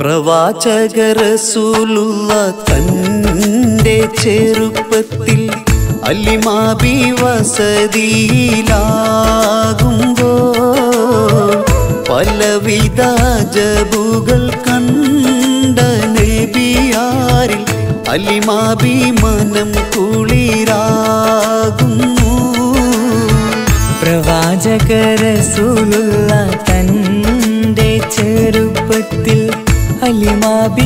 പ്രവാചകരസൂലുള്ള തൻ്റെ ചെറുപ്പത്തിൽ അല്ലിമാബി വസതിയിലാകുമ്പോൾ പലവിധ ജബുകൾ കണ്ട നബിയാരിൽ അല്ലിമാബി മനം കുളിരാകുന്നു പ്രവാചകരസൂലുള്ള തൻ്റെ ചെറുപ്പത്തിൽ അലിമാബി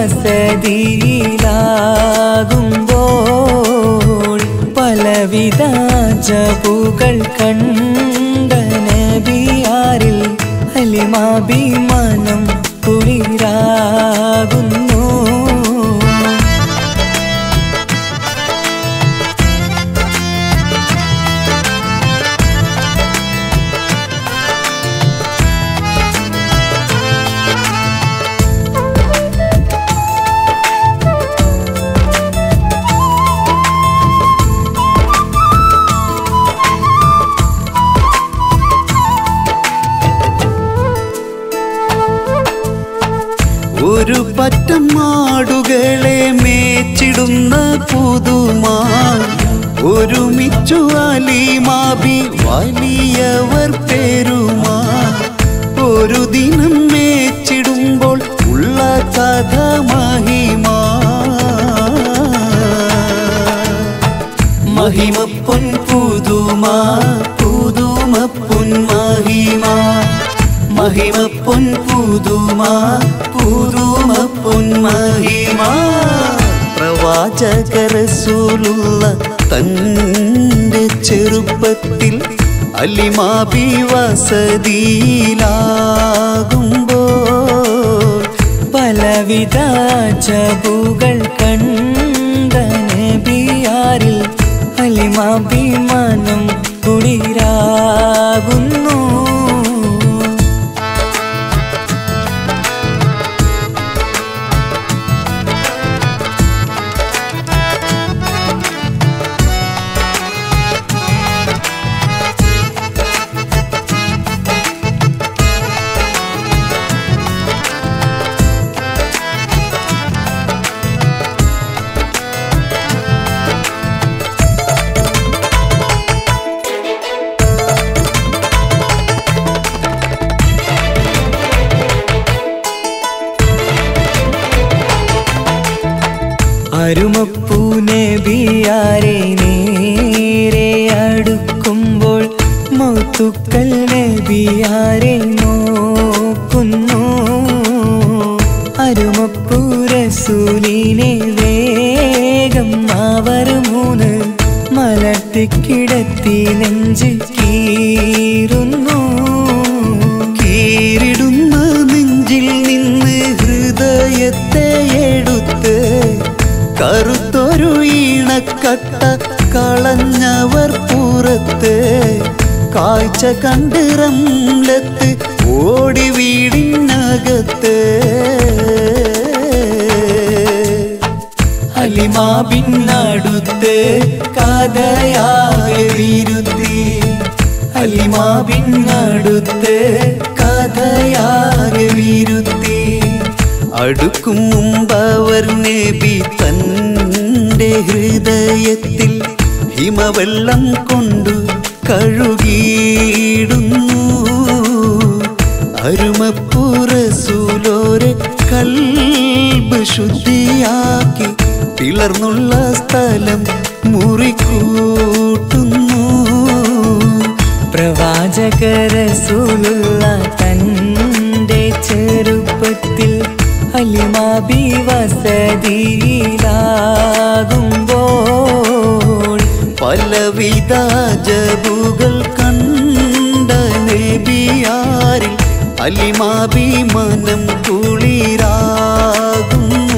വസതിയിലാകുമ്പോൾ പലവിധ ജപുകൾ കണ്ട നബിയാരിൽ അലിമാബി മനം കുളിരാകുന്നു ഒരു പറ്റം മാടുകളെ മേച്ചിടുന്ന പുതുമാ ഒരുമിച്ചു അലിമാബി വലിയവർ പേരുമാ ഒരു ദിനം മേച്ചിടുമ്പോൾ ഉള്ള കഥ മഹിമാ മഹിമ പൊൻ പുതുമാ പുതുമ പൊൻ മഹിമാ മഹിമ പൊൻ പുതുമാ പുതുമ പൊൻ മഹിമാ പ്രവാചകരസൂലുള്ള തൻ്റെ ചെറുപ്പത്തിൽ അലിമാബി വസതിയിലാകുമ്പോൾ പലവിധ ജബുകൾ കണ്ട നബിയാരിൽ അലിമാഭിമാനം കുളിരാകുന്നു അരുമപ്പൂ നബിയാരെ നേരെ അടുക്കുമ്പോൾ മൗത്തുക്കൽ നബിയാരെ നോക്കുന്നു അരുമപ്പൂ റസൂലിനെ വേഗം അവർ മൂന്ന് മലർത്തിക്കിടത്തി നെഞ്ച് കീറുന്നു കീറിടുന്ന നെഞ്ചിൽ നിന്ന് ഹൃദയത്തെ എടുത്ത് കറുത്തൊരു ഈണക്കട്ട കളഞ്ഞവർ പുറത്ത് കാഴ്ച കണ്ട് റംലത്ത് ഓടി വീടിനകത്ത് അലിമാബിന്നടുത്ത് കഥയാകെ വിരുത്തി അലിമാബിന്നടുത്ത് കഥയാകെ വിരുത്തി അടുക്കും മുമ്പവർ നബി തൻ്റെ ഹൃദയത്തിൽ ഹിമവെള്ളം കൊണ്ടു കഴുകിയിടുന്നു അരുമപ്പുറസൂലോരെ കൽബ് ശുദ്ധിയാക്കി പിളർന്നുള്ള സ്ഥലം മുറിക്കൂട്ടുന്നു പ്രവാചകരസൂലുള്ള തൻ്റെ ചെറുപ്പത്തിൽ അലിമാബി വസതിയിലാകുമ്പോൾ പലവിധ ജബുകൾ കണ്ട നബിയാരിൽ അലിമാബി മനം കുളിരാകുന്നു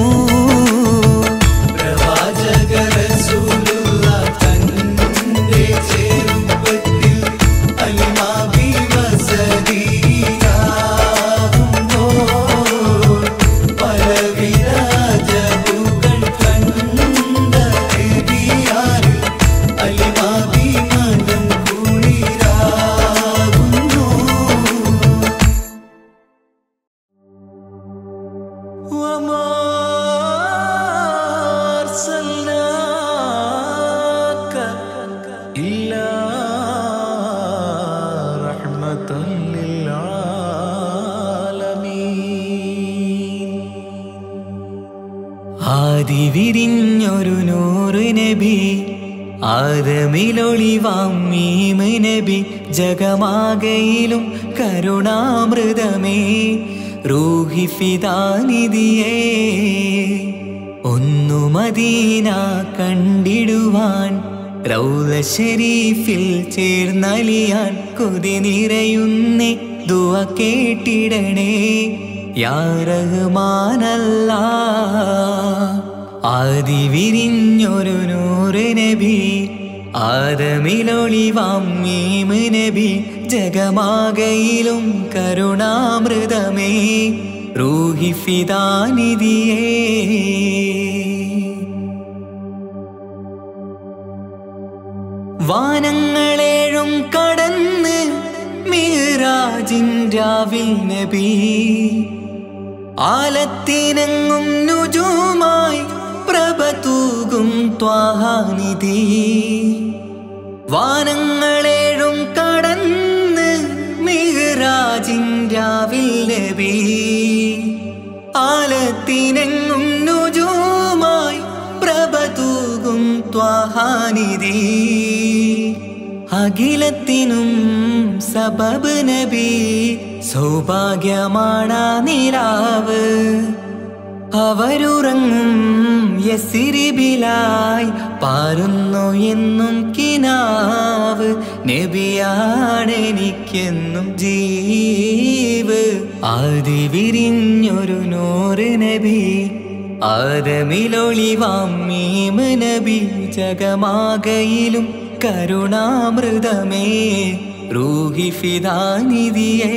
ആദി വിരിഞ്ഞൊരു നൂറ് നബി ആദമിലൊളിവാം മീമ് നബി ജഗമാകയിലും കരുണാമൃതമേ റൂഹി ഫിദാനിധിയേ ഒന്നു മദീന കണ്ടിടുവാൻ റൗല ഷരീഫിൽ ചേർന്നലിയാൻ കൊതി നിറയുന്നേ ദുവ കേട്ടിടണേ യാ റഹ്മാനല്ല ആദി വിരിഞ്ഞൊരു നൂറ് നബി ആദമിലൊളിവാം മീമ് നബി ജഗമാകയിലും കരുണാമൃതമേ റൂഹി ഫിദാനിധിയേ വാനങ്ങളേഴും കടന്ന് മീറാജിൻ രാവിൽ നബി ആലത്തിനങ്ങും നുജുമായി പ്രഭ തൂകും ത്വാഹാനിധി വാനങ്ങളേഴും കടന്ന് മിഹ്റാജിൻ രാവിൽ നബി ആലത്തിനെങ്ങും നുജുമായി പ്രഭ തൂകും ത്വാഹാനിധി അഖിലത്തിനും സബബ് നബി സൗഭാഗ്യമാണ നിലാവ് അവരുറങ്ങും യസിരിബിലായി പാരുന്നു എന്നും കിനാവ് നബിയാണെനിക്കെന്നും ജീവ് ആദി വിരിഞ്ഞൊരു നൂറ് നബി ആദമിലൊളിവാം മീമ് നബി ജഗമാകയിലും കരുണാമൃതമേ റൂഹി ഫിദാനിധിയേ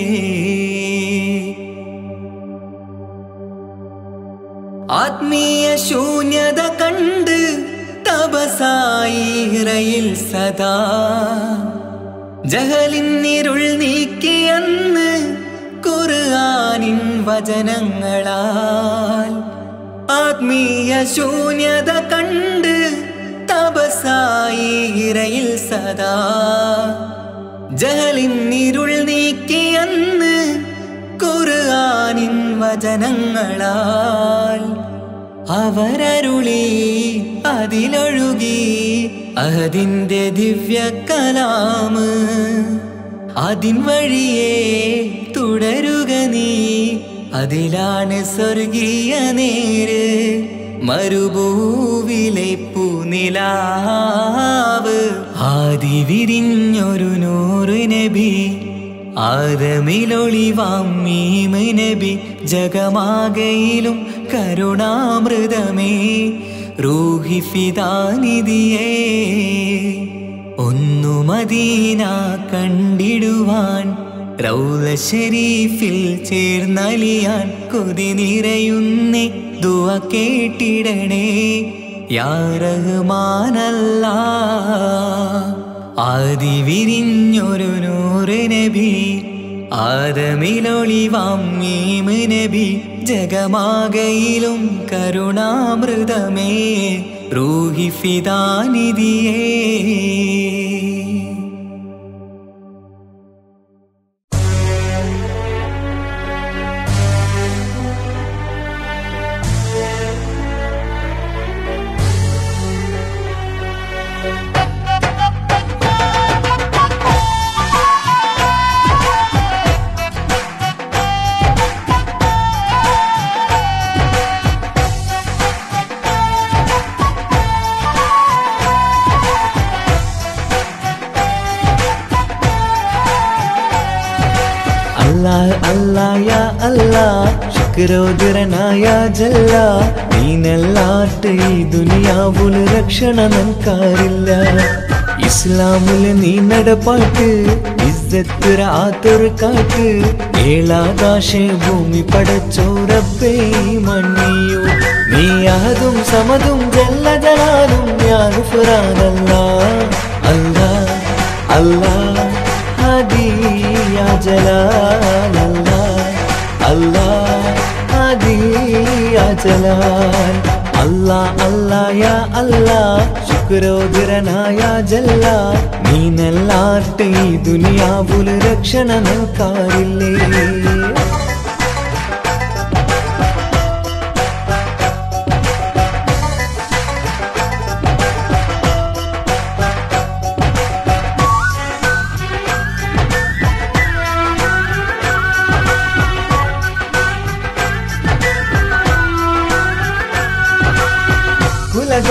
ആത്മീയ ശൂന്യത കണ്ട് തപസായി ഇറയിൽ സദാ ജഹലിന്നിരുൾ നീക്കിയന്ന് ഖുർആനിൻ വചനങ്ങളാൽ ആത്മീയ ശൂന്യത കണ്ട് തപസായി ഇറയിൽ സദാ ജഹലിന്നിരുൾ നീക്കിയന്ന് ഖുർആനിൻ വചനങ്ങളാൽ അവരരുളി അതിലൊഴുകി അഹദിന്റെ ദിവ്യ കലാമ് അതിൻ വഴിയെ തുടരുക നീ അതിലാണ് സ്വർഗീയ നേര് മരുഭൂവിലെ പൂനിലാവ് ആദി വിരിഞ്ഞൊരു നൂറ് നബി ആദമിലൊളിവാം മീമ് നബി ജഗമാകയിലും കരുണാമൃതമേ റൂഹി ഫിദാനിധിയേ ഒന്നു മദീന കണ്ടിടുവാൻ റൗല ഷരീഫിൽ ചേർന്നലിയാൻ കൊതി നിറയുന്നേ ദുവ കേട്ടിടണേ യാ റഹ്മാനല്ല ആദി വിരിഞ്ഞൊരു നൂറ് നബി ആദമിലൊളിവാം മീമ് നബി ജഗമാകയിലും കരുണാമൃതമേ റൂഹി ഫിദാനിധിയേ അല്ലാഹ് അല്ലാഹ് യാ അല്ലാഹ് ശുക്രോദരനായ ജല്ല നീനല്ലാട്ട് ഈ ദുനിയാവുല് രക്ഷണ നൻകാരില്ല ഇസ്ലാമുല് നീ നടപ്പാട്ട് ഇസ്സത്തുര ആത്തൊരു കാട്ട് ഏളാകാശ ഭൂമി പടച്ചോറപ്പേ മണ്ണിയു നീ അഹതും സമതും ജല്ല ജലാലും ഞാൻ ഫുറാനല്ല അല്ലാ അല്ലാ ഹദി യാ ജലാൽ അല്ലാ അല്ലാ ഹദി യാ ജലാൽ അല്ലാ അല്ലാ യാ അല്ലാ ശുക്രോദരനായ ജല്ല നീനല്ലാട്ട് ഈ ദുനിയാവുല് രക്ഷണ നൽകാറില്ലേ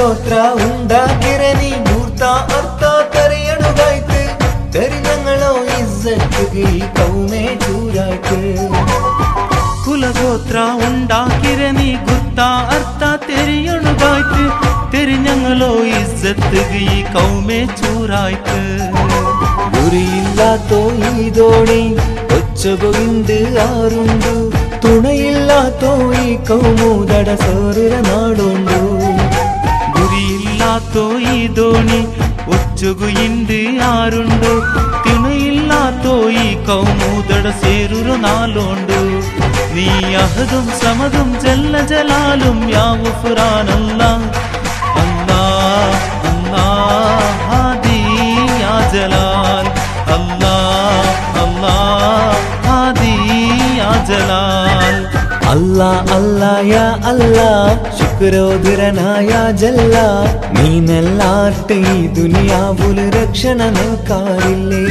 കുലഗോത്ര ഉണ്ടാക്കിരനി മൂർത്ത അർത്ഥ കരയണുകായ്ത്ത് തെരിഞ്ഞങ്ങളോ ഇസ്സത്തുകി കൗമേ ചൂരായ്ത്ത് ಕುಲಗೋತ್ರ ಉಂಡಾಕಿರ ನೀ ಗುರ್ತ ಅರ್ಥ ತೆರಿಯಣುಗಾಯ್ತು ತೆರಿഞ്ഞങ്ങളോ ഇസ്സത്തുക ഈ കൗമേ ചൂരായ്ത്ത് ഗുരിയില്ലാത്തോ ഈ തോണി ഒച്ചകൊയിന്ത് ആറുണ്ടു തുണയില്ലാത്തോ ഈ കൗമൂതട സോറുര നാടുണ്ടു ಗುರಿಯಿಲ್ಲಾತೋ ಈ ದೋಣಿ ಒಚ್ಚುಗು ಇಂದು ಆರುಂಡು ತಿಣಯಿಲ್ಲಾತೋ ಈ ಕೌಮೂದಡ ಸೇರುರು ನಾಲೋಂಡು നീ അഹദും സമതും ജല്ല ജലാലും യാവു ഫുറാനല്ല അല്ലാ അല്ലാ ഹാദി യാ ജലാൽ അല്ലാ അല്ലാ ഹാദി യാ ജലാൽ അല്ലാ അല്ലാ യാ അല്ലാ ശുക്രോധുരനായ ജല്ല നീനല്ലാട്ട് ഈ ദുനിയാവുല് രക്ഷണ നിൽക്കാറില്ലേ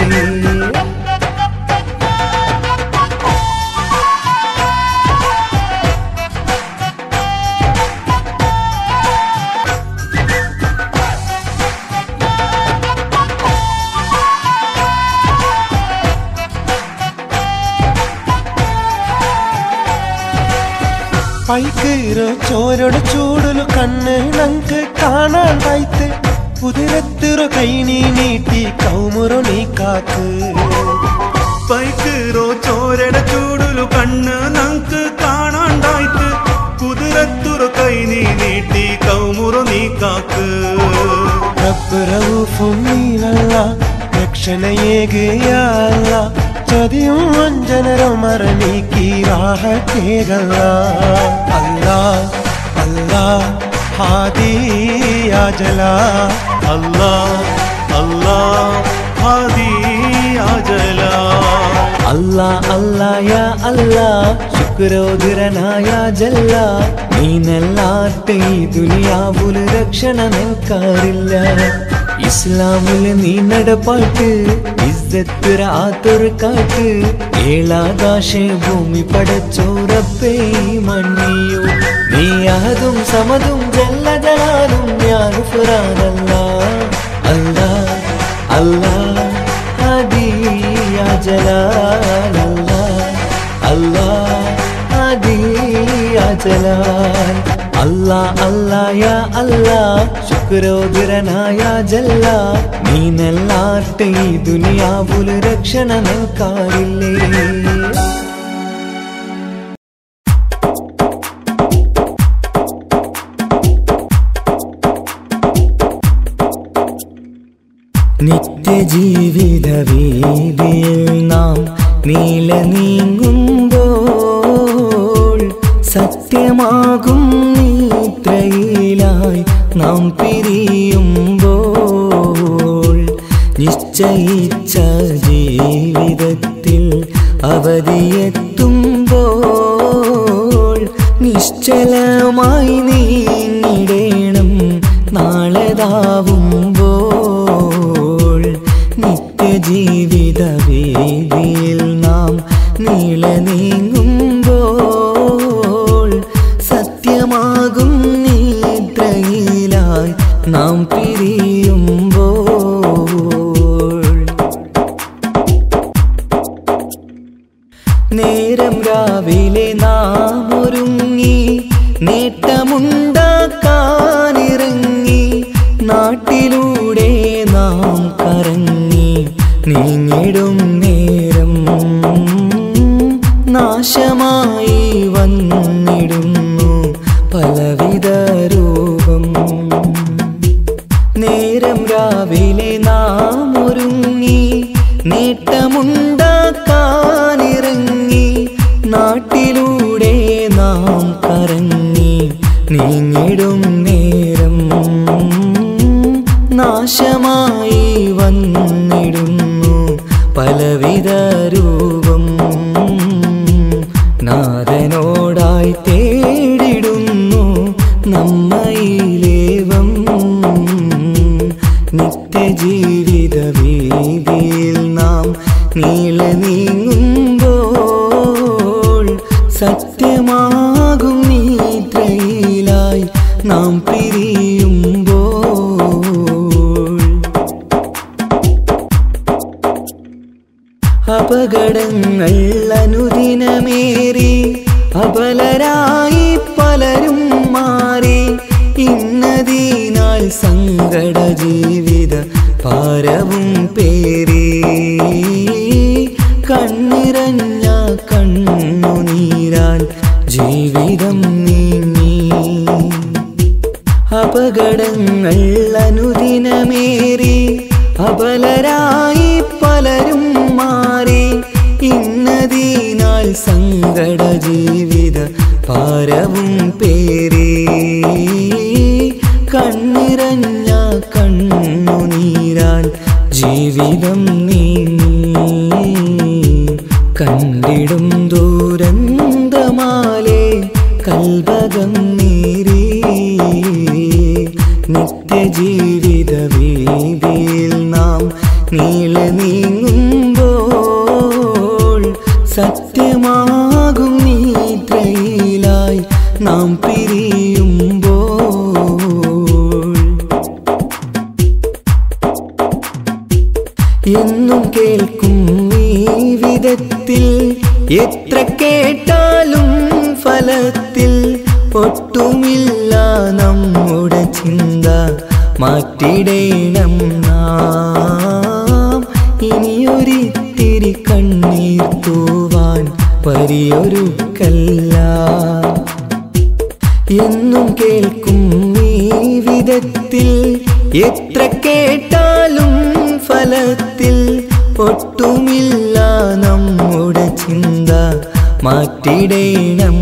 പൈക്കീറോ ചോരൊട ചൂടുಲು കണ്ണ് നങ്ക് കാണാണ്ടാಯ್ತು കുതിരത്തിറോ കൈ നീ നീട്ടി കൗമുറോ നീ കാക്ക് പൈക്കീറോ ചോരട ചൂടുലു കണ്ണ് നങ്ക് കാണാണ്ടാಯ್ತು കുതിരത്തുറ കൈ നീ നീട്ടി കൗമുറു നീ കാക്ക് റബ്ബറൂഫും നീലല്ല രക്ഷണയേകയല്ല ചതിയും വഞ്ചനരോ മറനീക്കി രാഹത്തേകല്ല അല്ലാ അല്ലാ ഹാദിയാ ജലാ അല്ലാ അല്ലാ ഹാദി അജലാ അല്ലാ അല്ലാ യാ അല്ലാ ശുക്രോധുരനായ ജല്ല നീനല്ലാട്ട് ഈ ദുനിയാവുല് രക്ഷണ നിൽക്കാറില്ല ഇസ്ലാമില് നീ നടപ്പാട്ട് ഇസ്സത്തുര ആത്തൊരു കാട്ട് ഏളാകാശ ഭൂമി പടച്ചോറപ്പേ മണ്ണിയോ നീ അഹതും സമതും ജല്ല ജലാലും ഞാൻ ഫുറാനല്ല അല്ലാ അല്ലാ ഹദി യാ ജലാൽ അല്ലാ അല്ലാ ഹദി യാ ജലാൽ അല്ലാ അല്ലാ യാ അല്ലാ ശുക്രോധുരനായ ജല്ല നീനല്ലാട്ട് ഈ ദുനിയാവുല് രക്ഷണ നിൽക്കാറില്ലേ നിത്യജീവിത വീതിയിൽ നാം നീല നീങ്ങുമ്പോൾ സത്യമാകും നീത്രയിലായി നാം പിരിയുമ്പോൾ നിശ്ചയിച്ച ജീവിതത്തിൽ അവധിയെത്തുമ്പോൾ നിശ്ചലമായി നീങ്ങിടേണം നാളെതാവുമ്പോൾ നിത്യജീവിത വേദിയിൽ നാം നീള നീങ്ങുമ്പോൾ സത്യമാകും നിദ്രയിലായി നാം പിരിയുമ്പോൾ നേരം രാവിലെ നാം ഒരുങ്ങി നേട്ടമുണ്ടാക്കാനിറങ്ങി നാട്ടിലൂടെ നാം കറങ്ങി നീങ്ങിടും നേരം നാശമായി വന്നിടുന്നു പലവിധ രൂപം നേരം രാവിലെ നാം ഒരുങ്ങി നേട്ടമുണ്ടാക്കാനിറങ്ങി നാട്ടിലൂടെ നാം കറങ്ങി നീങ്ങിടും നേരം നാശമായി വന്നിടുന്നു പലവിധ രൂപം നാഥനോടായി തേടിടുന്നു നമ്മയിലേവം നിത്യജീവിത വീതിയിൽ നാം നീള നീങ്ങുമ്പോൾ സത്യമാകും നീത്രയിലായി നാം പിരിയുമ്പോൾ അപകടങ്ങൾ അനുദിനമേറി അപലരായി പലരും മാറി ഇന്നതിനാൽ സങ്കട ജീവിത ഭാരവും പേറി കണ്ണിറഞ്ഞ കണ്ണുനീരാൽ ജീവിതം നീങ്ങി അപകടങ്ങൾ അനുദിനമേറി അപലരായി പലരും മാറി ഇന്നതിനാൽ സങ്കട ജീവിത ഭാരവും പേറി കണ്ണിറഞ്ഞ കണ്ണുനീരാൽ ജീവിതം നീങ്ങി കണ്ടിടും ദൂരന്തമാലേ കൽഭകം നീരി നിത്യജീവിത വീതിയിൽ നാം നീള നീങ്ങുമ്പോൾ സത്യമാകും നീത്രയിലായി നാം പിരിയുമ്പോൾ എന്നും കേൾക്കും ഈ വിധത്തിൽ എത്ര കേട്ടാലും ഫലത്തിൽ ഒട്ടുമില്ല നമ്മുടെ ചിന്ത മാറ്റിടേണം നാം ഇനിയൊരിത്തിരി കണ്ണീർ തൂവാൻ പരിയൊരുക്കല്ല എന്നും കേൾക്കും ഈ വിധത്തിൽ എത്ര കേട്ടാലും ഫലത്തിൽ ഒട്ടുമില്ല നമ്മുടെ ചിന്ത മാറ്റിടേണം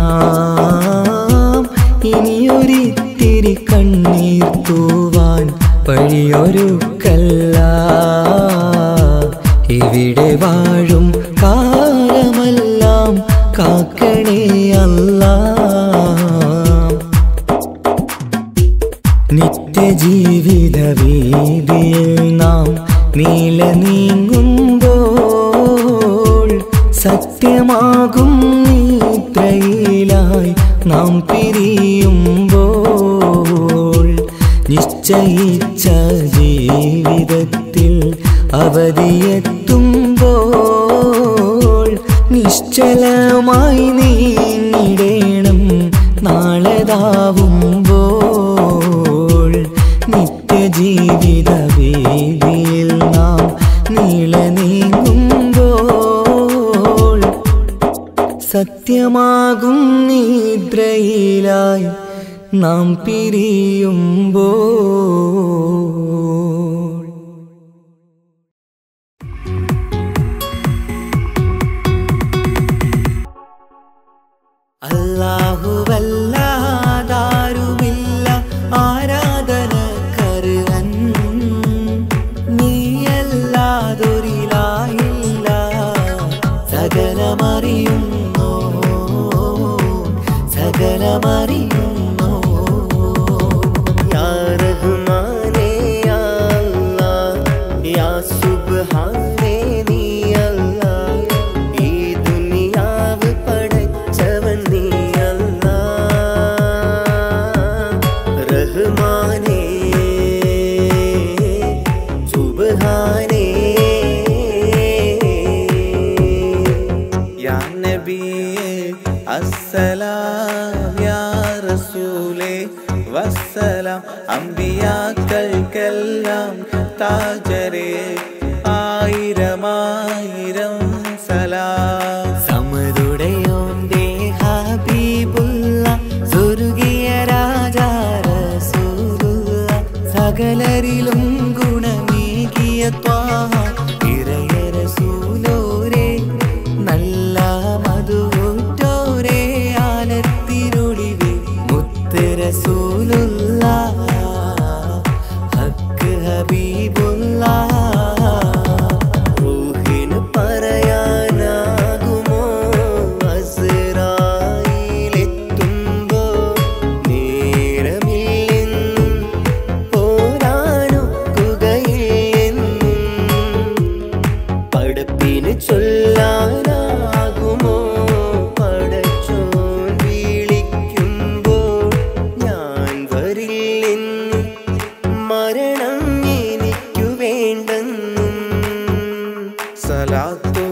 നാം ഇനിയൊരിത്തിരി കണ്ണീർ തൂവാൻ വഴിയൊരുക്കല്ല ഇവിടെ വാഴും കാലമെല്ലാം കാക്കണേ അല്ലാ നിത്യജീവിത വീതിയിൽ നാം നീല നീങ്ങുമ്പോൾ സത്യമാകും നിദ്രയിലായി നാം പിരിയുമ്പോൾ നിശ്ചയിച്ച ജീവിതത്തിൽ അവധിയെത്തുമ്പോൾ നിശ്ചലമായി നീങ്ങിടേണം നാളെതാവുമ്പോൾ നിത്യജീവിത വേദിയിൽ നാം നീള നീങ്ങുമ്പോൾ സത്യമാകും നിദ്രയിലായി നാം പിരിയുമ്പോൾ അല്ലാഹുവല്ലാതാരുമില്ല ആരാധന കരുവൻ നീയല്ലാതൊരിലായില്ല സകലമറിയുന്നു സകലമറിയുന്നു യാ റഹ്മാനേ യാ അല്ലാഹ്, യാ സുബ്ഹാനേ നീ അല്ലാഹ്. ഈ ദുനിയാവ് പടച്ചവൻ നീ അല്ലാഹ്. റഹ്മാനേ സുബ്ഹാനേ യാ നബിയേ അസ്സലാം യാ റസൂലേ വസ്സലാം അമ്പിയാക്കൾക്കെല്ലാം താജരേ ആയിരമായിരം സലാം സമതുടയോന്റെ ഹബീബുള്ള സ്വർഗീയ രാജാ റസൂലുള്ള സകലരിലും ഗുണമേകിയ ത്വാഹ ഇറയ റസൂലോരേ നല്ല മധുറ്റോരേ ആലത്തിനൊളിവേ മുത്ത് റസൂലുള്ള ഹക്ക് ഹബീബുള്ള റൂഹിന് പറയാനാകുമോ അസ്രായിലെത്തുമ്പോ നേരമില്ലെന്നും പോരാനൊക്കുകയില്ലെന്നും പടപ്പിന് ചൊല്ലാനാകുമോ പടച്ചോൻ വിളിക്കുമ്പോൾ ഞാൻ വരില്ലെന്ന് മരണം എനിക്കു വേണ്ടെന്നും സലാത്തു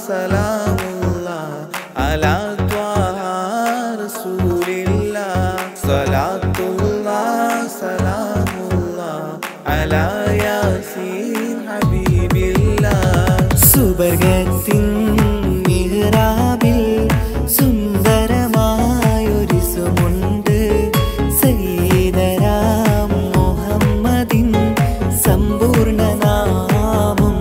സലാമുല്ലാ അലാ ത്വാഹ റസൂലില്ലാ സ്വലാത്തുല്ലാ സലാമുല്ലാ അലാ യാസീൻ ഹബീബില്ലാ സുബർഗത്തിൻ മിഹ്റാബിൽ സുന്ദരമായൊരു സുമുണ്ട് സയ്യിദരാം മുഹമ്മദിൻ സമ്പൂർണ്ണ നാമം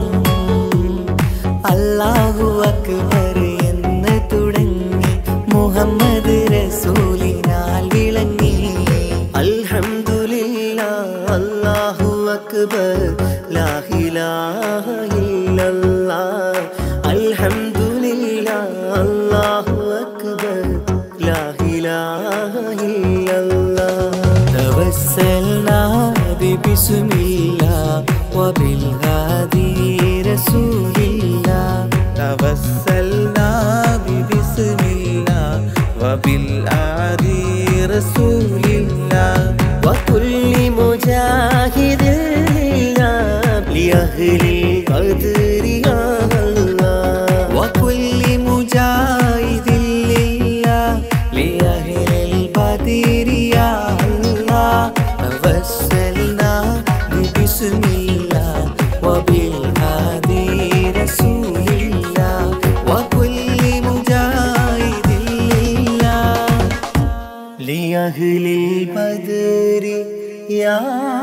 അല്ലാഹു അക്ബർ എന്ന് തുടങ്ങി മുഹമ്മദ് റസൂലിനാൽ വിളങ്ങി അൽഹംദുലില്ലാ അല്ലാഹു അക്ബർ ലാ ഇലാഹ ഇല്ലല്ലാഹ് അൽഹംദുലില്ലാ അല്ലാഹു അക്ബർ ലാ ഇലാഹ ഇല്ലല്ലാഹ് توسلنا ببسم الله وبالهادي رسول الله توسلنا ببسم الله وبالآدي رسول الله وكل مجاهد لله لأهل القدر يا الله وكل مجاهد لله لأهل البدر يا الله توسلنا ببسم الله وبالهادي رسول الله وكل مجاهد لله لأهل البدر يا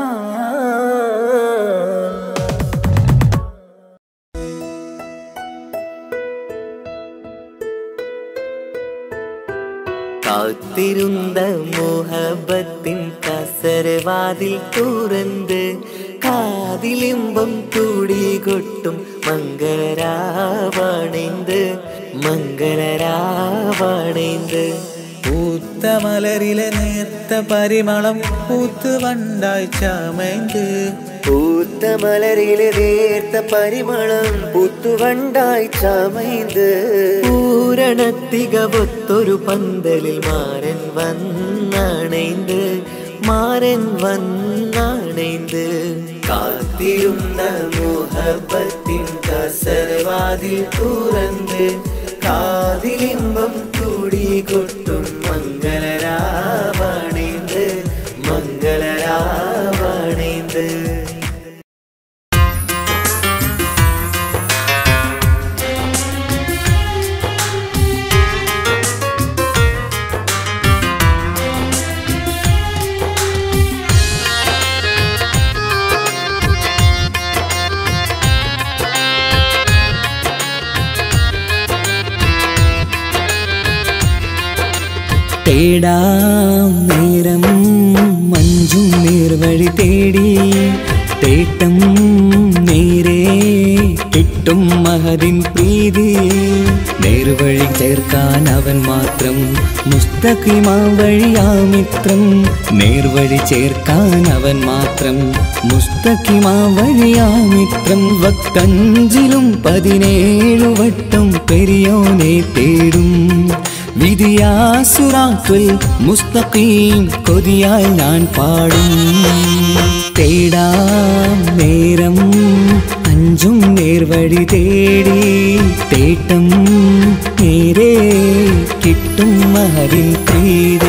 കാത്തിരുന്ന മോഹബത്തിൻ കസരവാതിൽ തുറന്ന് കാതിലിമ്പം തുടികൊട്ടും മംഗളരാവണൈந்து മംഗളരാവണൈந்து പൂത്ത മലരിലെ നേർത്ത പരിമളം പൂത്ത് വണ്ടായി ചമൈந்து പൂത്ത മലരിലെ നേർത്ത പരിമളം പുത്തുവണ്ടായി ചമൈந்து പൂരണത്തികവൊത്തൊരു പന്തലിൽ മാരൻ വന്നണൈந்து മാരൻ വന്നണൈந்து കാത്തിരുന്ന മോഹബത്തിൻ കസരവാതിൽ തുറന്ന് കാതിലിമ്പം തുടികൊട്ടും മംഗളരാവണൈந்து മംഗളരാവണൈந்து തേടാം നേരം മഞ്ചും നേർവഴി തേടി തേട്ടം നേരെ കിട്ടും മഹതിൻ പ്രീതി നേർവഴി ചേർക്കാൻ അവൻ മാത്രം മുസ്തഖിമാ വഴിയാമിത്രം നേർവഴി ചേർക്കാൻ അവൻ മാത്രം മുസ്തഖിമാ വഴിയാമിത്രം വക്കഞ്ചിലും പതിനേഴു വട്ടം പെരിയോനെ തേടും വിധിയാസുറാത്തുൽ മുസ്തഖീം കൊതിയാൽ ഞാൻ പാടും തേടാം നേരം അഞ്ചും നേർവഴി തേടി തേട്ടം നേരെ കിട്ടും മഹരിൻ പ്രീതി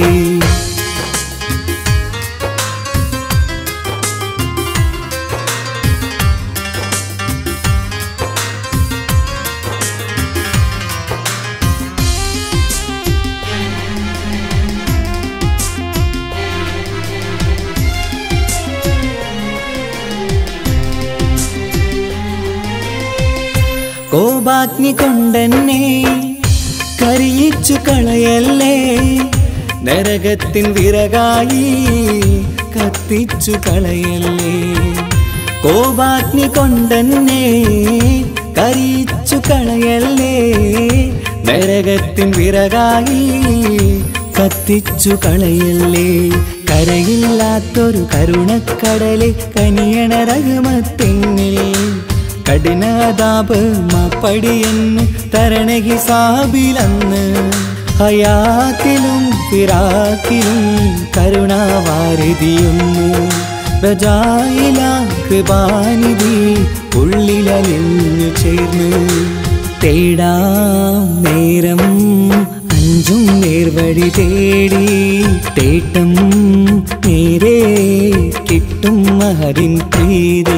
കോപാഗ്നി കൊണ്ടെന്നെ കരിയിച്ചു കളയല്ലേ നരകത്തിൻ വിറകായി കത്തിച്ചു കളയല്ലേ കോപാഗ്നി കൊണ്ടെന്നെ കരിയിച്ചു കളയല്ലേ നരകത്തിൻ വിറകായി കത്തിച്ചു കളയല്ലേ കരയില്ലാത്തൊരു കരുണക്കടലെ കനിയണ രഘുമത്തിന്നിൽ കഠിനതാപ് മാപ്പടിയെന്ന് തരണ ഹിസാബിലന്ന് ഹയാത്തിലും ഫിറാക്കിലും കരുണാവാരിതിയൊന്നു പ്രജായില കൃപാനിധി ഉള്ളിലലിഞ്ഞു ചേർന്ന് തേടാം നേരം അഞ്ചും നേർവഴി തേടി തേട്ടം നേരെ കിട്ടും മഹരിൻ പ്രീതി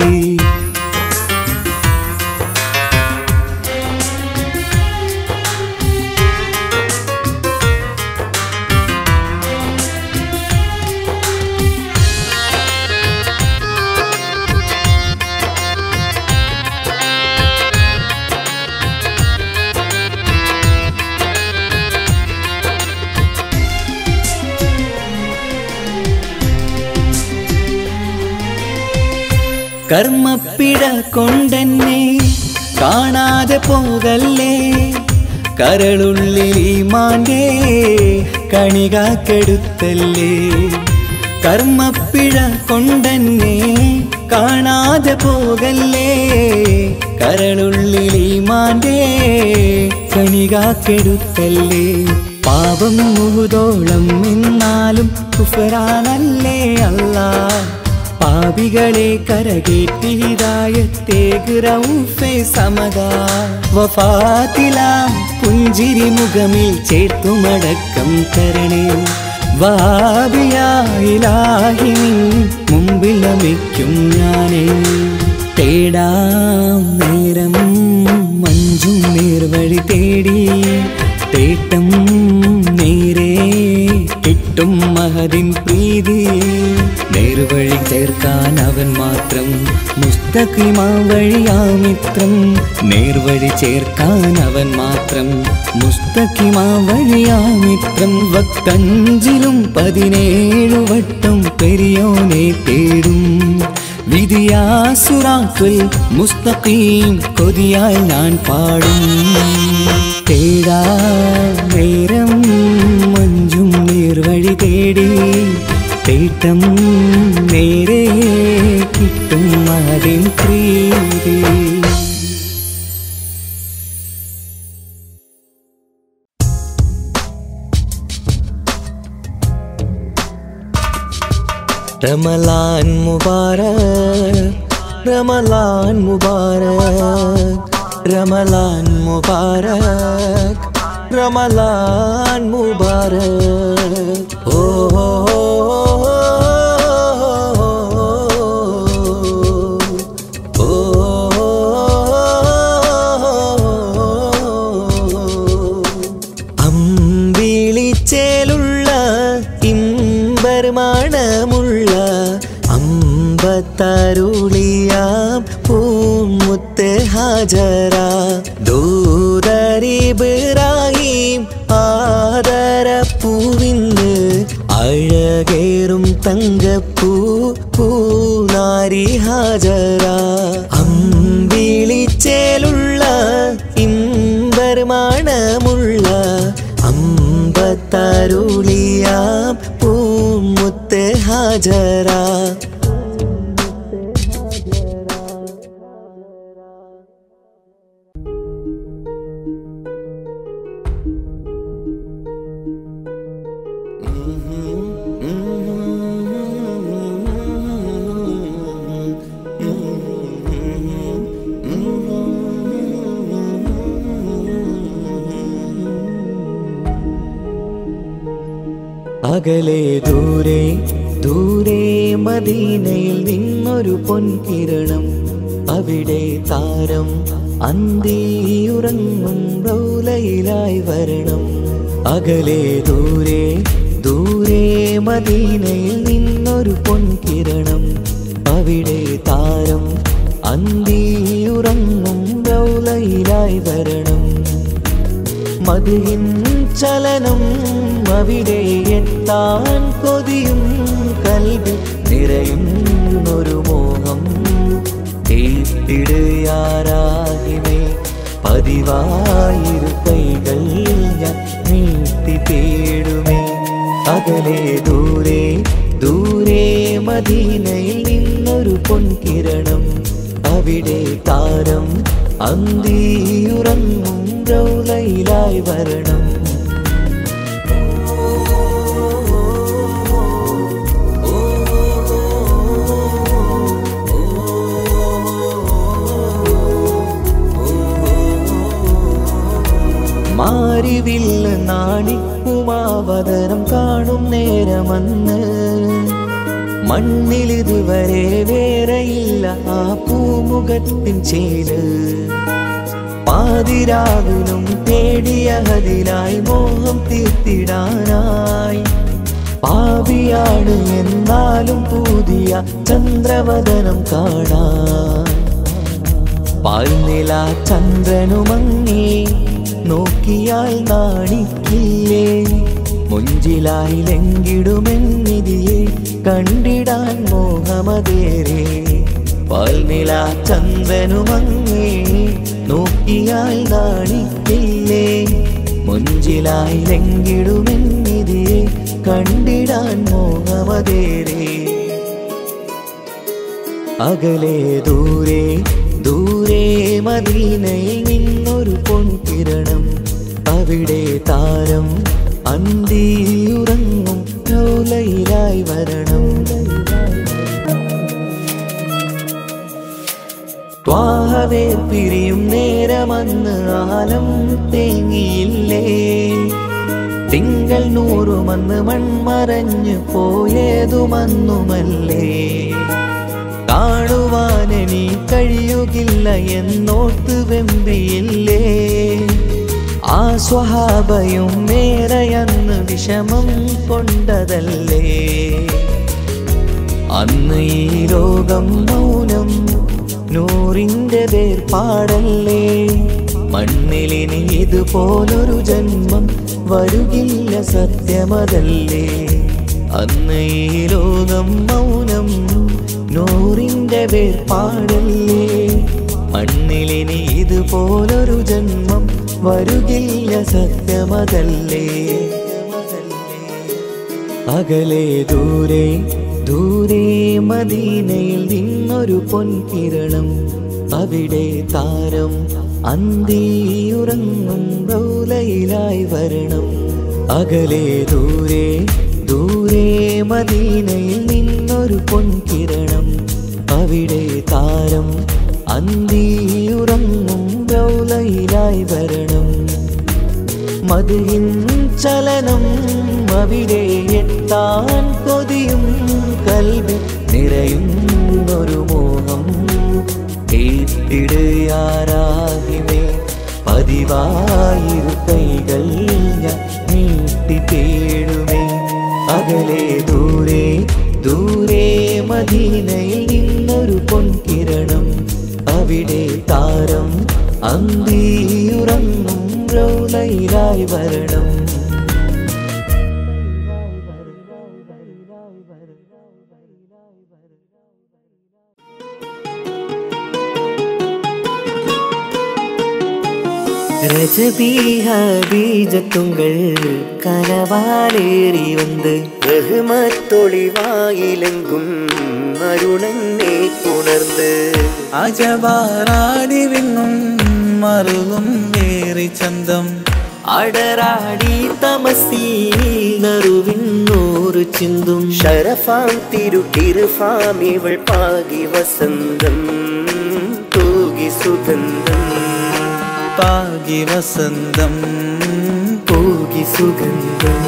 കർമ്മപ്പിഴ കൊണ്ടെന്നെ കാണാതെ പോകല്ലേ കരളുള്ളിൽ മാൻ്റെ കണികാക്കെടുത്തല്ലേ കർമ്മപ്പിഴ കൊണ്ടെന്നെ കാണാതെ പോകല്ലേ കരളുള്ളിൽ മാൻ്റെ കണികാക്കെടുത്തല്ലേ പാപം മുഴുതോളം നിന്നാലും കുഫറാനല്ലേ അല്ലാ പാപികളെ കരകേറ്റി ഹിദായത്തേക്ക് റൗഫെ സമതാ വഫാത്തിലാം പുഞ്ചിരി മുഖമിൽ ചേർത്തുമടക്കം തരണേ വാബിയായിലാഹി നിൻ മുമ്പിൽ നമിക്കും ഞാനേ തേടാം നേരം മഞ്ചും നേർവഴി തേടി തേട്ടം നേരെ കിട്ടും മഹദിൻ പ്രീതി നേർവഴി ചേർക്കാൻ അവൻ മാത്രം മുസ്തഖിമാ വഴിയാ മിത്രം നേർവഴി ചേർക്കാൻ അവൻ മാത്രം മുസ്തഖിമാ വഴിയാ മിത്രം വക്കഞ്ചിലും പതിനേഴു വട്ടം പെരിയോനെ തേടും വിധിയാസുറാക്കുൽ മുസ്തഖീം കൊതിയാൽ ഞാൻ പാടും തേടാ നേരം മഞ്ചും നേർവഴി തേടി തേട്ടം നേരെ കിട്ടും അതിൻ പ്രീതി റമലാൻ മുബാരക് റമലാൻ മുബാരക് റമലാൻ മുബാരക് റമലാൻ മുബാരക് ഓ ഹോ ഓ അമ്പിളിച്ചേലുള്ള ഇമ്പർമാണമുള്ള അമ്പത്തരുളിയാം പൂമുത്ത് ഹാജര ദൂതരിബ്രാഹിം ആദരപ്പൂവിന്ന് അഴകേറും തങ്കപ്പൂ പൂനാരി ഹാജര അമ്പിളിച്ചേലുള്ള ഇമ്പർമാണമുള്ള അമ്പത്തരുളിയാം പൂമുത്ത് ഹാജര അകലെ ദൂരെ ദൂരെ മദീനയിൽ നിന്നൊരു പൊൻകിരണം അവിടെ താരം അന്തിയുറങ്ങും റൗലയിലായി വരണം അകലെ ദൂരെ ദൂരെ മദീനയിൽ നിന്നൊരു പൊൻകിരണം അവിടെ താരം അന്തിയുറങ്ങും റൗലയിലായി വരണം മതിയിൻ ചലനം അവിടെ എത്താൻ കൊതിയും കൽവി നിറയുന്നൊരു മോഹം തീപ്പിടുയാരാകിമേ പതിവായിരു കൈകൾ ഞാൻ നീട്ടി തേടുമേ അകലെ ദൂരെ ദൂരെ മദീനയിൽ നിന്നൊരു പൊൻകിരണം അവിടെ താരം അന്തിയുറങ്ങും റൗലയിലായി വരണം ഓ മാരിവില്ല നാണിക്കുമാവതരം കാണും നേരമന്ന് മണ്ണിലിതുവരെ വേറെയില്ല ആ പൂമുഖത്തിൻ ചേല് പാതിരാവിലും തേടിയതിലായി മോഹം തീർത്തിടാനായി പാപിയാണ് എന്നാലും പുതിയ ചന്ദ്രവദനം കാണാൻ പാൽനില ചന്ദ്രനുമങ്ങി നോക്കിയാൽ നാണിക്കില്ലേ മുഞ്ചിലായി ലങ്കിടുമെന്നിതിയെ കണ്ടിടാൻ മോഹമതേറെ പാൽനില ചന്ദ്രനുമങ്ങി നോക്കിയാൽ നാണിക്കില്ലേ മുഞ്ചിലായി ലങ്കിടുമെന്നിതിയെ കണ്ടിടാൻ മോഹമതേറെ അകലെ ദൂരെ ദൂരെ മദീനയിൽ നിന്നൊരു പൊൻകിരണം അവിടെ താരം അന്തിയുറങ്ങും ലൗലയിലായി വരണം ത്വാഹവേ പിരിയും നേരമന്ന് ആലം തേങ്ങിയില്ലേ തിങ്കൾ നൂറുമന്ന് മൺമറഞ്ഞു പോയതുമന്നുമല്ലേ കാണുവാനെനി കഴിയുകില്ല എന്നോർത്ത് വെമ്പിയില്ലേ ആ സ്വഹാബയും മേറയന്ന് വിഷമം കൊണ്ടതല്ലേ അന്ന് ഈ ലോകം മൗനം നൂറിന്റെ വേർപാടല്ലേ മണ്ണിലിനി ഇതുപോലൊരു ജന്മം വരുകില്ല സത്യമതല്ലേ അന്ന് ഈ ലോകം മൗനം നൂറിന്റെ വേർപാടല്ലേ മണ്ണിലിനി ഇതുപോലൊരു ജന്മം വരുകില്ല സത്യമതല്ലേ അകലെ ദൂരെ ദൂരെ മദീനയിൽ നിന്നൊരു പൊൻകിരണം അവിടെ താരം അന്തിയുറങ്ങും റൗലയിലായി വരണം അകലെ ദൂരെ ദൂരെ മദീനയിൽ നിന്നൊരു പൊൻകിരണം അവിടെ താരം അന്തിയുറങ്ങും റൗലയിലായി വരണം മതിയിൻ ചലനം അവിടെ എത്താൻ കൊതിയും കൽവി നിറയുന്നൊരു മോഹം കേട്ടിടുയാരാഹിമേ പതിവായിരു കൈകൾ ഞാൻ നീട്ടി തേടുമേ അകലെ ദൂരെ ദൂരെ മദീനയിൽ നിന്നൊരു പൊൻകിരണം അവിടെ താരം അന്തിയുറങ്ങും റൗലയിലായി വരണം രജബീഹ ബീജത്തുങ്കൾ കനവാലേറി വന്ന് ബഹുമത്തൊളിവായിലെങ്കും അരുണനെ ഉണർന്ന് അജവാറാടി വിങ്ങും മറുകും വേറി ചന്തം അടരാടി തമസിൽ നറുവിന്നൂറ് ചിന്തും ഷരഫാം തിരുട്ടിരുഫാം ഇവൾ പാകി വസന്തം തൂകി സുഗന്ധം പാകി വസന്തം പോകി സുഗന്ധം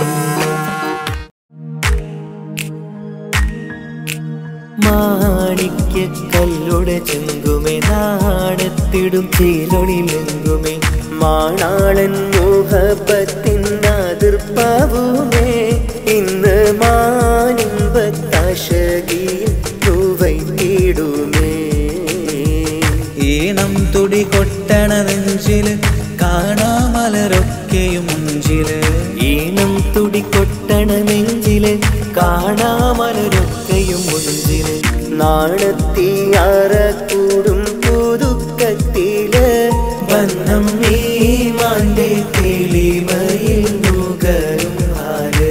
മാണിക്യ കല്ലുടെ ചെങ്കുമേ നാണത്തിടും ചേലൊളിലെങ്കുമേ മാണാളൻ മോഹബത്തിൻ അതിർപ്പാവുമേ ഇന്ന് മാനിമ്പത്താശകിയിൽ തൂവൈത്തിടുമേ ഈണം തുടി കൊട്ടണ നെഞ്ചില് കാണാമലരൊക്കെയും മുഞ്ചില് ഈണം തുടിക്കൊട്ടണ നെഞ്ചില് കാണാമലരൊക്കെയും മുഞ്ചില് നാണത്തിയാറ കൂടും പുതുക്കത്തില് ബന്ധം ഈ മാന്റെ തെളിമയിൽ നുകരും ആര്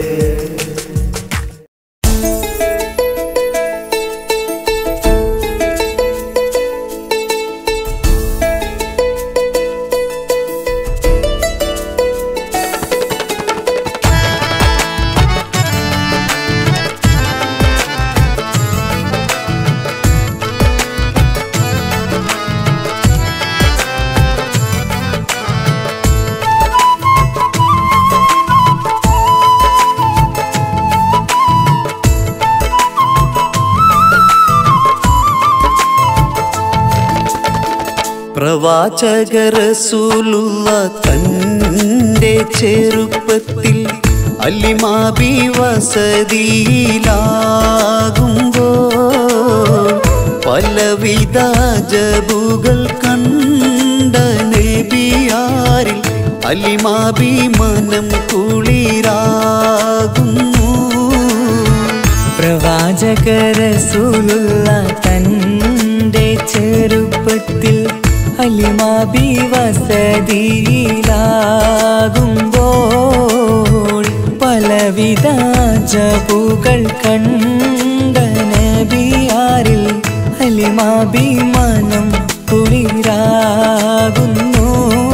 പ്രവാചകരസൂലുള്ള തൻ്റെ ചെറുപ്പത്തിൽ അല്ലിമാബി വസതിയിലാകുമ്പോ പലവിധ ജബുകൾ കണ്ട നബിയാരിൽ അലിമാബി മനം കുളിരാകുന്നു പ്രവാചകരസൂലുള്ള തൻ്റെ ചെറുപ്പത്തിൽ അലിമാബി വസതിയിലാകുമ്പോൾ പലവിധ ജപുകൾ കണ്ട നബിയാരിൽ അലിമാബി മനം കുളിരാകുന്നു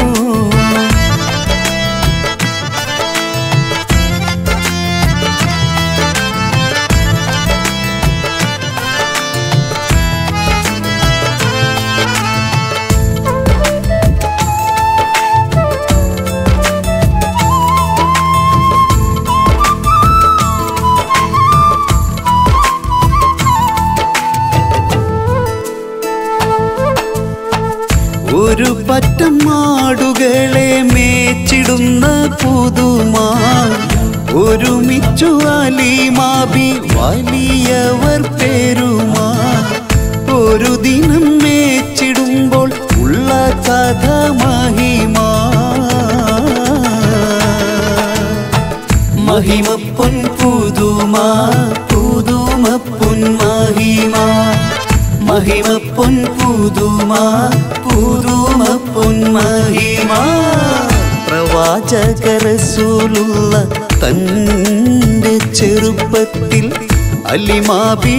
ഒരു പറ്റം മാടുകളെ മേച്ചിടുന്ന പുതുമാ ഒരുമിച്ചു അലിമാബി വലിയവർ പേരുമാ ഒരു ദിനം മേച്ചിടുമ്പോൾ ഉള്ള കഥ മഹിമാ മഹിമ പൊൻ പുതുമാ പുതുമ പൊൻ മഹിമാ മഹിമ പൊൻ പുതുമാ പുതുമ പൊൻ മഹിമാ പ്രവാചകരസൂലുള്ള തൻ്റെ ചെറുപ്പത്തിൽ അലിമാബി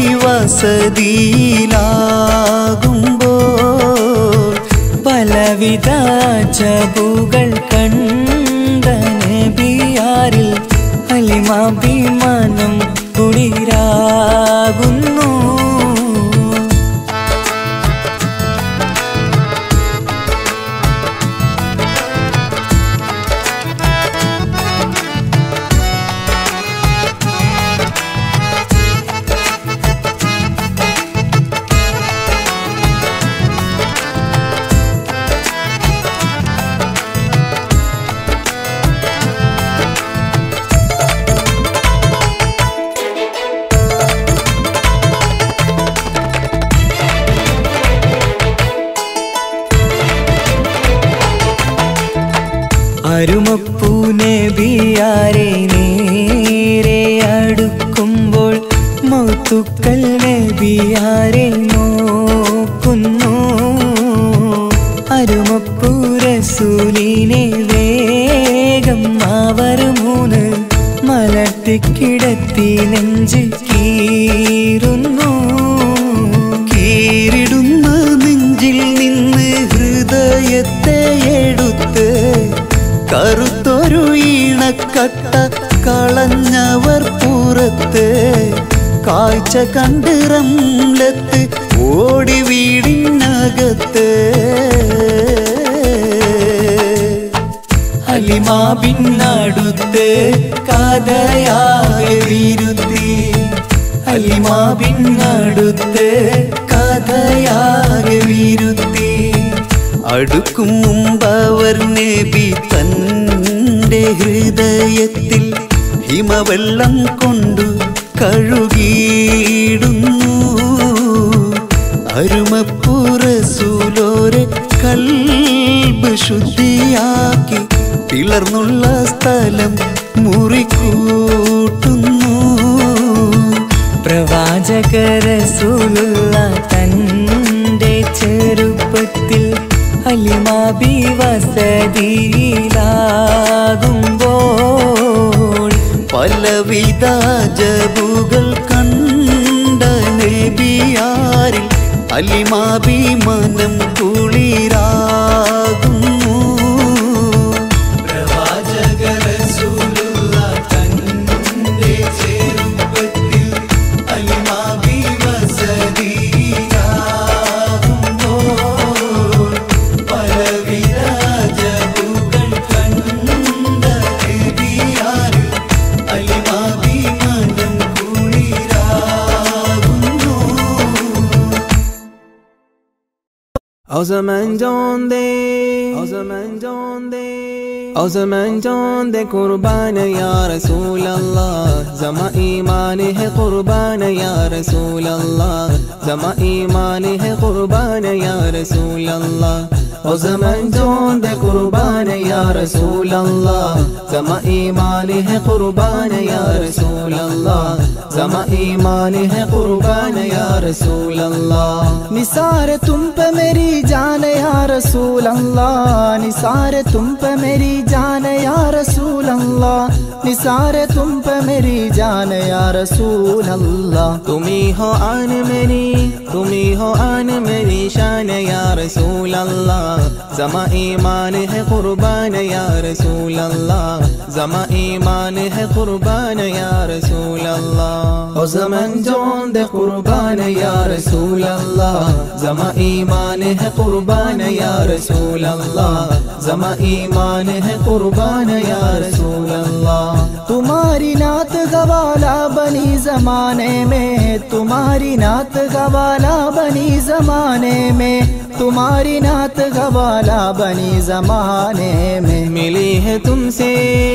വസതിയിലാകുമ്പോൾ പലവിധ ജബുകൾ കണ്ട നബിയാരിൽ അലിമാഭിമാനം കുളിരാകുന്നു അരുമപ്പൂ നബിയാരെ നേരെ അടുക്കുമ്പോൾ മൗത്തുക്കൽ നബിയാരെ നോക്കുന്നു അരുമപ്പൂ റസൂലിനെ വേഗം അവർ മൂന്ന് മലർത്തിക്കിടത്തി നെഞ്ച് കീറുന്നു കീറിടുന്ന നെഞ്ചിൽ നിന്ന് ഹൃദയത്തെ എടുത്ത് കറുത്തൊരു ഈണക്കട്ട കളഞ്ഞവർ പുറത്ത് കാഴ്ച കണ്ട് റംലത്ത് ഓടി വീടിനകത്ത് അലിമാബിന്നടുത്ത് കഥയാകെ വിരുത്തി അലിമാബിന്നടുത്ത് കഥയാകെ വിരുത്തി അടുക്കും മുമ്പവർ നബി തൻ്റെ ഹൃദയത്തിൽ ഹിമവെള്ളം കൊണ്ടു കഴുകിയിടുന്നു അരുമപ്പുറസൂലോരെ കൽബ് ശുദ്ധിയാക്കി പിളർന്നുള്ള സ്ഥലം മുറിക്കൂട്ടുന്നു പ്രവാചകരസൂലുള്ള തൻ്റെ ചെറുപ്പത്തിൽ അലിമാബി വസതിയിലാകുമ്പോൾ പലവിധ ജബുകൾ കണ്ട നബിയാരിൽ അലിമാബി മനം കുളിരാകുന്നു O zaman jonde O zaman jonde O zaman jonde कुर्बान या रसूल अल्लाह जमा ईमान है कुर्बान या रसूल अल्लाह जमा ईमान है कुर्बान या रसूल अल्लाह O zaman jonde कुर्बान या रसूल अल्लाह जमा ईमान है कुर्बान या रसूल अल्लाह जमा ईमान है कुर्बान या रसूल अल्लाह निसार तुम पे मेरी जान या रसूल अल्लाह निसार तुम पे मेरी जान या रसूल अल्लाह निसार तुम पे मेरी जान या रसूल अल्लाह तुम्ही हो आन मेरी तुम्ही हो आन मेरी शान या रसूल अल्लाह जमा ईमान है कुर्बान या रसूल अल्लाह जमा ईमान है कुर्बान या रसूल अल्लाह ओ जमन जोन दे कुर्बान या रसूल अल्लाह जमा ईमान है कुर्बान या रसूल अल्लाह जमा ईमान है कुर्बान या रसूल अल्लाह तुम्हारी नात गवाला बनी जमाने में तुम्हारी नात गवाला बनी जमाने में तुम्हारी नात गवाला बनी जमाने में मिली है तुमसे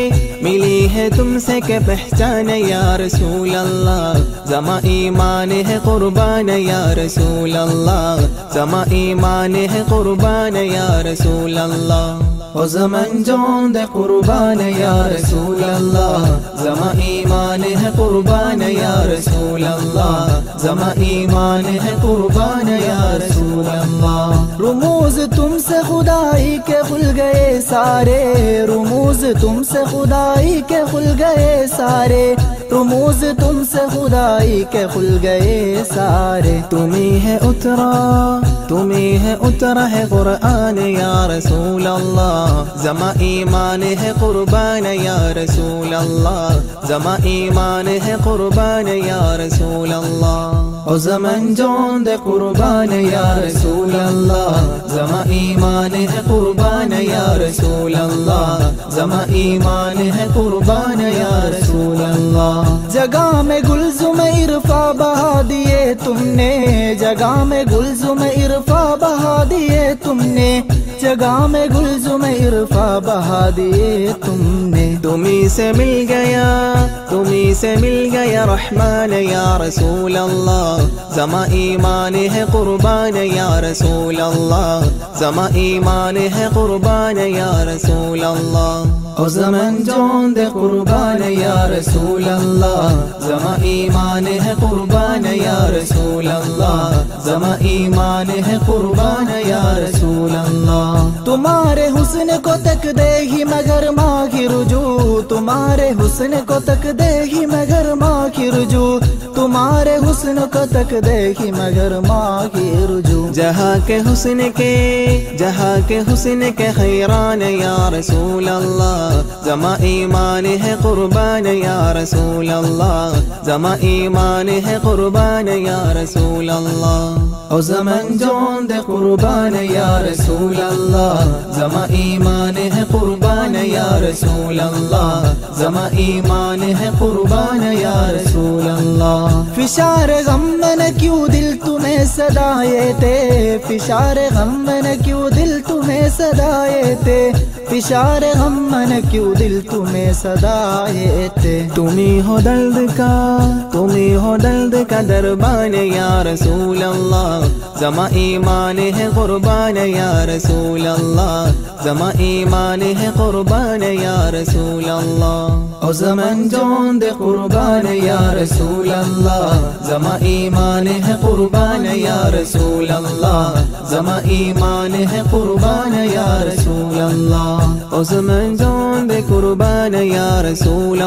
मिली है तुमसे के पहचान या रसूल अल्लाह जमा ईमान है कुर्बान या रसूल अल्लाह जमा ईमान है कुर्बान या रसूल अल्लाह ओ जमन जोन दे कुर्बान या रसूल अल्लाह जमा ईमान है कुर्बान या रसूल अल्लाह जमा ईमान है कुर्बान या रसूल अल्लाह रुमूज तुमसे खुदाई के खुल गए सारे रुमूज तुमसे खुदाई के खुल गए सारे रुमूज तुमसे खुदाई के खुल गए सारे तुम्ही है उतरा तुम्ही है उतरा है कुरान या रसूल अल्लाह जमा ईमान है कुर्बान या रसूल अल्लाह जमा ईमान है कुर्बान या रसूल अल्लाह ओ जमन जोन दे कुर्बान या रसूल अल्लाह जमा ईमान है कुर्बान या रसूल अल्लाह जमा ईमान है कुर्बान या रसूल अल्लाह जगह में गुलजुम इरफा बहा दिए तुमने जगह में गुलजुम इरफा बहा दिए तुमने जगह में गुलजुम इरफा बहा दिए तुमने तुम्ही से मिल गया तुम्ही से मिल गया रहमान या रसूल अल्लाह जमा ईमान है कुर्बान या रसूल अल्लाह जमा ईमान है कुर्बान या रसूल अल्लाह ओ जमन जोन दे कुर्बान या रसूल अल्लाह जमा ईमान है कुर्बान या रसूल अल्लाह जमा ईमान है कुर्बान या रसूल अल्लाह तुम्हारे हुस्न को तक दे ही मगर माँ की रुजू तुम्हारे हुस्न को तक दे ही मगर माँ की रुजू तुम्हारे हुस्न को तक दे ही मगर माँ की रुजू जहाँ के हुस्न के जहाँ के हुस्न के खैरान या रसूल अल्लाह जमा ईमान है कुर्बान या रसूल अल्लाह जमा ईमान है कुर्बान या रसूल अल्लाह ओ जमन जोन दे कुर्बान या रसूल अल्लाह जमा ईमान है कुर्बान या रसूल अल्लाह जमा ईमान है कुर्बान या रसूल अल्लाह फिशार गम न क्यों दिल तुम्हें सदाए थे फिशार गम न क्यों दिल तुम्हें सदाए थे फिशार गम न क्यों दिल तुम्हें सदाए थे तुम्ही हो दर्द का तुम्ही हो दर्द का दरबान या रसूल अल्लाह जमा ईमान है कुर्बान या रसूल अल्लाह जमा ईमान है कुर्बान या रसूल अल्लाह ओ जमन जोन दे कुर्बान या रसूल अल्लाह जमा ईमान है कुर्बान या रसूल अल्लाह जमा ईमान है कुर्बान या रसूल अल्लाह ओ जमन जोन दे कुर्बान या रसूल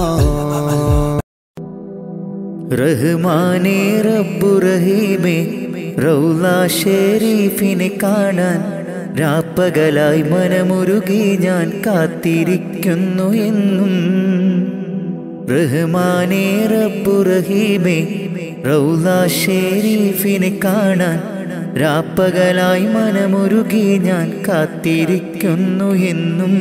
अल्लाह റഹ്മാനേ റബ്ബു റഹീമേ റൗല ഷെരീഫിനെ കാണാൻ രാപ്പകലായി മനമുരുകി ഞാൻ കാത്തിരിക്കുന്നു എന്നും റഹ്മാനേ റബ്ബു റഹീമേ റൗല ഷെരീഫിനെ കാണാൻ രാപ്പകലായി മനമുരുകി ഞാൻ കാത്തിരിക്കുന്നു എന്നും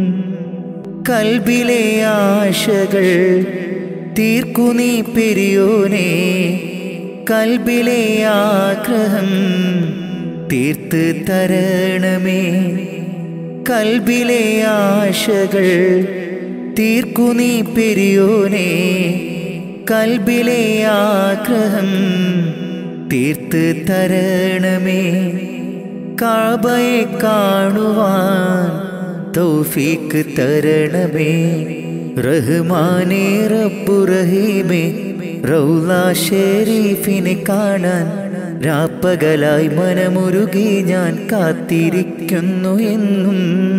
കൽബിലെ ആശകൾ തീർക്കു നീ പെരിയോനെ കൽബിലെ ആഗ്രഹം തീർത്ത് തരണമേ കൽബിലെ ആശകൾ തീർക്കു നീ പെരിയോനെ കൽബിലെ ആഗ്രഹം തീർത്ത് തരണമേ കാബയെ കാണുവാൻ തൗഫീക്ക് തരണമേ റഹ്മാനേ റബ്ബു റഹീമേ റൗല ഷെരീഫിനെ കാണാൻ രാപ്പകലായി മനമുരുകി ഞാൻ കാത്തിരിക്കുന്നു എന്നും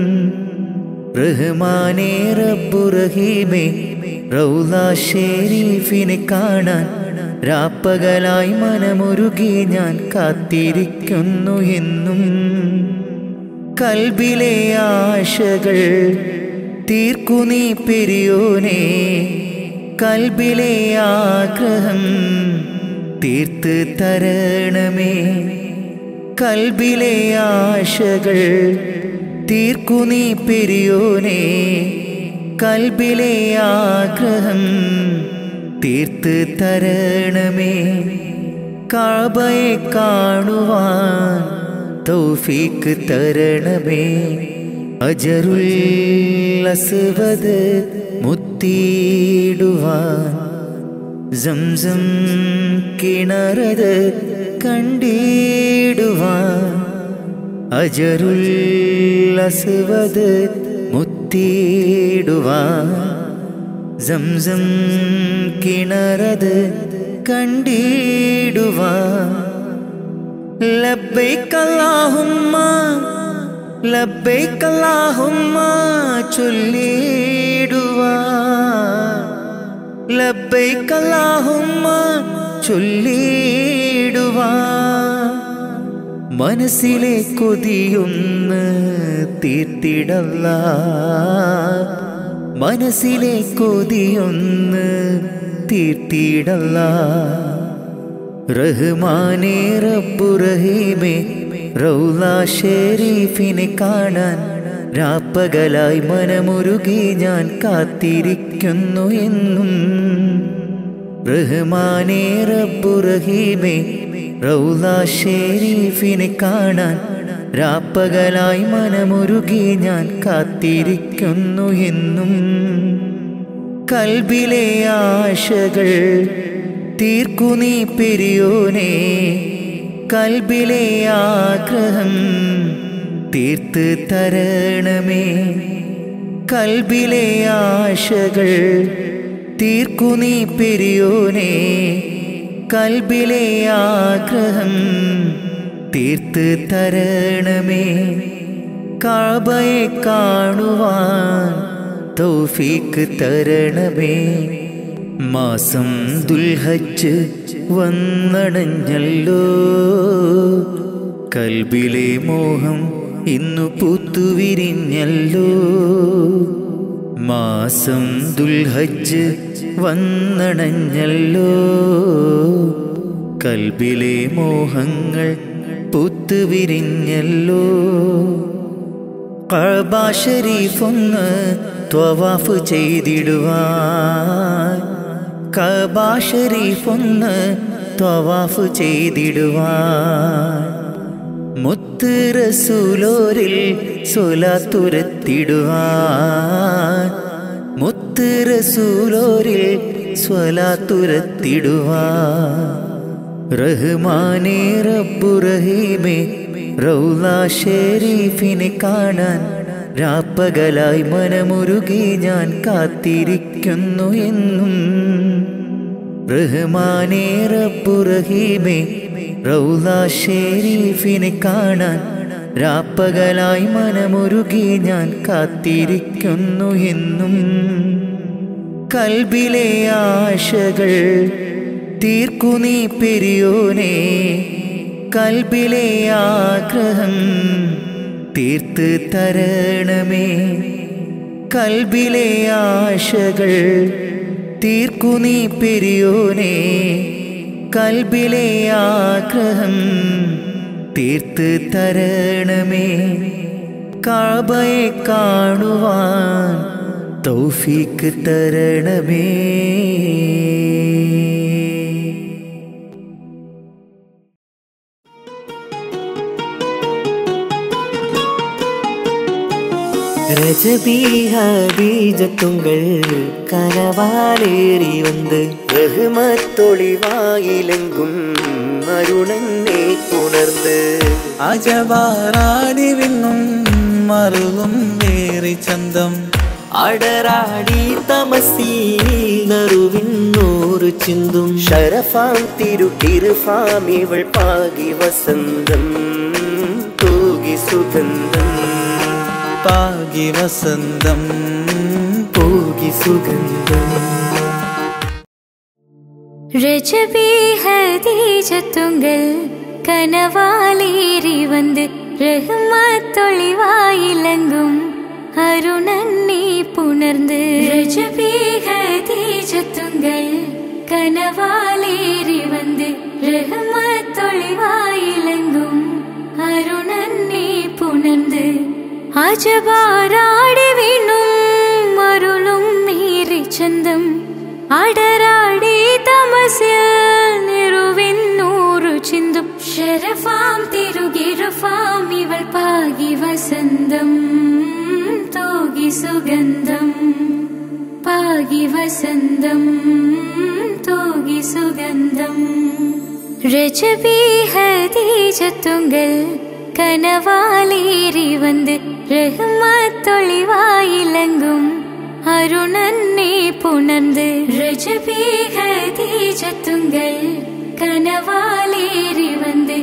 റഹ്മാനേ റബ്ബു റഹീമേ റൗല ഷെരീഫിനെ കാണാൻ രാപ്പകലായി മനമുരുകി ഞാൻ കാത്തിരിക്കുന്നു എന്നും കൽബിലെ ആശകൾ തീർക്കു നീ പെരിയോനെ കൽബിലെ ആഗ്രഹം തീർത്ത് തരണമേ കൽബിലെ ആശകൾ തീർക്കു നീ പെരിയോനെ കൽബിലെ ആഗ്രഹം തീർത്ത് തരണമേ കാബയെ കാണുവാൻ തൗഫീക്ക് തരണമേ അജറുൽ അസ്വദ് മുത്തിയിടുവാൻ സംസം കിണറത് കണ്ടിടുവാൻ അജറുൽ അസ്വദ് മുത്തിയിടുവാൻ സംസം കിണറത് കണ്ടിടുവാൻ ലബ്ബൈക അല്ലാഹുമ്മ ലബ്ബൈക അല്ലാഹുമ്മ ചൊല്ലിടുവാ ലബ്ബൈക അല്ലാഹുമ്മ ചൊല്ലിടുവാ മനസ്സിലെ കൊതിയൊന്ന് തീർത്തിടല്ല മനസ്സിലെ കൊതിയൊന്ന് തീർത്തിടല്ല റഹ്മാനേ റബ്ബു റഹീമേ റൗല ഷെരീഫിനെ കാണാൻ രാപ്പകലായി മനമുരുകി ഞാൻ കാത്തിരിക്കുന്നു എന്നും റഹ്മാനേ റബ്ബു റഹീമേ റൗല ഷെരീഫിനെ കാണാൻ രാപ്പകലായി മനമുരുകി ഞാൻ കാത്തിരിക്കുന്നു എന്നും കൽബിലെ ആശകൾ തീർക്കു നീ പെരിയോനെ കൽബിലെ ആഗ്രഹം തീർത്ത് തരണമേ കൽബിലെ ആശകൾ തീർക്കു നീ പെരിയോനെ കൽബിലെ ആഗ്രഹം തീർത്ത് തരണമേ കാബയെ കാണുവാൻ തൗഫീക്ക് തരണമേ മാസം ദുൽഹജ്ജ് വന്നടഞ്ഞല്ലോ കൽബിലെ മോഹം ഇന്നു പൂത്തുവിരിഞ്ഞല്ലോ മാസം ദുൽഹജ്ജ് വന്നടഞ്ഞല്ലോ കൽബിലെ മോഹങ്ങൾ പൂത്തുവിരിഞ്ഞല്ലോ കഅബ ഷരീഫൊന്ന് ത്വവാഫ് ചെയ്തിടുവാൻ കഅബ ഷരീഫൊന്ന് ത്വവാഫ് ചെയ്തിടുവാൻ മുത്ത് റസൂലോരിൽ സ്വലാത്തുരത്തിടുവാൻ മുത്ത് റസൂലോരിൽ സ്വലാത്തുരത്തിടുവാൻ റഹ്മാനേ റബ്ബു റഹീമേ റൗല ഷെരീഫിനെ കാണാൻ രാപ്പകലായി മനമുരുകി ഞാൻ കാത്തിരിക്കുന്നു എന്നും റഹ്മാനേ റബ്ബു റഹീമേ റൗല ഷെരീഫിനെ കാണാൻ രാപ്പകലായി മനമുരുകി ഞാൻ കാത്തിരിക്കുന്നു എന്നും കൽബിലെ ആശകൾ തീർക്കു നീ പെരിയോനെ കൽബിലെ ആഗ്രഹം തീർത്ത് തരണമേ കൽബിലെ ആശകൾ തീർക്കു നീ പെരിയോനെ കൽബിലെ ആഗ്രഹം തീർത്ത് തരണമേ കാബയെ കാണുവാൻ തൗഫീക്ക് തരണമേ രജബീഹീജത്തുങ്കൾ കനവാലേറി വന്ന് ബഹുമത്തൊളിവായിലെങ്കും അരുണനെ ഉണർന്ന് അജവാറാടി വിണ്ണും മറുകും വേറി ചന്തം അടരാടി തമസീനറുവിന്നൂറ് ചിന്തും ഷരഫാം തിരുകിരുഫാം ഇവൾ പാകി വസന്തം തൂകി സുഗന്ധം പാകി വസന്തം പൂകി സുഗന്ധം രജബി ഹദീജത്തുങ്കൾ കനവാലേറി வந்து ரஹ்மத்தொளிவாயிலங்கும் அருணன்னி புணர்ந்து ரஜபி ஹதீஜத்துங்கள் கனவாலேறி வந்து ரஹ்மத்தொளிவாயிலங்கும் அருணன்னி புணர்ந்து അജബാരാടി വീണും അരുളും മീറി ചന്തം അടരാടി തമസിൽ നിറുവിന്നൂറു ചിന്തും ഷരഫാം തിരുകിരുഫാം ഇവൾ പാകി വസന്തം തൂകി സുഗന്ധം പാകി വസന്തം തൂകി സുഗന്ധം രജബി ഹദീജത്തുങ്കൾ കനവാലേറി வந்து ரஹ்மத்தொளிவாயிலங்கும் அருணன்னே புணர்ந்து ரஜபி ஹதீஜத்துங்கள் கனவாலேறி வந்து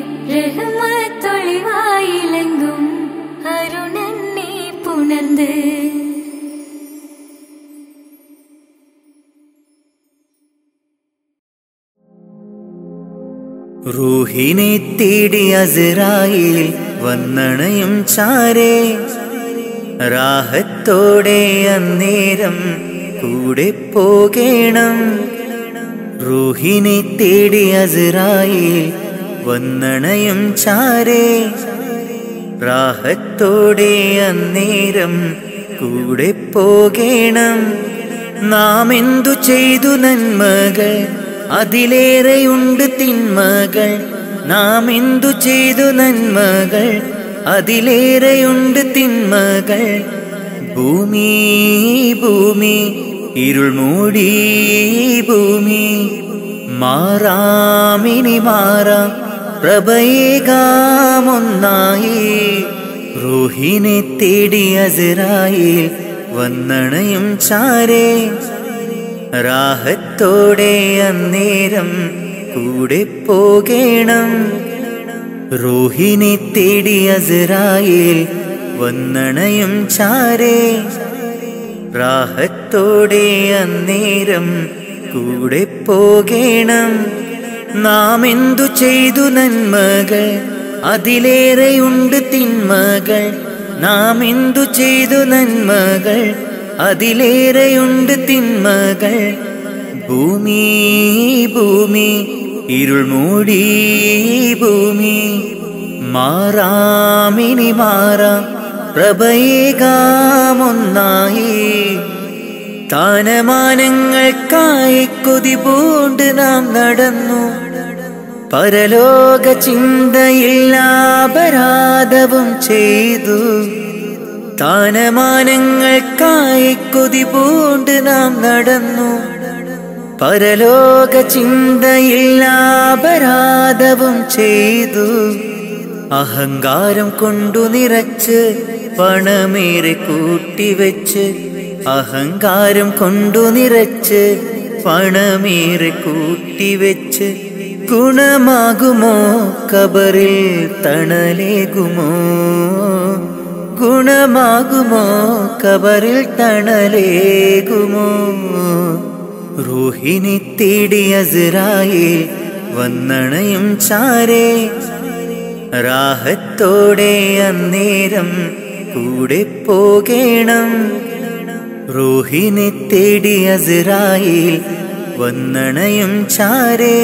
ரஹ்மத்தொளிவாயிலங்கும் அருணன்னே புணர்ந்து റൂഹിനെ തേടി അസറായിൽ വന്നണയും ചാരേ രാഹത്തോടെ അന്നേരം കൂടെ പോകേണം റൂഹിനെ തേടി അസറായിൽ വന്നണയും ചാരേ രാഹത്തോടെ അന്നേരം കൂടെ പോകേണം നാം എന്തു ചെയ്തു നന്മകൾ അതിലേറെയുണ്ട് തിന്മകൾ നാം എന്തു ചെയ്തു നന്മകൾ അതിലേറെയുണ്ട് തിന്മകൾ ഭൂമി ഭൂമി ഇരുൾ മൂടി ഭൂമി മാറാമിനി മാറാം പ്രഭയേകാമൊന്നായി റൂഹിനെ തേടി അസറായിൽ വന്നണയും ചാരേ രാഹത്തോടെ അന്നേരം കൂടെ പോകേണം റൂഹിനെ തേടി അസറായിൽ വന്നണയും ചാരേ രാഹത്തോടെ അന്നേരം കൂടെ പോകേണം നാം എന്തു ചെയ്തു നന്മകൾ അതിലേറെയുണ്ട് തിന്മകൾ നാം എന്തു ചെയ്തു നന്മകൾ അതിലേറെയുണ്ട് തിന്മകൾ ഭൂമി ഭൂമി ഇരുൾ മൂടി ഭൂമി മാറാമിനി മാറാം പ്രഭയേകാമൊന്നായി താനമാനങ്ങൾക്കായി കൊതി പൂണ്ട് നാം നടന്നു പരലോക ചിന്തയില്ലാപരാധവും ചെയ്തു താനമാനങ്ങൾക്കായി കൊതി പൂണ്ട് നാം നടന്നു പരലോക ചിന്തയില്ലാപരാധവും ചെയ്തു അഹങ്കാരം കൊണ്ടു നിറച്ച് പണമേറെ കൂട്ടിവെച്ച് അഹങ്കാരം കൊണ്ടു നിറച്ച് പണമേറെ കൂട്ടിവെച്ച് ഗുണമാകുമോ കബറിൽ തണലേകുമോ ഗുണമാകുമോ കബറിൽ തണലേകുമോ റൂഹിനെ തേടി അസറായിൽ വന്നണയും ചാരേ രാഹത്തോടെ അന്നേരം കൂടെ പോകേണം റൂഹിനെ തേടി അസറായിൽ വന്നണയും ചാരേ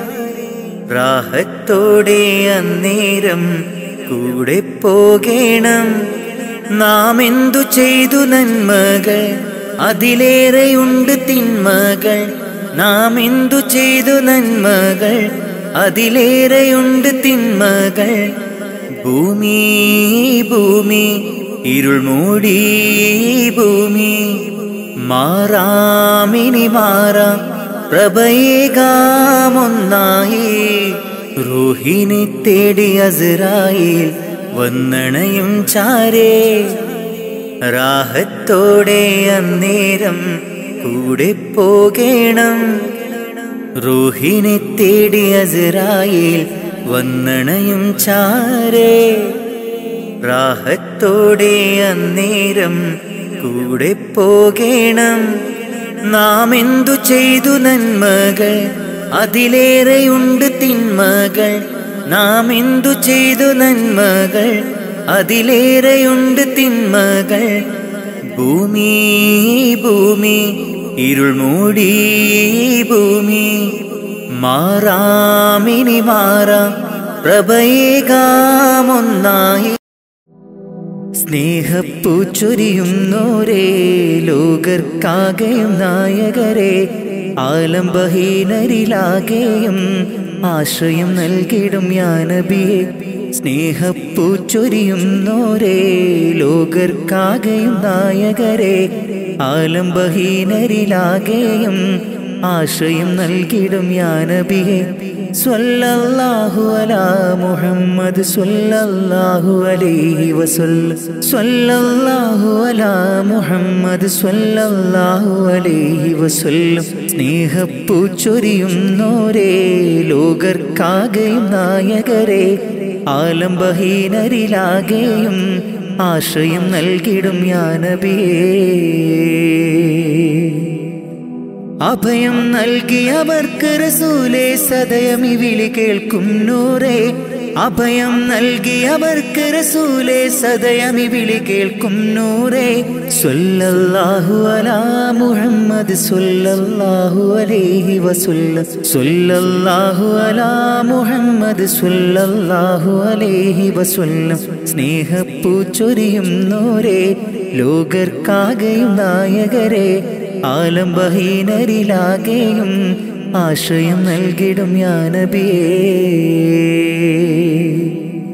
രാഹത്തോടെ അന്നേരം കൂടെ പോകേണം നാം എന്തു ചെയ്തു നന്മകൾ അതിലേറെയുണ്ട് തിന്മകൾ നാം എന്തു ചെയ്തു നന്മകൾ അതിലേറെയുണ്ട് തിന്മകൾ ഭൂമി ഭൂമി ഇരുൾ മൂടി ഭൂമി മാറാമിനി മാറാം പ്രഭയേകാമൊന്നായി റൂഹിനെ തേടി അസറായിൽ വന്നണയും ചാരേ രാഹത്തോടെ അന്നേരം കൂടെ പോകേണം റൂഹിനെ തേടി അസറായിൽ വന്നണയും ചാരേ രാഹത്തോടെ അന്നേരം കൂടെ പോകേണം നാം എന്തു ചെയ്തു നന്മകൾ അതിലേറെയുണ്ട് തിന്മകൾ നാം എന്തു ചെയ്തു നന്മകൾ അതിലേറെയുണ്ട് തിന്മകൾ ഭൂമി ഭൂമി ഇരുൾ മൂടി ഭൂമി മാറാമിനി മാറാം പ്രഭയേകാമൊന്നായി സ്നേഹപ്പൂച്ചൊരിയുന്നോരേ ലോകർക്കാകെയും നായകരെ ആലംബഹീനരിലാകെയും ആശ്രയം നൽകിടും യാനബിയെ സ്നേഹപ്പൂച്ചൊരിയുന്നോരേ ലോകർക്കാകെയും നായകരെ ആലംബഹീനരിലാകെയും ആശ്രയം നൽകിടും യാനബിയെ സ്വല്ലല്ലാഹു അലാ മുഹമ്മദ് സ്വല്ലല്ലാഹു അലൈഹി വസല്ലം സ്വല്ലല്ലാഹു അലാ മുഹമ്മദ് സ്വല്ലല്ലാഹു അലൈഹി വസല്ലം സ്നേഹപ്പൂച്ചൊരിയുന്നോരേ ലോകർക്കാകെയും നായകരെ ആലംബഹീനരിലാകെയും ആശ്രയം നൽകിടും യാനബിയേ അഭയം നൽകിയവർക്ക് റസൂലേ സദയമി വിളി കേൾക്കും നൂറേ അഭയം നൽകിയവർക്ക് റസൂലേ സദയമി വിളി കേൾക്കും നൂറേ സ്വല്ലല്ലാഹു അലാ മുഹമ്മദ് സ്വല്ലല്ലാഹു അലൈഹി വസല്ലം സ്വല്ലല്ലാഹു അലാ മുഹമ്മദ് സ്വല്ലല്ലാഹു അലൈഹി വസല്ലം സ്നേഹപ്പൂച്ചൊരിയും നോരേ ലോകർക്കാകെയും നായകരെ ആലംബഹീനരിലാകെയും ആശ്രയം നൽകിടും യാനബിയേ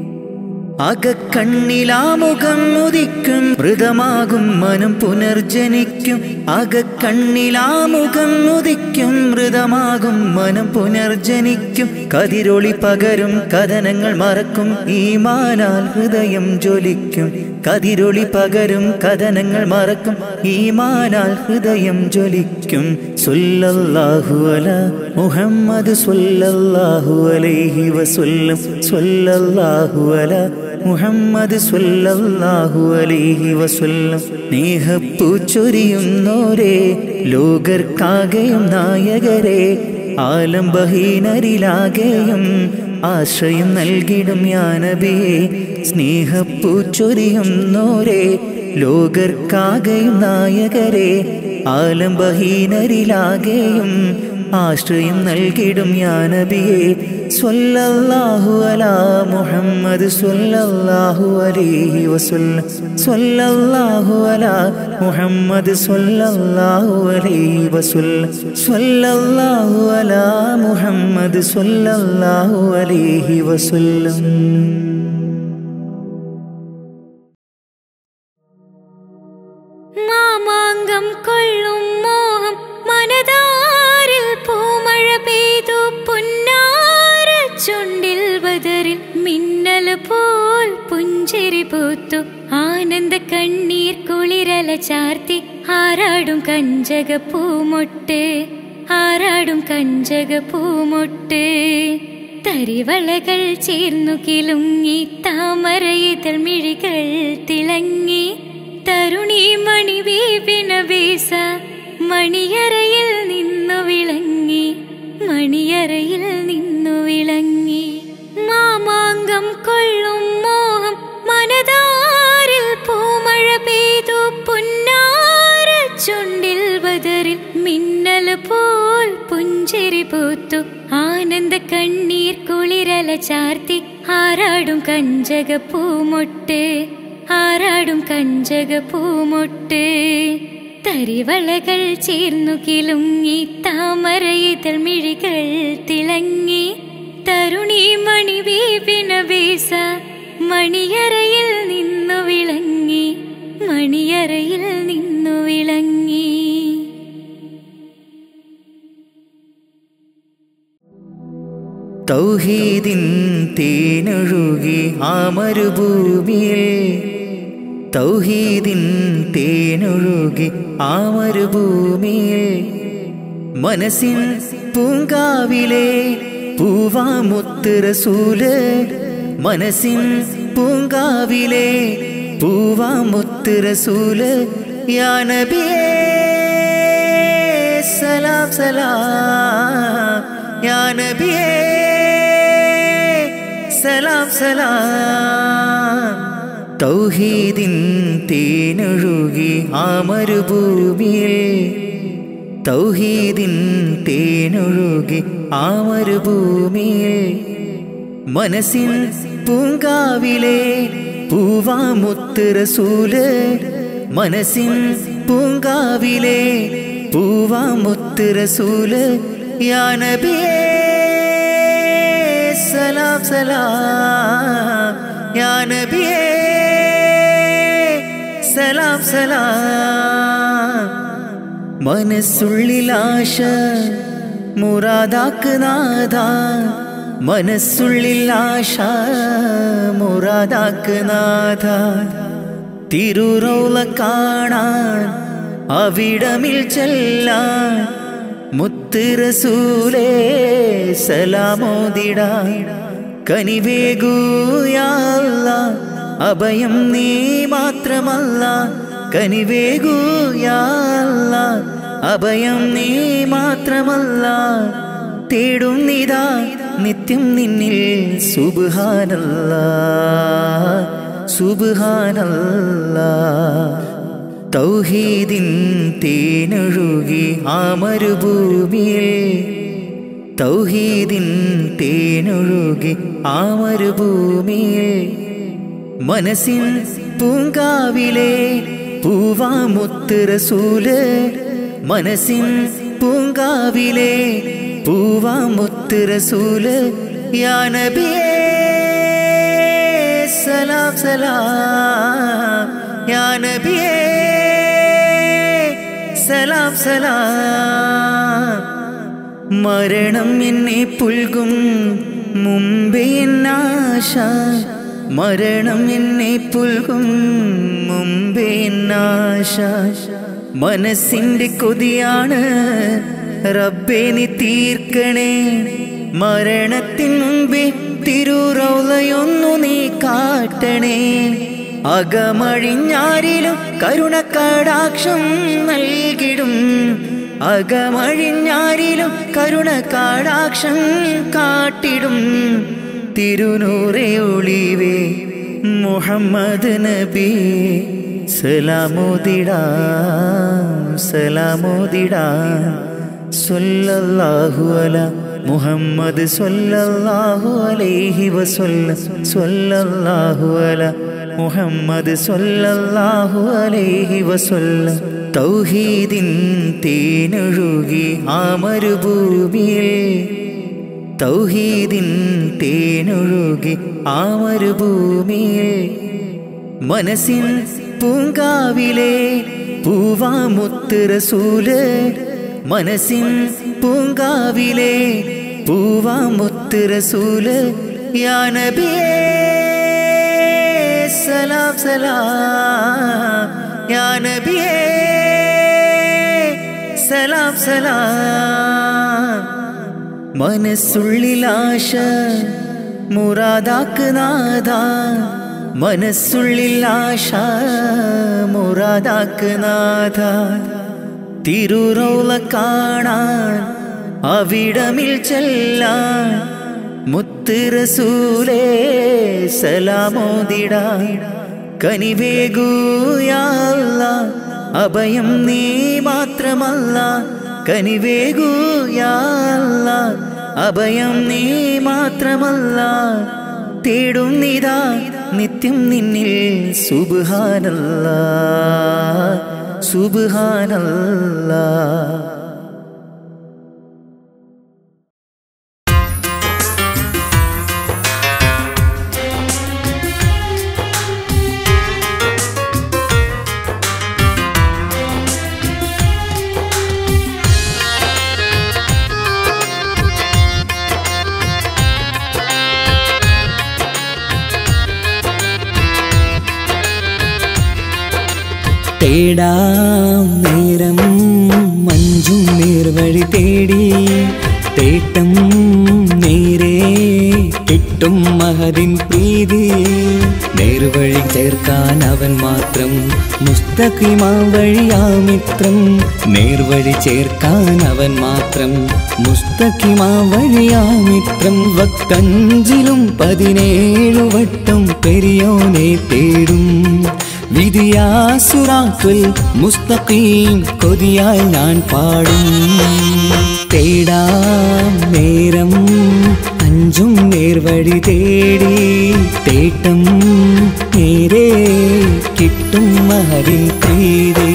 അകക്കണ്ണിലാമുഖം ഉദിക്കും മൃതമാകും മനം പുനർജനിക്കും അകക്കണ്ണിലാമുഖം ഉദിക്കും മൃതമാകും മനം പുനർജനിക്കും കതിരൊളി പകരും കഥനങ്ങൾ മറക്കും ഈമാനാൽ ഹൃദയം ജ്വലിക്കും കതിരൊളി പകരും കഥനങ്ങൾ മറക്കും ഈമാനാൽ ഹൃദയം ജ്വലിക്കും സ്വല്ലല്ലാഹു അല മുഹമ്മദ് സ്വല്ലല്ലാഹു അലൈഹി വസല്ലം സ്വല്ലല്ലാഹു അല മുഹമ്മദ് സ്വല്ലല്ലാഹു അലൈഹി വസല്ലം സ്നേഹപ്പൂച്ചൊരിയുന്നോരേ ലോകർക്കാകെയും നായകരെ ആലംബഹീനരിലാകെയും ആശ്രയം നൽകിടും യാനബിയെ സ്നേഹപ്പൂച്ചൊരിയുന്നോരേ ലോകർക്കാകെയും നായകരെ ആലംബഹീനരിലാകെയും ആശ്രയം നൽകിടും യാനബിയെ സ്വല്ലല്ലാഹു അലാ മുഹമ്മദ് സ്വല്ലല്ലാഹു അലൈഹി വസല്ലം സ്വല്ലല്ലാഹു അലാ മുഹമ്മദ് സ്വല്ലല്ലാഹു അലൈഹി വസല്ലം സ്വല്ലല്ലാഹു അലാ മുഹമ്മദ് സ്വല്ലല്ലാഹു അലൈഹി വസല്ലം മാമാങ്കം കൊള്ളും മോഹം മനതാരിൽ പൂമഴ പെയ്തു പുന്നാര ചുണ്ടിൽ ബദറിൽ മിന്നൽ പോൽ പുഞ്ചിരി പൂത്തു ആനന്ദ കണ്ണീർ കുളിരല ചാർത്തി ആരാടും കഞ്ചക പൂമൊട്ട് ആരാടും കഞ്ചക പൂമൊട്ട് തരിവളകൾ ചേർന്നു കിലുങ്ങി താമരയിതൾ മിഴികൾ തിളങ്ങി തരുണി മണി വീപിന വീസ മണിയറയിൽ നിന്നു വിളങ്ങി മണിയറയിൽ നിന്നു വിളങ്ങി മാമാങ്കം കൊള്ളും മോഹം മനതാരിൽ പൂമഴ പെയ്തു പുന്നാര ചുണ്ടിൽ ബദറിൽ മിന്നൽ പോൽ പുഞ്ചിരി പൂത്തു ആനന്ദ കണ്ണീർ കുളിരല ചാർത്തി ആരാടും കഞ്ചക പൂമൊട്ട് ആരാടും കഞ്ചക പൂമൊട്ട് തരിവളകൾ ചേർന്നു കിലുങ്ങി താമരയിതൾ മിഴികൾ തിളങ്ങി തരുണി മണി വീപിന വീസ മണിയറയിൽ നിന്നു വിളങ്ങി തൗഹീദിൻ തേനൊഴുകി ആ മരുഭൂമിയിൽ തൗഹീദിൻ തേനൊഴുകി ആ മരുഭൂമിയിൽ മനസ്സിൻ പൂങ്കാവിലെ പൂവാമുത്ത് റസൂല് മനസ്സിൻ പൂങ്കാവിലെ പൂവാമുത്ത് റസൂല് യാ നബിയേ സലാം സലാം യാ നബിയേ സലാം സലാം തൗഹീദിൻ തേനൊഴുകി ആ മരുഭൂമിയിൽ തൗഹീദിൻ തേനൊഴുകി ആ മരുഭൂമിയിൽ മനസ്സിൻ പൂങ്കാവിലെ പൂവാമുത്ത് റസൂല് മനസ്സിൻ പൂങ്കാവിലെ പൂവാമുത്ത് റസൂല് യാ നബിയേ സലാം സലാം യാ നബിയേ സലാം സലാം മനസ്സുള്ളിലാശ മുറാദാക്ക് നാഥ മനസ്സുള്ളിൽ ആശ മുറാദാക്ക് നാഥ തിരുറൗല കാണാൻ അവിടമിൽ ചെല്ലാൻ മുത്ത് റസൂലേ സലാമോദിടാൻ കനിവേഗൂയാല്ല അഭയം നീ മാത്രമല്ല കനിവേഗൂയാല്ല അഭയം നീ മാത്രമല്ല തേടുന്നിതാ നിത്യം നിന്നിൽ സുബാനല്ല സുബാനല്ല തൗഹീദിൻ തേനൊഴുകി ആ മരുഭൂമിയിൽ തൗഹീദിൻ തേനൊഴുകി ആ മരുഭൂമിയിൽ മനസ്സിൻ പൂങ്കാവിലെ പൂവാമുത്ത് റസൂല് മനസ്സിൻ പൂങ്കാവിലെ പൂവാമുത്ത് റസൂല് യാ നബിയേ സലാം സലാം യാ നബിയേ സലാം സലാം മരണം എന്നെ പുൽകും മുമ്പേ എന്നാശ മരണം എന്നെ പുൽകും മുമ്പേ എന്നാശ മനസ്സിന്റെ കൊതിയാണ് റബ്ബെ നീ തീർക്കണേ മരണത്തിൻ മുമ്പേ തിരുറൗലയൊന്നു നീ കാട്ടണേ അകമഴിഞ്ഞാരിലും കരുണക്കടാക്ഷം നൽകിടും അകമഴിഞ്ഞാരിലും കരുണക്കടാക്ഷം കാട്ടിടും തിരുനൂറെ ഒളിവേ മുഹമ്മദ് നബി സലാമോദിടാം സലാമോദിടാം സ്വല്ലല്ലാഹു അല മുഹമ്മദ് സ്വല്ലല്ലാഹു അലൈഹി വസല്ല സ്വല്ലല്ലാഹു അല മുഹമ്മദ് സ്വല്ലല്ലാഹു അലൈഹി വസല്ല തൗഹീദിൻ തേനൊഴുകി ആ മരുഭൂമിയിൽ തൗഹീദിൻ തേനൊഴുകി ആ മരുഭൂമിയിൽ മനസ്സിൻ പൂങ്കാവിലെ പൂവാമുത്ത് റസൂല് മനസ്സിൻ പൂങ്കാവിലെ പൂവാമുത്ത് റസൂല് യാ നബിയേ സലാം സലാം യാ നബിയേ സലാം സലാം മനസ്സുള്ളിലാശ മുറാദാക്ക് നാഥ മനസ്സുള്ളിൽ ആശ മുറാദാക്ക് നാഥ തിരുറൗല കാണാൻ അവിടമിൽ ചെല്ലാൻ മുത്ത് റസൂലേ സലാമോദിടാൻ കനിവേഗൂയാല്ല അഭയം നീ മാത്രമല്ല കനിവേഗൂയാല്ല അഭയം നീ മാത്രമല്ല തേടുന്നിതാ നിത്യം നിന്നിൽ സുബാനല്ല സുബാനല്ല ും തേടാം നേരം മഞ്ചും നേർവഴി തേടി തേട്ടം നേരെ കിട്ടും മഹതിൻ പ്രീതി നേർവഴി ചേർക്കാൻ അവൻ മാത്രം മുസ്തഖിമാ വഴിയാ മിത്രം നേർവഴി ചേർക്കാൻ അവൻ മാത്രം മുസ്തഖിമാ വഴിയാ മിത്രം വക്കഞ്ചിലും പതിനേഴു വട്ടം പെരിയോനെ തേടും വിധിയാസുറാത്തുൽ മുസ്തഖീം കൊതിയാൽ ഞാൻ പാടും തേടാം നേരം അഞ്ചും നേർവഴി തേടി തേട്ടം നേരെ കിട്ടും മഹരിൻ പ്രീതി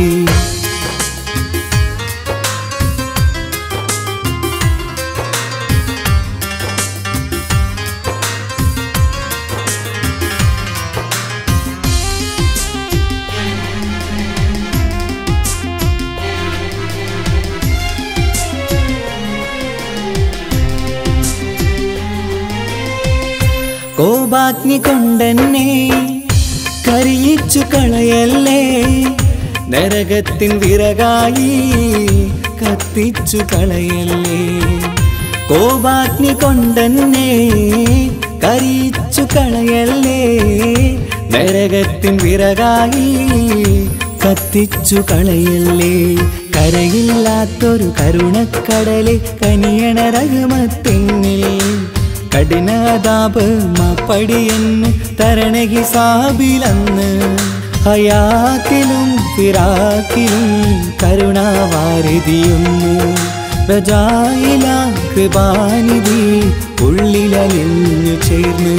കോപാഗ്നി കൊണ്ടെന്നെ കരിയിച്ചു കളയല്ലേ നരകത്തിൻ വിറകായി കത്തിച്ചു കളയല്ലേ കോപാഗ്നി കൊണ്ടെന്നെ കരിയിച്ചു കളയല്ലേ നരകത്തിൻ വിറകായി കത്തിച്ചു കളയല്ലേ കരയില്ലാത്തൊരു കരുണക്കടലെ കനിയണ രഘുമത്തിന്നിൽ കഠിനതാപ് മപ്പടിയെന്ന് തരണ ഹിസാബിലന്ന് ഹയാത്തിലും ഫിറാക്കിലും കരുണാവാരിതിയൊന്നു പ്രജായില കൃപാനിധി ഉള്ളിലലിഞ്ഞു ചേർന്ന്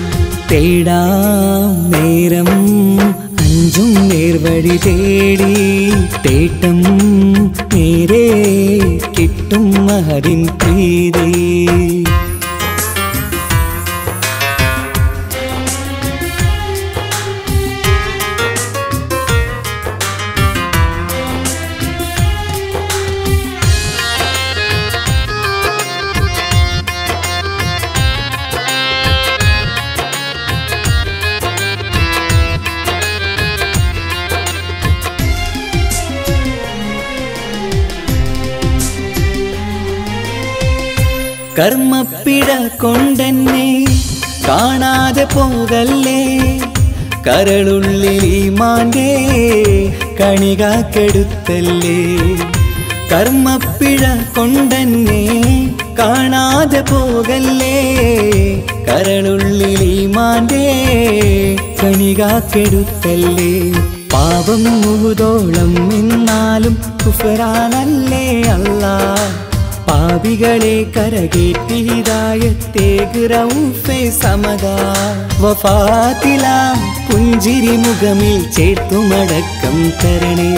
തേടാം നേരം അഞ്ചും നേർവഴി തേടി തേട്ടം നേരെ കിട്ടും മഹരിൻ പ്രീതി കർമ്മപ്പിഴ കൊണ്ടെന്നെ കാണാതെ പോകല്ലേ കരളുള്ളിൽ മാന്റെ കണികാക്കെടുത്തല്ലേ കർമ്മപ്പിഴ കൊണ്ടെന്നെ കാണാതെ പോകല്ലേ കരളുള്ളിൽ മാന്റെ കണികാക്കെടുത്തല്ലേ പാപം മുഴുതോളം എന്നാലും കുഫറാനല്ലേ അല്ലാ പാപികളെ കരകേറ്റി ഹിതായത്തേക്ക് റൗഫെ സമതാ വഫാത്തിലാം പുഞ്ചിരി മുഖമിൽ ചേർത്തുമടക്കം തരണേ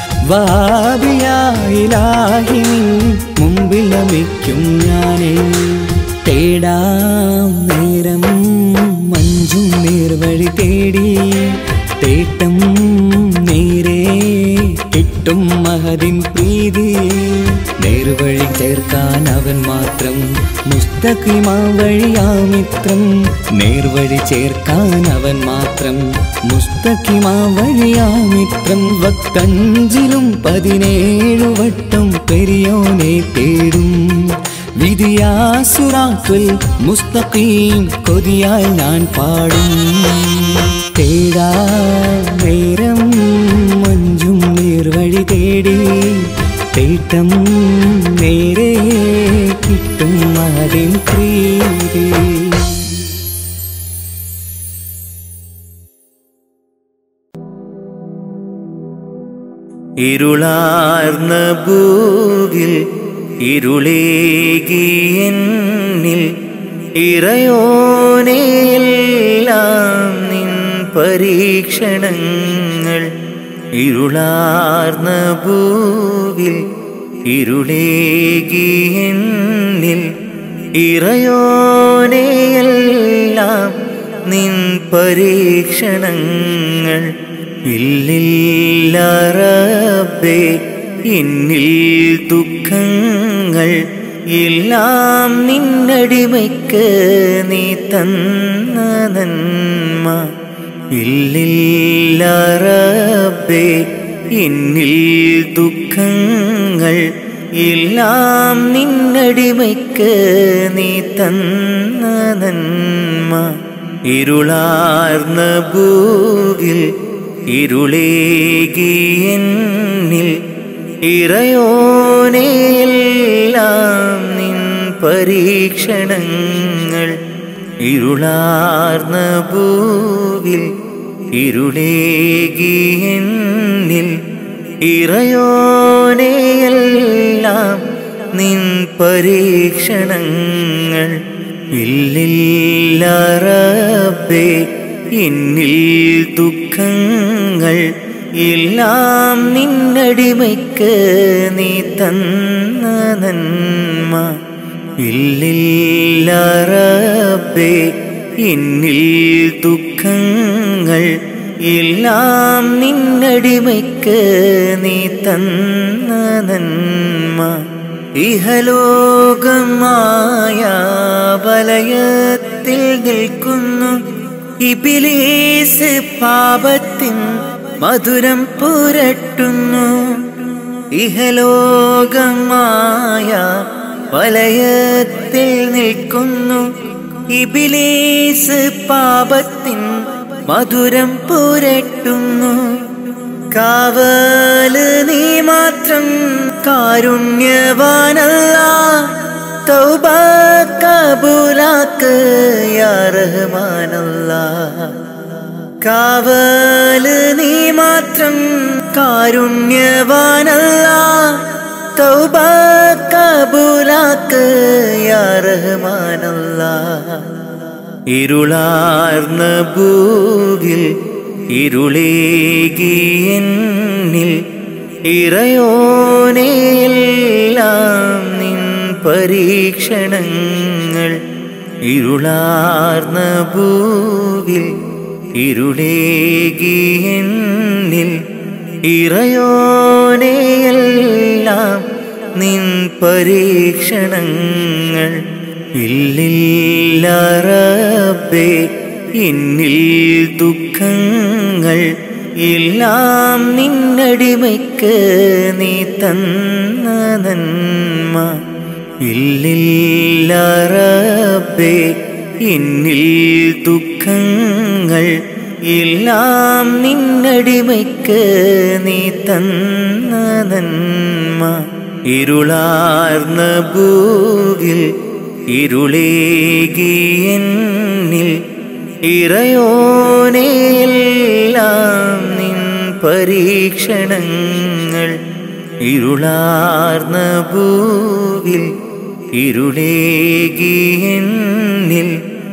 വാബിയായിലാഹി നിൻ മുമ്പിൽ നമിക്കും ഞാനേ തേടാം നേരം മഞ്ചും നേർവഴി തേടി തേട്ടം നേരെ കിട്ടും മഹതിൻ പ്രീതി നേർവഴി ചേർക്കാൻ അവൻ മാത്രം മുസ്തഖിമാ വഴിയാ മിത്രം നേർവഴി ചേർക്കാൻ അവൻ മാത്രം മുസ്തഖിമാ വഴിയാ മിത്രം വക്കഞ്ചിലും പതിനേഴു വട്ടം പെരിയോനെ തേടും വിധിയാസുറാത്തുൽ മുസ്തഖീം കൊതിയാൽ ഞാൻ പാടും തേടാ നേരം മഞ്ചും നേർവഴി തേടി തേട്ടം നേരെ കിട്ടും അതിൻ പ്രീതി ഇരുളാർന്ന ഭൂവിൽ ഇരുളേകിയെന്നിൽ ഇറയോനെയെല്ലാം നിൻ പരീക്ഷണങ്ങൾ ഇരുളാർന്ന ഭൂവിൽ ഇരുളേകിയെന്നിൽ ഇറയോനെയെല്ലാം നിൻ പരീക്ഷണങ്ങൾ ഇല്ലില്ല റബ്ബേ എന്നിൽ ദുഃഖങ്ങൾ എല്ലാം നിന്നടിമയ്ക്ക് നീ തന്ന നന്മ ഇല്ലില്ല റബ്ബേ എന്നിൽ ദുഃഖങ്ങൾ എല്ലാം നിന്നടിമയ്ക്ക് നീ തന്ന നന്മ ഇരുളാർന്ന ഭൂവിൽ ഇരുളേകി എന്നിൽ ഇറയോനെയെല്ലാം നിൻ പരീക്ഷണങ്ങൾ ഇരുളാർന്ന ഭൂവിൽ ഇരുളേകി എന്നിൽ ഇറയോനെയെല്ലാം നിൻ പരീക്ഷണങ്ങൾ ഇല്ലില്ല റബ്ബേ എന്നിൽ ദുഃഖങ്ങൾ എല്ലാം നിന്നടിമയ്ക്ക് നീ തന്ന നന്മ ഇല്ലില്ല റബ്ബേ എന്നിൽ ദുഃഖങ്ങൾ എല്ലാം നിന്നടിമയ്ക്ക് നീ തന്ന നന്മ ഇഹലോകമായ വലയത്തിൽ നിൽക്കുന്നു ഇബിലീസ് പാപത്തിൻ മധുരം പുരട്ടുന്നു ഇഹലോകമായ വലയത്തിൽ നിൽക്കുന്നു ഇബിലീസ് പാപത്തിൻ മധുരം പുരട്ടുന്നു കാവല് നീ മാത്രം കാരുണ്യവാനല്ല തൗബ കബൂലാക്ക് യാ റഹ്മാനല്ല കാവല് നീ മാത്രം കാരുണ്യവാനല്ല തൗബ കബൂലാക്ക് യാ റഹ്മാനല്ല ഇരുളാർന്ന ഭൂവിൽ ഇരുളേകി എന്നിൽ ഇറയോനെയെല്ലാം നിൻ പരീക്ഷണങ്ങൾ ഇരുളാർന്ന ഭൂവിൽ ഇരുളേകി എന്നിൽ ഇറയോനെയെല്ലാം നിൻ പരീക്ഷണങ്ങൾ ഇല്ലില്ല റബ്ബേ എന്നിൽ ദുഃഖങ്ങൾ എല്ലാം നിന്നടിമയ്ക്ക് നീ തന്ന നന്മ ഇല്ലില്ല റബ്ബേ എന്നിൽ ദുഃഖങ്ങൾ എല്ലാം നിന്നടിമയ്ക്ക് നീ തന്ന നന്മ ഇരുളാർന്ന ഭൂവിൽ ഇരുളേകി എന്നിൽ ഇറയോനെയെല്ലാം നിൻ പരീക്ഷണങ്ങൾ ഇരുളാർന്ന ഭൂവിൽ ഇരുളേകി എന്നിൽ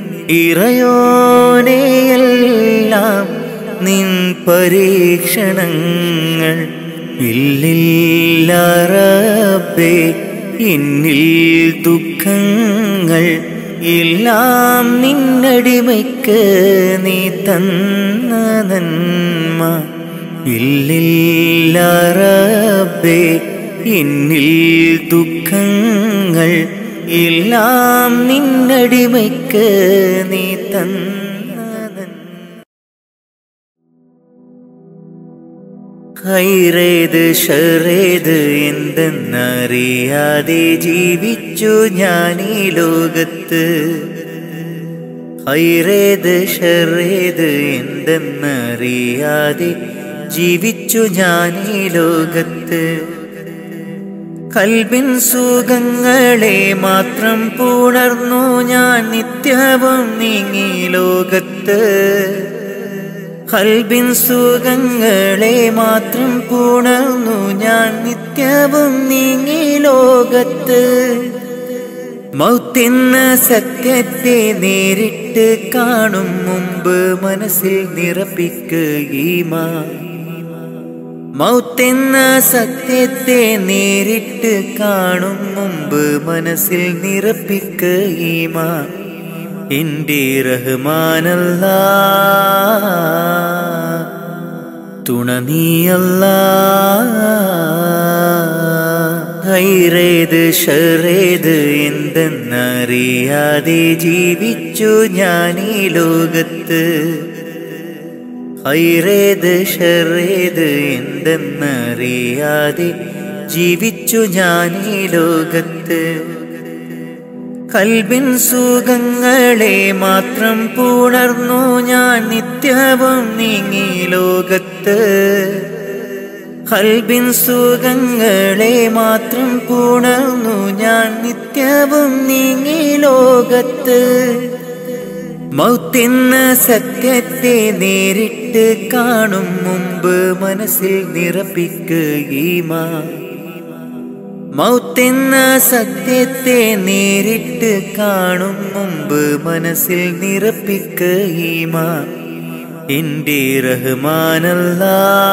ഇറയോനെയെല്ലാം നിൻ പരീക്ഷണങ്ങൾ ഇല്ലില്ല റബ്ബേ എന്നിൽ ദുഃഖങ്ങൾ എല്ലാം നിന്നടിമയ്ക്ക് നീ തന്ന നന്മ ഇല്ലില്ല റബ്ബേ എന്നിൽ ദുഃഖങ്ങൾ എല്ലാം നിന്നടിമയ്ക്ക് നീ തന്ന നന്മ ഹൈറേത് ഷറേത് എന്തെന്നറിയാതെ ജീവിച്ചു ഞാൻ ഈ ലോകത്ത് ഹൈറേത് ഷറേത് എന്തെന്നറിയാതെ ജീവിച്ചു ഞാൻ ഈ ലോകത്ത് കൽബിൻ സുഖങ്ങളെ മാത്രം പുണർന്നു ഞാൻ നിത്യവും നീങ്ങി ലോകത്ത് കൽബിൻ സുഖങ്ങളെ മാത്രം പുണർന്നു ഞാൻ നിത്യവും നീങ്ങി ലോകത്ത് മൗത്തെന്ന സത്യത്തെ നേരിട്ട് കാണും മുമ്പ് മനസ്സിൽ നിറപ്പിക്കുകീമാ മൗത്തെന്ന സത്യത്തെ നേരിട്ട് കാണും മുമ്പ് മനസ്സിൽ നിറപ്പിക്കുകീമാ എന്റെ റഹ്മാനല്ല തുണ നീയല്ല ഹൈറേത് ഷറേത് എന്തെന്നറിയാതെ ജീവിച്ചു ഞാൻ ഈ ലോകത്ത് ഹൈറേത് ഷറേത് എന്തെന്നറിയാതെ ജീവിച്ചു ഞാൻ ഈ ലോകത്ത് കൽബിൻ സുഖങ്ങളെ മാത്രം പുണർന്നു ഞാൻ നിത്യവും നീങ്ങി ലോകത്ത് കൽബിൻ സുഖങ്ങളെ മാത്രം പുണർന്നു ഞാൻ നിത്യവും നീങ്ങി ലോകത്ത് മൗത്തെന്ന സത്യത്തെ നേരിട്ട് കാണും മുമ്പ് മനസ്സിൽ നിറപ്പിക്കുകീമാ മൗത്തെന്ന സത്യത്തെ നേരിട്ട് കാണും മുമ്പ് മനസ്സിൽ നിറപ്പിക്കുകീമാ എന്റെ റഹ്മാനല്ല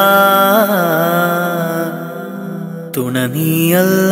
തുണ നീയല്ല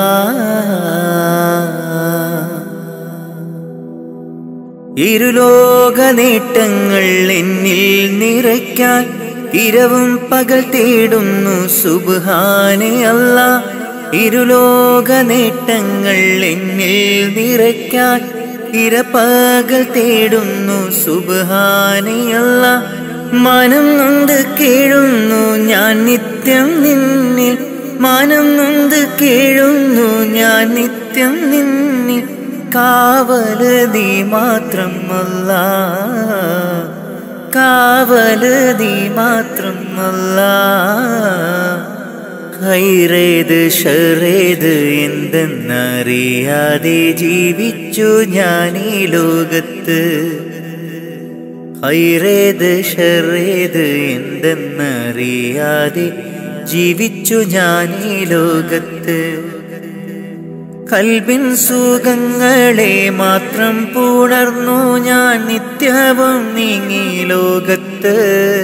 ഇരുലോക നേട്ടങ്ങൾ എന്നിൽ നിറയ്ക്കാൻ ഇരവും പകൽ തേടുന്നു സുബാനെ അല്ല ഇരുലോക നേട്ടങ്ങൾ എന്നിൽ നിറയ്ക്കാൻ ഇരപ്പകൽ തേടുന്നു സുബാനെ അല്ല മനം നൊന്ത് കേഴുന്നു ഞാൻ നിത്യം നിന്നിൽ മനം നൊന്ത് കേഴുന്നു ഞാൻ നിത്യം നിന്നിൽ കാവല് നീ മാത്രം അല്ല കാവല് നീ മാത്രം അല്ല ഹൈറേത് ഷറേത് എന്തെന്നറിയാതെ ജീവിച്ചു ഞാൻ ഈ ലോകത്ത് ഹൈറേത് ഷറേത് എന്തെന്നറിയാതെ ജീവിച്ചു ഞാൻ ഈ ലോകത്ത് കൽബിൻ സുഖങ്ങളെ മാത്രം പുണർന്നു ഞാൻ നിത്യവും നീങ്ങി ലോകത്ത്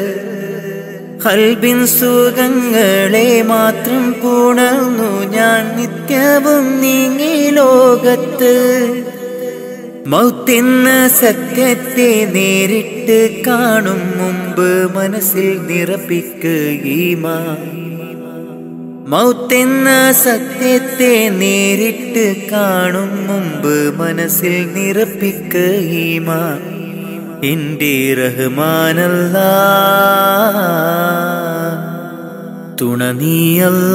കൽബിൻ സുഖങ്ങളെ മാത്രം പുണർന്നു ഞാൻ നിത്യവും നീങ്ങി ലോകത്ത് മൗത്തെന്ന സത്യത്തെ നേരിട്ട് കാണും മുമ്പ് മനസ്സിൽ നിറപ്പിക്കുകീമാ മൗത്തെന്ന സത്യത്തെ നേരിട്ട് കാണും മുമ്പ് മനസ്സിൽ നിറപ്പിക്കുകീമാ എന്റെ റഹ്മാനല്ല തുണ നീയല്ല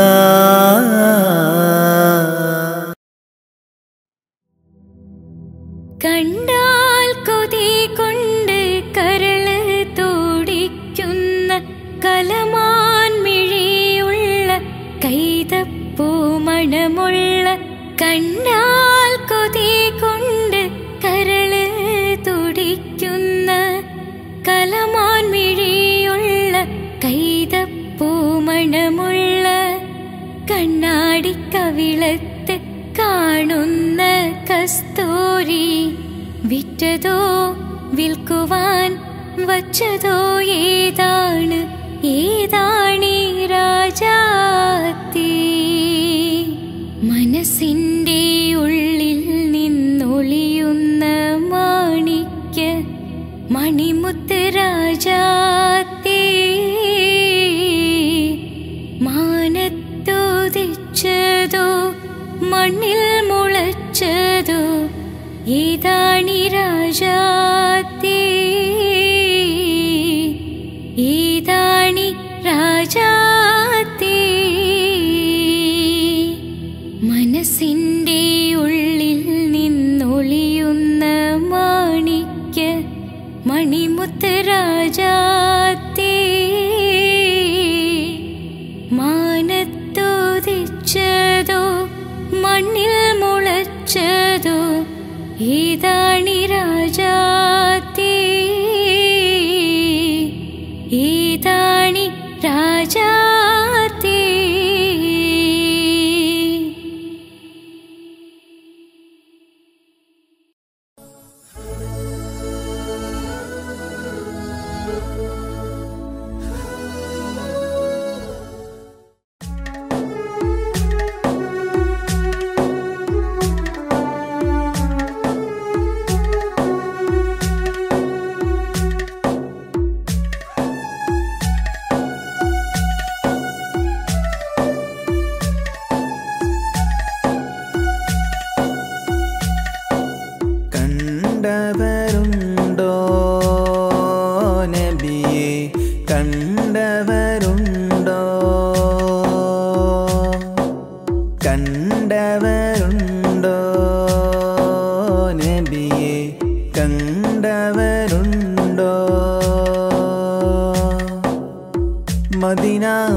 കണ്ടാൽ കൊതി കൊണ്ട് കരള് തോടിക്കുന്ന കലമാൻ മിഴിയുള്ള കൈതപ്പൂ മണമുള്ള കണ്ടാൽ കൊതി കൊണ്ട് കരള് തുടിക്കുന്ന കലമാൻ മിഴിയുള്ള കൈതപ്പൂ മണമുള്ള കണ്ണാടി കവിളത്ത് കാണുന്ന കസ്തൂരി വിറ്റതോ വിൽക്കുവാൻ വച്ചതോ ഏതാണ് ഏതാണീ രാജാത്തി മനസ്സിൻ്റെ ഉള്ളിൽ നിന്നൊളിയുന്ന മാണിക്യ മണിമുത്ത് രാജാത്തേ മാനത്തോതിച്ചതോ മണ്ണിൽ മുളച്ചതോ ഏതാണി രാജാത്തേ ഏതാണി രാജാ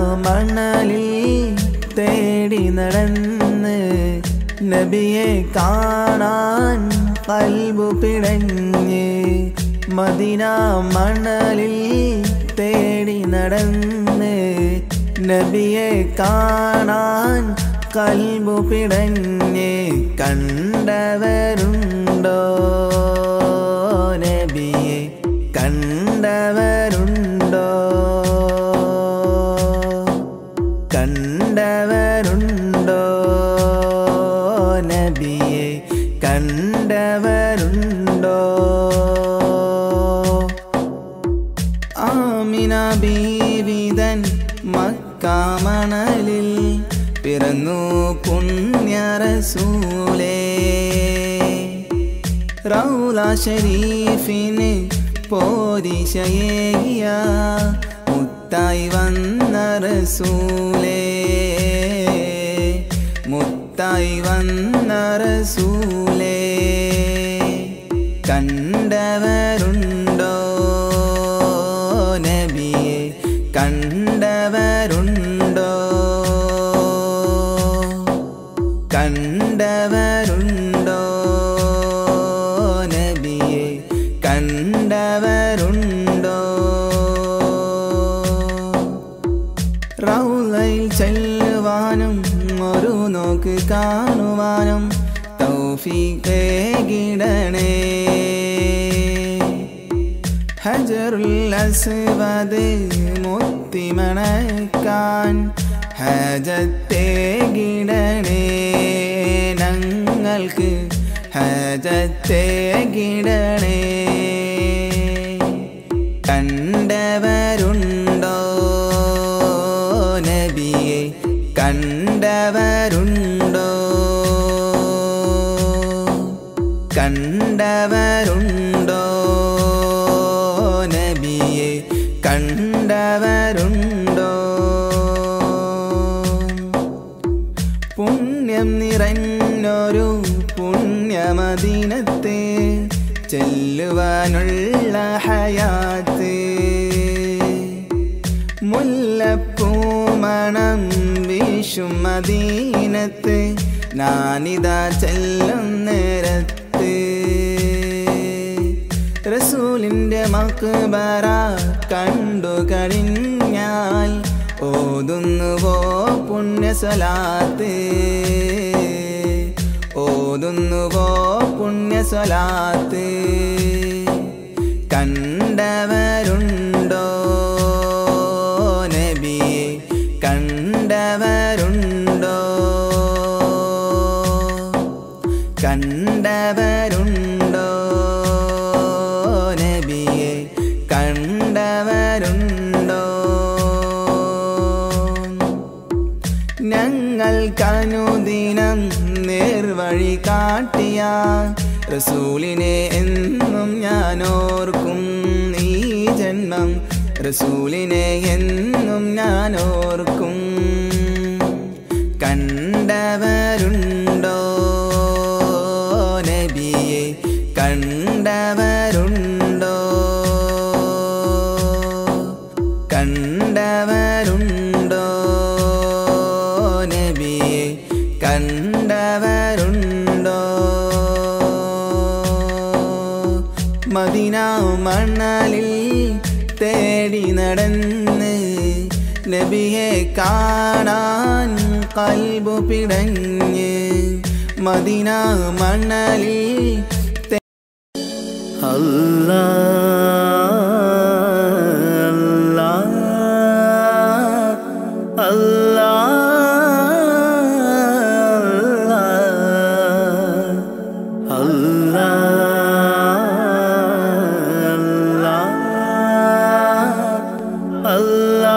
മണലിൽ തേടി നടന്ന് നബിയെ കാണാൻ കൽബു പിടഞ്ഞ് മദിന മണലിൽ തേടി നടന്ന് നബിയെ കാണാൻ കൽബു പിടഞ്ഞ് കണ്ടവരുണ്ടോ നബിയെ കണ്ടവരുണ്ടോ കണ്ടവരുണ്ടോ നബിയെ കണ്ടവരുണ്ടോ ആമിന ബീവിതൻ മക്കാമണലിൽ പിറന്നു പുണ്യറസൂലേ റൗല ഷരീഫിന് പോരിശയേയ മുത്തായി വന്ന റസൂലേ മുത്തായി വന്ന റസൂലേ കണ്ടവരുണ്ടോ നബിയെ കണ്ടവരുണ്ടോ കണ്ടവരുണ്ടോ നബിയെ കണ്ടവരുണ്ടോ റൗലയിൽ ചെല്ലുവാനും ഒരു നോക്ക് കാണുവാനും തൗഫീഖേ കിടണേ ഹജറുൽ അസ്വദ് മുത്തിമണക്കാൻ ഹജത്തെ കിടണേ ഞങ്ങൾക്ക് ഹജത്തെ കിടണേ കണ്ടവരുണ്ടോ നബിയെ കണ്ടവരുണ്ടോ കണ്ടവരുണ്ടോ നബിയെ കണ്ടവരുണ്ടോ പുണ്യം നിറഞ്ഞൊരു പുണ്യമദീനത്തെ ചെല്ലുവാനുള്ള ഹയാത്ത് മുല്ലപ്പൂമണം വീശും മദീനത്ത് ഞാനിതാ ചെല്ലും നേരത്ത് റസൂലിൻ്റെ മക്ബറ കണ്ടു കഴിഞ്ഞാൽ ഓതുന്നുവോ പുണ്യസ്വലാത്ത് ഓതുന്നുവോ പുണ്യസ്വലാത്ത് കണ്ടവരുണ്ടോ നബിയെ കണ്ടവരുണ്ടോ കണ്ടവരുണ്ടോ നബിയെ കണ്ടവരുണ്ടോ ഞങ്ങൾക്കനുദിനം നേർവഴി കാട്ടിയ റസൂലിനെ എന്നും ഞാൻ ഓർക്കും ഈ ജന്മം റസൂലിനെ എന്നും ഞാൻ ഓർക്കും കണ്ടവരുണ്ടോ നബിയെ കണ്ടവരുണ്ടോ കണ്ടവരുണ്ടോ നബിയെ കണ്ടവരുണ്ടോ മദിന മണലിൽ തേടി നടന്ന് നബിയെ കാണാൻ കൽബു പിടഞ്ഞ് മദിന മണലിൽ അല്ലാ അല്ലാ അല്ലാ അല്ലാ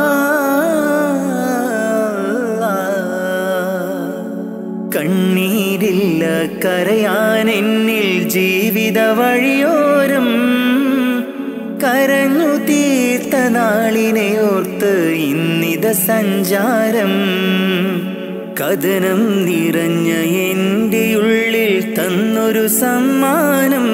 കണ്ണീരില്ല കരയാൻ എന്നിൽ ജീവിത വഴിയോരം കരഞ്ഞു തീർത്ത നാളിനെ ഓർത്ത് ഇന്നിത സഞ്ചാരം കഥനം നിറഞ്ഞ എൻ്റെ ഉള്ളിൽ തന്നൊരു സമ്മാനം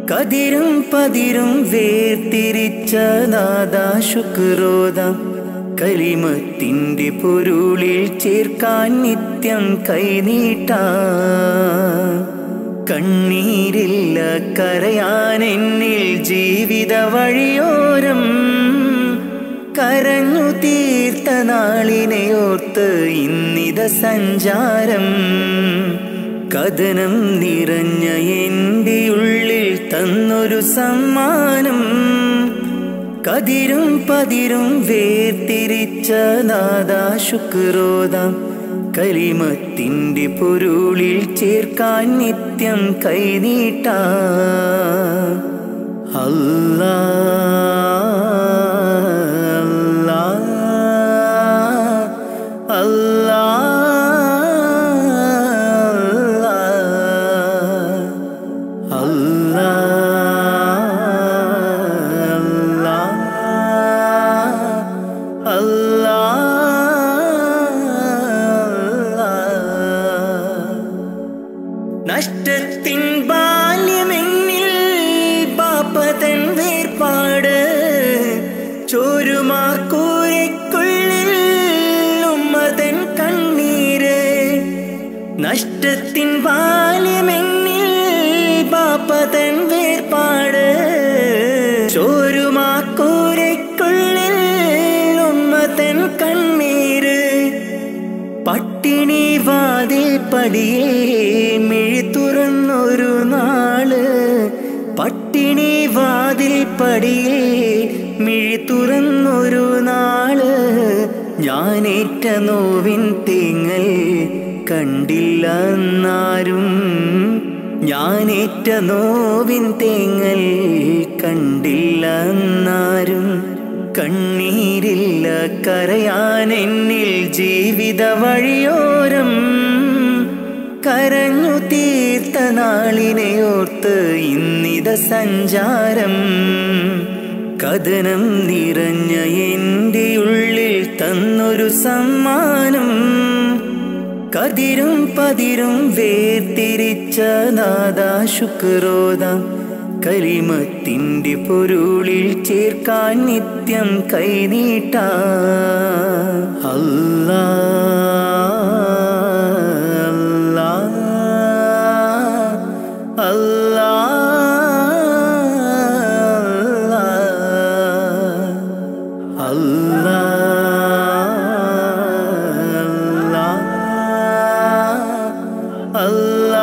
കതിരും പതിരും വേർതിരിച്ച നാദാ ശുക്രോദം കലിമത്തിൻ്റെ പൊരുളിൽ ചേർക്കാൻ നിത്യം കൈനീട്ട കണ്ണീരില്ല കരയാൻ എന്നിൽ ജീവിത വഴിയോരം കരഞ്ഞു തീർത്ത നാളിനെ ഓർത്ത് ഇന്നിത സഞ്ചാരം കഥനം നിറഞ്ഞ എൻ്റെ ഉള്ളിൽ തന്നൊരു സമ്മാനം കതിരും പതിരും വേർതിരിച്ച നാദാ ശുക്രോദാം കലിമത്തിൻ്റെ പൊരുളിൽ ചേർക്കാൻ നിത്യം കൈനീട്ട അല്ലാ അല്ലാ അല്ലാ അല്ലാ നഷ്ടത്തിൻ ബാല്യമെന്നിൽ പാപ്പതൻ വേർപാട് ചോരുമാക്കൂരയ്ക്കുള്ളിൽ ഉമ്മതൻ കണ്ണീര് നഷ്ടത്തിൻ ബാല്യമെന്നിൽ പാപ്പതൻ വേർപാട് ചോരുമാക്കൂരയ്ക്കുള്ളിൽ ഉമ്മതൻ കണ്ണീര് പട്ടിണി വാതിൽ പടിയേ മിഴി തുറന്നൊരു നാള് പട്ടിണി വാതിൽ പടിയേ മിഴി തുറന്നൊരു നാള് ഞാനേറ്റ നോവിൻ തേങ്ങൽ കണ്ടില്ല എന്നാരും ഞാനേറ്റ നോവിൻ തേങ്ങൽ കണ്ടില്ല എന്നാരും കണ്ണീരില്ല കരയാൻ എന്നിൽ ജീവിത വഴിയോരം കരഞ്ഞു തീർത്ത നാളിനെ ഓർത്ത് ഇന്നിത സഞ്ചാരം കഥനം നിറഞ്ഞ എൻ്റെ ഉള്ളിൽ തന്നൊരു സമ്മാനം കതിരും പതിരും വേർതിരിച്ച നാദാ ശുക്രോദാം കലിമത്തിൻ്റെ പൊരുളിൽ ചേർക്കാൻ നിത്യം കൈനീട്ട അല്ലാ അല്ലാ അല്ലാ അല്ലാ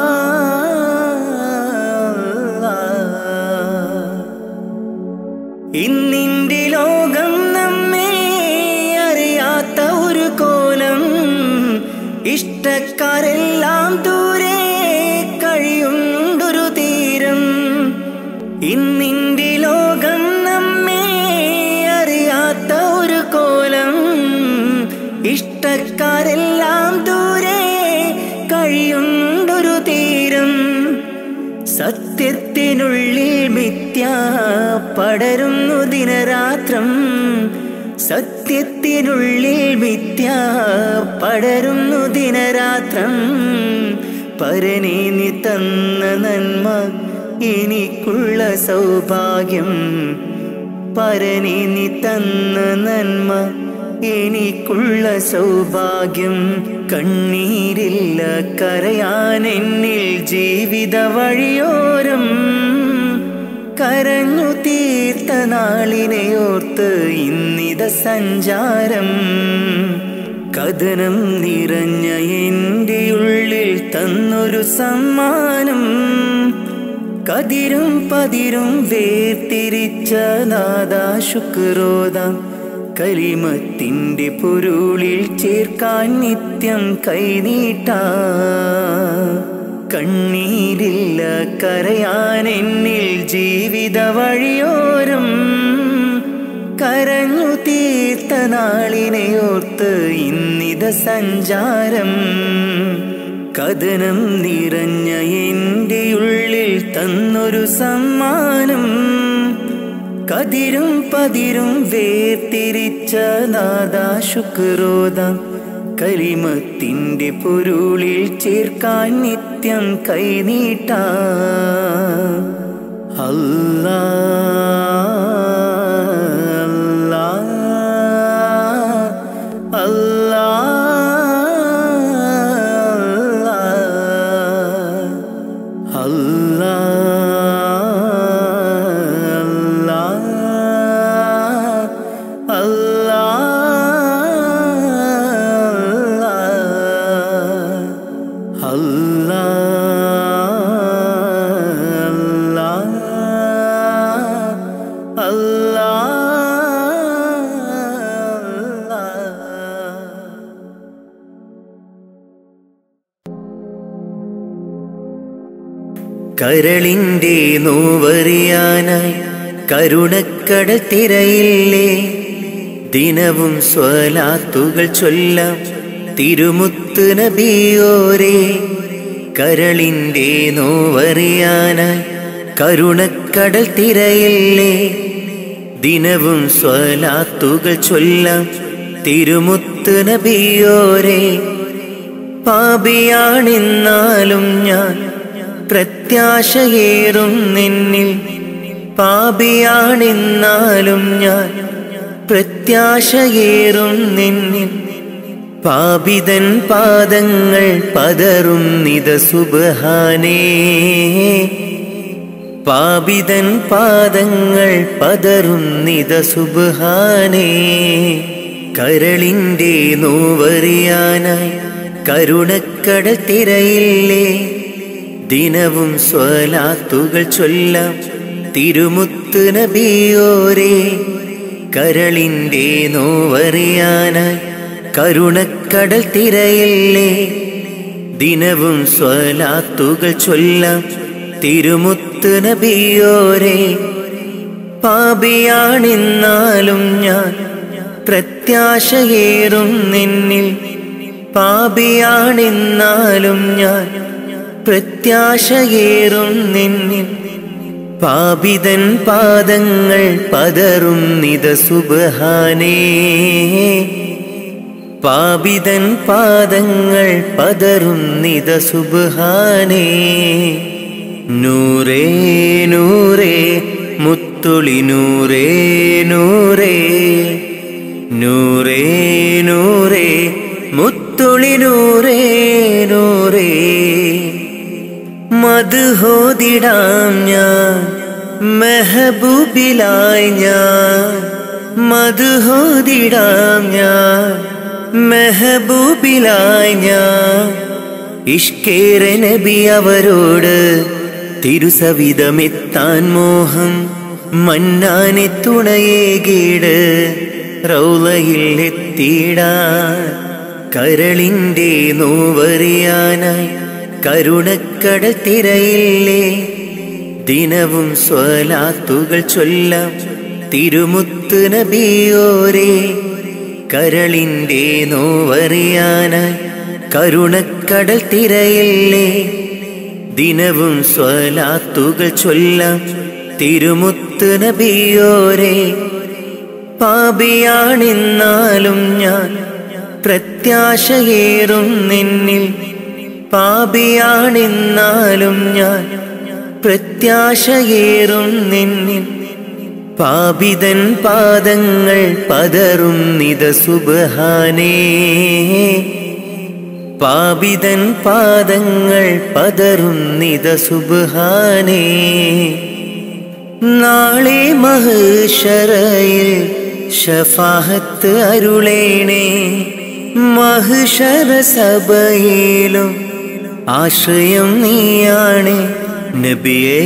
ഇന്നിന്റെ ലോകം നമ്മെ അറിയാത്ത ഒരു കോലം ഇഷ്ടക്കാരെല്ലാം ദൂരെ കഴിയുണ്ടൊരു തീരം ഇന്നിന്റെ ലോകം നമ്മെ അറിയാത്ത ഒരു കോലം ഇഷ്ടക്കാരെല്ലാം ദൂരെ കഴിയുണ്ടൊരു തീരം സത്യത്തിനുള്ളിൽ മിഥ്യ പടരുന്നു ദിനരാത്രം സത്യത്തിനുള്ളിൽ മിഥ്യ പടരുന്നു ദിനരാത്രം പരനെ നീ തന്ന നന്മ എനിക്കുള്ള സൗഭാഗ്യം പരനെ നീ തന്ന നന്മ എനിക്കുള്ള സൗഭാഗ്യം കണ്ണീരില്ല കരയാൻ എന്നിൽ ജീവിത വഴിയോരം കരഞ്ഞു തീർത്ത നാളിനെ ഓർത്ത് ഇന്നിത സഞ്ചാരം കഥനം നിറഞ്ഞ എൻ്റെ ഉള്ളിൽ തന്നൊരു സമ്മാനം കതിരും പതിരും വേർതിരിച്ച നാദാ ശുക്രോദാം കലിമത്തിൻ്റെ പൊരുളിൽ ചേർക്കാൻ നിത്യം കൈനീട്ട കണ്ണീരില്ല കരയാൻ എന്നിൽ ജീവിത വഴിയോരം കരഞ്ഞു തീർത്ത നാളിനെ ഓർത്ത് ഇന്നിത സഞ്ചാരം കഥനം നിറഞ്ഞ എൻ്റെ ഉള്ളിൽ തന്നൊരു സമ്മാനം കതിരും പതിരും വേർതിരിച്ച നാദാ ശുക്രോദാം കലിമത്തിൻ്റെ പൊരുളിൽ ചേർക്കാൻ നിത്യം കൈനീട്ട അല്ലാ അല്ലാ കരളിൻ്റെ നോവറിയാനായി കരുണക്കടൽ തിരയില്ലേ ദിനവും സ്വലാത്തുകൾ ചൊല്ലാം തിരുമുത്ത് നബിയോരേ കരളിൻ്റെ നോവറിയാനായി കരുണക്കടൽ തിരയില്ലേ ദിനവും സ്വലാത്തുകൾ ചൊല്ലാം തിരുമുത്ത് നബിയോരേ പാപിയാണെന്നാലും ഞാൻ പ്രത്യാശയേറും നിന്നിൽ പാപിയാണെന്നാലും ഞാൻ പ്രത്യാശയേറും നിന്നിൽ പാപിതൻ പാദങ്ങൾ പതറും നിത സുബഹാനേ പാപിതൻ പാദങ്ങൾ പതറും നിത സുബഹാനേ കരളിൻ്റെ നോവറിയാനായി കരുണക്കട തിരയില്ലേ ദിനവും സ്വലാത്തുകൾ ചൊല്ലാം തിരുമുത്ത് നബിയോരേ കരളിൻ്റെ നോവറിയാനായി കരുണക്കടൽ തിരയില്ലേ ദിനവും സ്വലാത്തുകൾ ചൊല്ലാം തിരുമുത്ത് നബിയോരേ പാപിയാണെന്നാലും ഞാൻ പ്രത്യാശയേറും നിന്നിൽ പാപിയാണെന്നാലും ഞാൻ പ്രത്യാശയേറും നിന്നിൽ പാപിതൻ പാദങ്ങൾ പതറും നിത സുബഹാനേ പാപിതൻ പാദങ്ങൾ പതറും നിത സുബഹാനേ നൂറേ നൂറേ മുത്തുളി നൂറേ നൂറേ നൂറേ നൂറേ മുത്തുളി നൂറേ നൂറേ മധുഹോദിടാം ഞാൻ മെഹബൂബിലായി ഞാൻ മധുഹോദിടാം ഞാൻ മെഹബൂബിലായി ഞാൻ ഇഷ്കേര നബി അവരോട് തിരുസവിധമെത്താൻ മോഹം മന്നാനെ തുണയേകീട് റൗലയിൽ എത്തിയിടാൻ കരളിൻ്റെ നോവറിയാനായി കരുണക്കട തിരയില്ലേ ദിനവും സ്വലാത്തുകൾ ചൊല്ലാം തിരുമുത്ത് നബിയോരേ കരളിൻ്റെ നോവറിയാനായി കരുണക്കടൽ തിരയില്ലേ ദിനവും സ്വലാത്തുകൾ ചൊല്ലാം തിരുമുത്ത് നബിയോരേ പാപിയാണെന്നാലും ഞാൻ പ്രത്യാശയേറും നിന്നിൽ പാപിയാണെന്നാലും ഞാൻ പ്രത്യാശയേറും നിന്നിൽ പാപിതൻ പാദങ്ങൾ പതറും നിത സുബഹാനേ പാപിതൻ പാദങ്ങൾ പതറും നിത സുബഹാനേ നാളെ മഹുഷറയിൽ ഷഫാഹത്ത് അരുളേണേ മഹുഷറ സഭയിലും ആശ്രയം നീയാണ് നബിയേ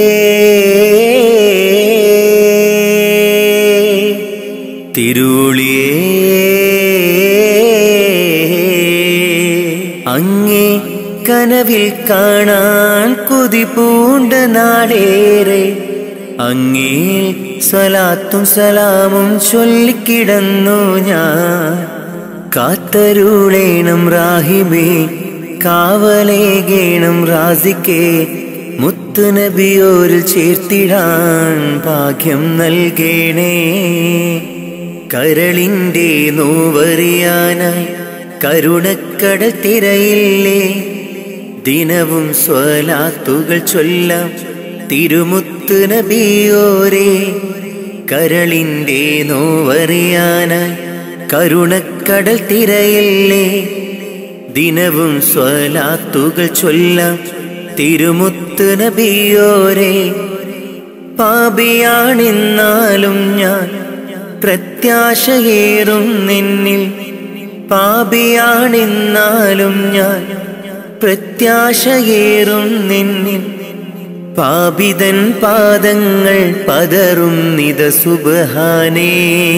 തിരുളിയേ അങ്ങേ കനവിൽ കാണാൻ കൊതി പൂണ്ട നാടേറെ അങ്ങേ സ്വലാത്തും സലാമും ചൊല്ലിക്കിടന്നു ഞാൻ കാത്തരുളേണം റാഹിബേ കാവലേകേണം റാസിക്കേ മുത്തുനബിയോരിൽ ചേർത്തിടാൻ ഭാഗ്യം നൽകേണേ കരളിൻ്റെ നോവറിയാനായി കരുണക്കട തിരയില്ലേ ദിനവും സ്വലാത്തുകൾ ചൊല്ലാം തിരുമുത്ത് നബിയോരേ കരളിൻ്റെ നോവറിയാനായി കരുണക്കടൽ തിരയില്ലേ ദിനവും സ്വലാത്തുകൾ ചൊല്ലാം തിരുമുത്ത് നബിയോരേ പാപിയാണെന്നാലും ഞാൻ പ്രത്യാശയേറും നിന്നിൽ പാപിയാണെന്നാലും ഞാൻ പ്രത്യാശയേറും നിന്നിൽ പാപിതൻ പാദങ്ങൾ പതറും നിത സുബഹാനേ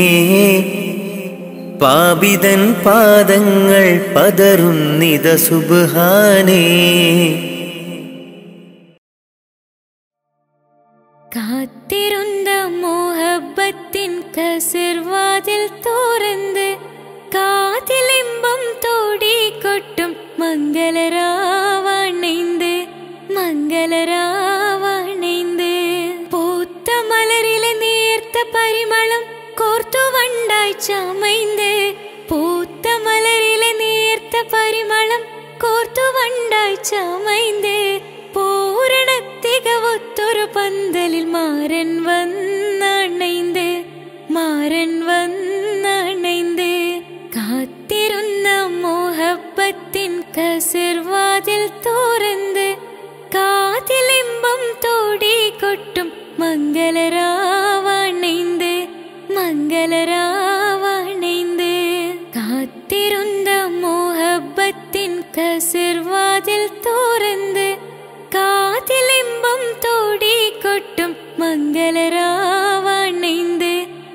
പാപിതൻ പാദങ്ങൾ പതറും നിത സുബഹാനേ കസിർവാതിൽ തുറന്ന് കാതിലിമ്പം തോടി കൊട്ടും മംഗളരാവണൈந்து മംഗളരാവണൈந்து പൂത്ത മലരിലെ നേർത്ത പരിമളം കോർത്തു വണ്ടായി ചമൈந்து പൂത്ത മലരിലെ നേർത്ത പരിമളം കോർത്തു വണ്ടായി ചമൈந்து പൂരണ തികവൊത്തൊരു പന്തലിൽ മാരൻ വന്നണൈந்து മാരൻ വന്നണൈந்து കാത്തിരുന്ന മോഹപ്പത്തിൻ കസിർവാതിൽ തുറന്ന് കാതിലിമ്പം തോടി കൊട്ടും മംഗളരാവണൈந்து മംഗളരാവണൈந்து കാത്തിരുന്ന മോഹബത്തിൻ കസിർവാതിൽ തുറന്ന് കാതിലിമ്പം തോടി കൊട്ടും മംഗളരാവണൈந்து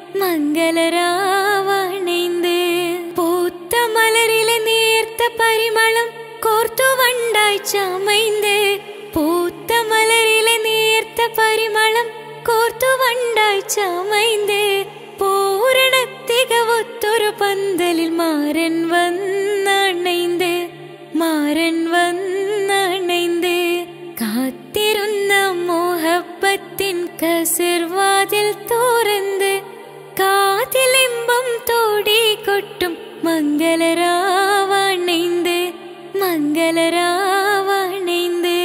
മംഗളരാവണൈந்து പൂത്ത മലരിലെ നേർത്ത പരിമളം കോർത്തു വണ്ടായി ചമൈந்து പൂത്ത മലരിലെ നേർത്ത പരിമളം കോർത്തു വണ്ടായി ചമൈந்து പൂരണ തികവൊത്തൊരു പന്തലിൽ മാരൻ വന്നണൈந்து മാരൻ വന്നണൈந்து കാത്തിരുന്ന മോഹപ്പത്തിൻ കസിർവാതിൽ തുറന്ന് കാതിലിമ്പം തോടി കൊട്ടും മംഗളരാവണൈந்து മംഗളരാവണൈந்து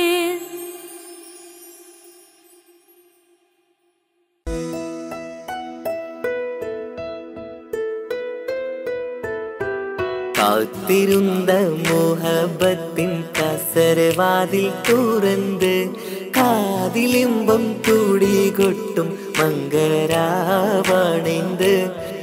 കാത്തിരുந்த മോഹബത്തിൻ കസരവാതിൽ തുറന്ന് കാതിലിമ്പം തൂടി കൊട്ടും മംഗളരാവണൈந்து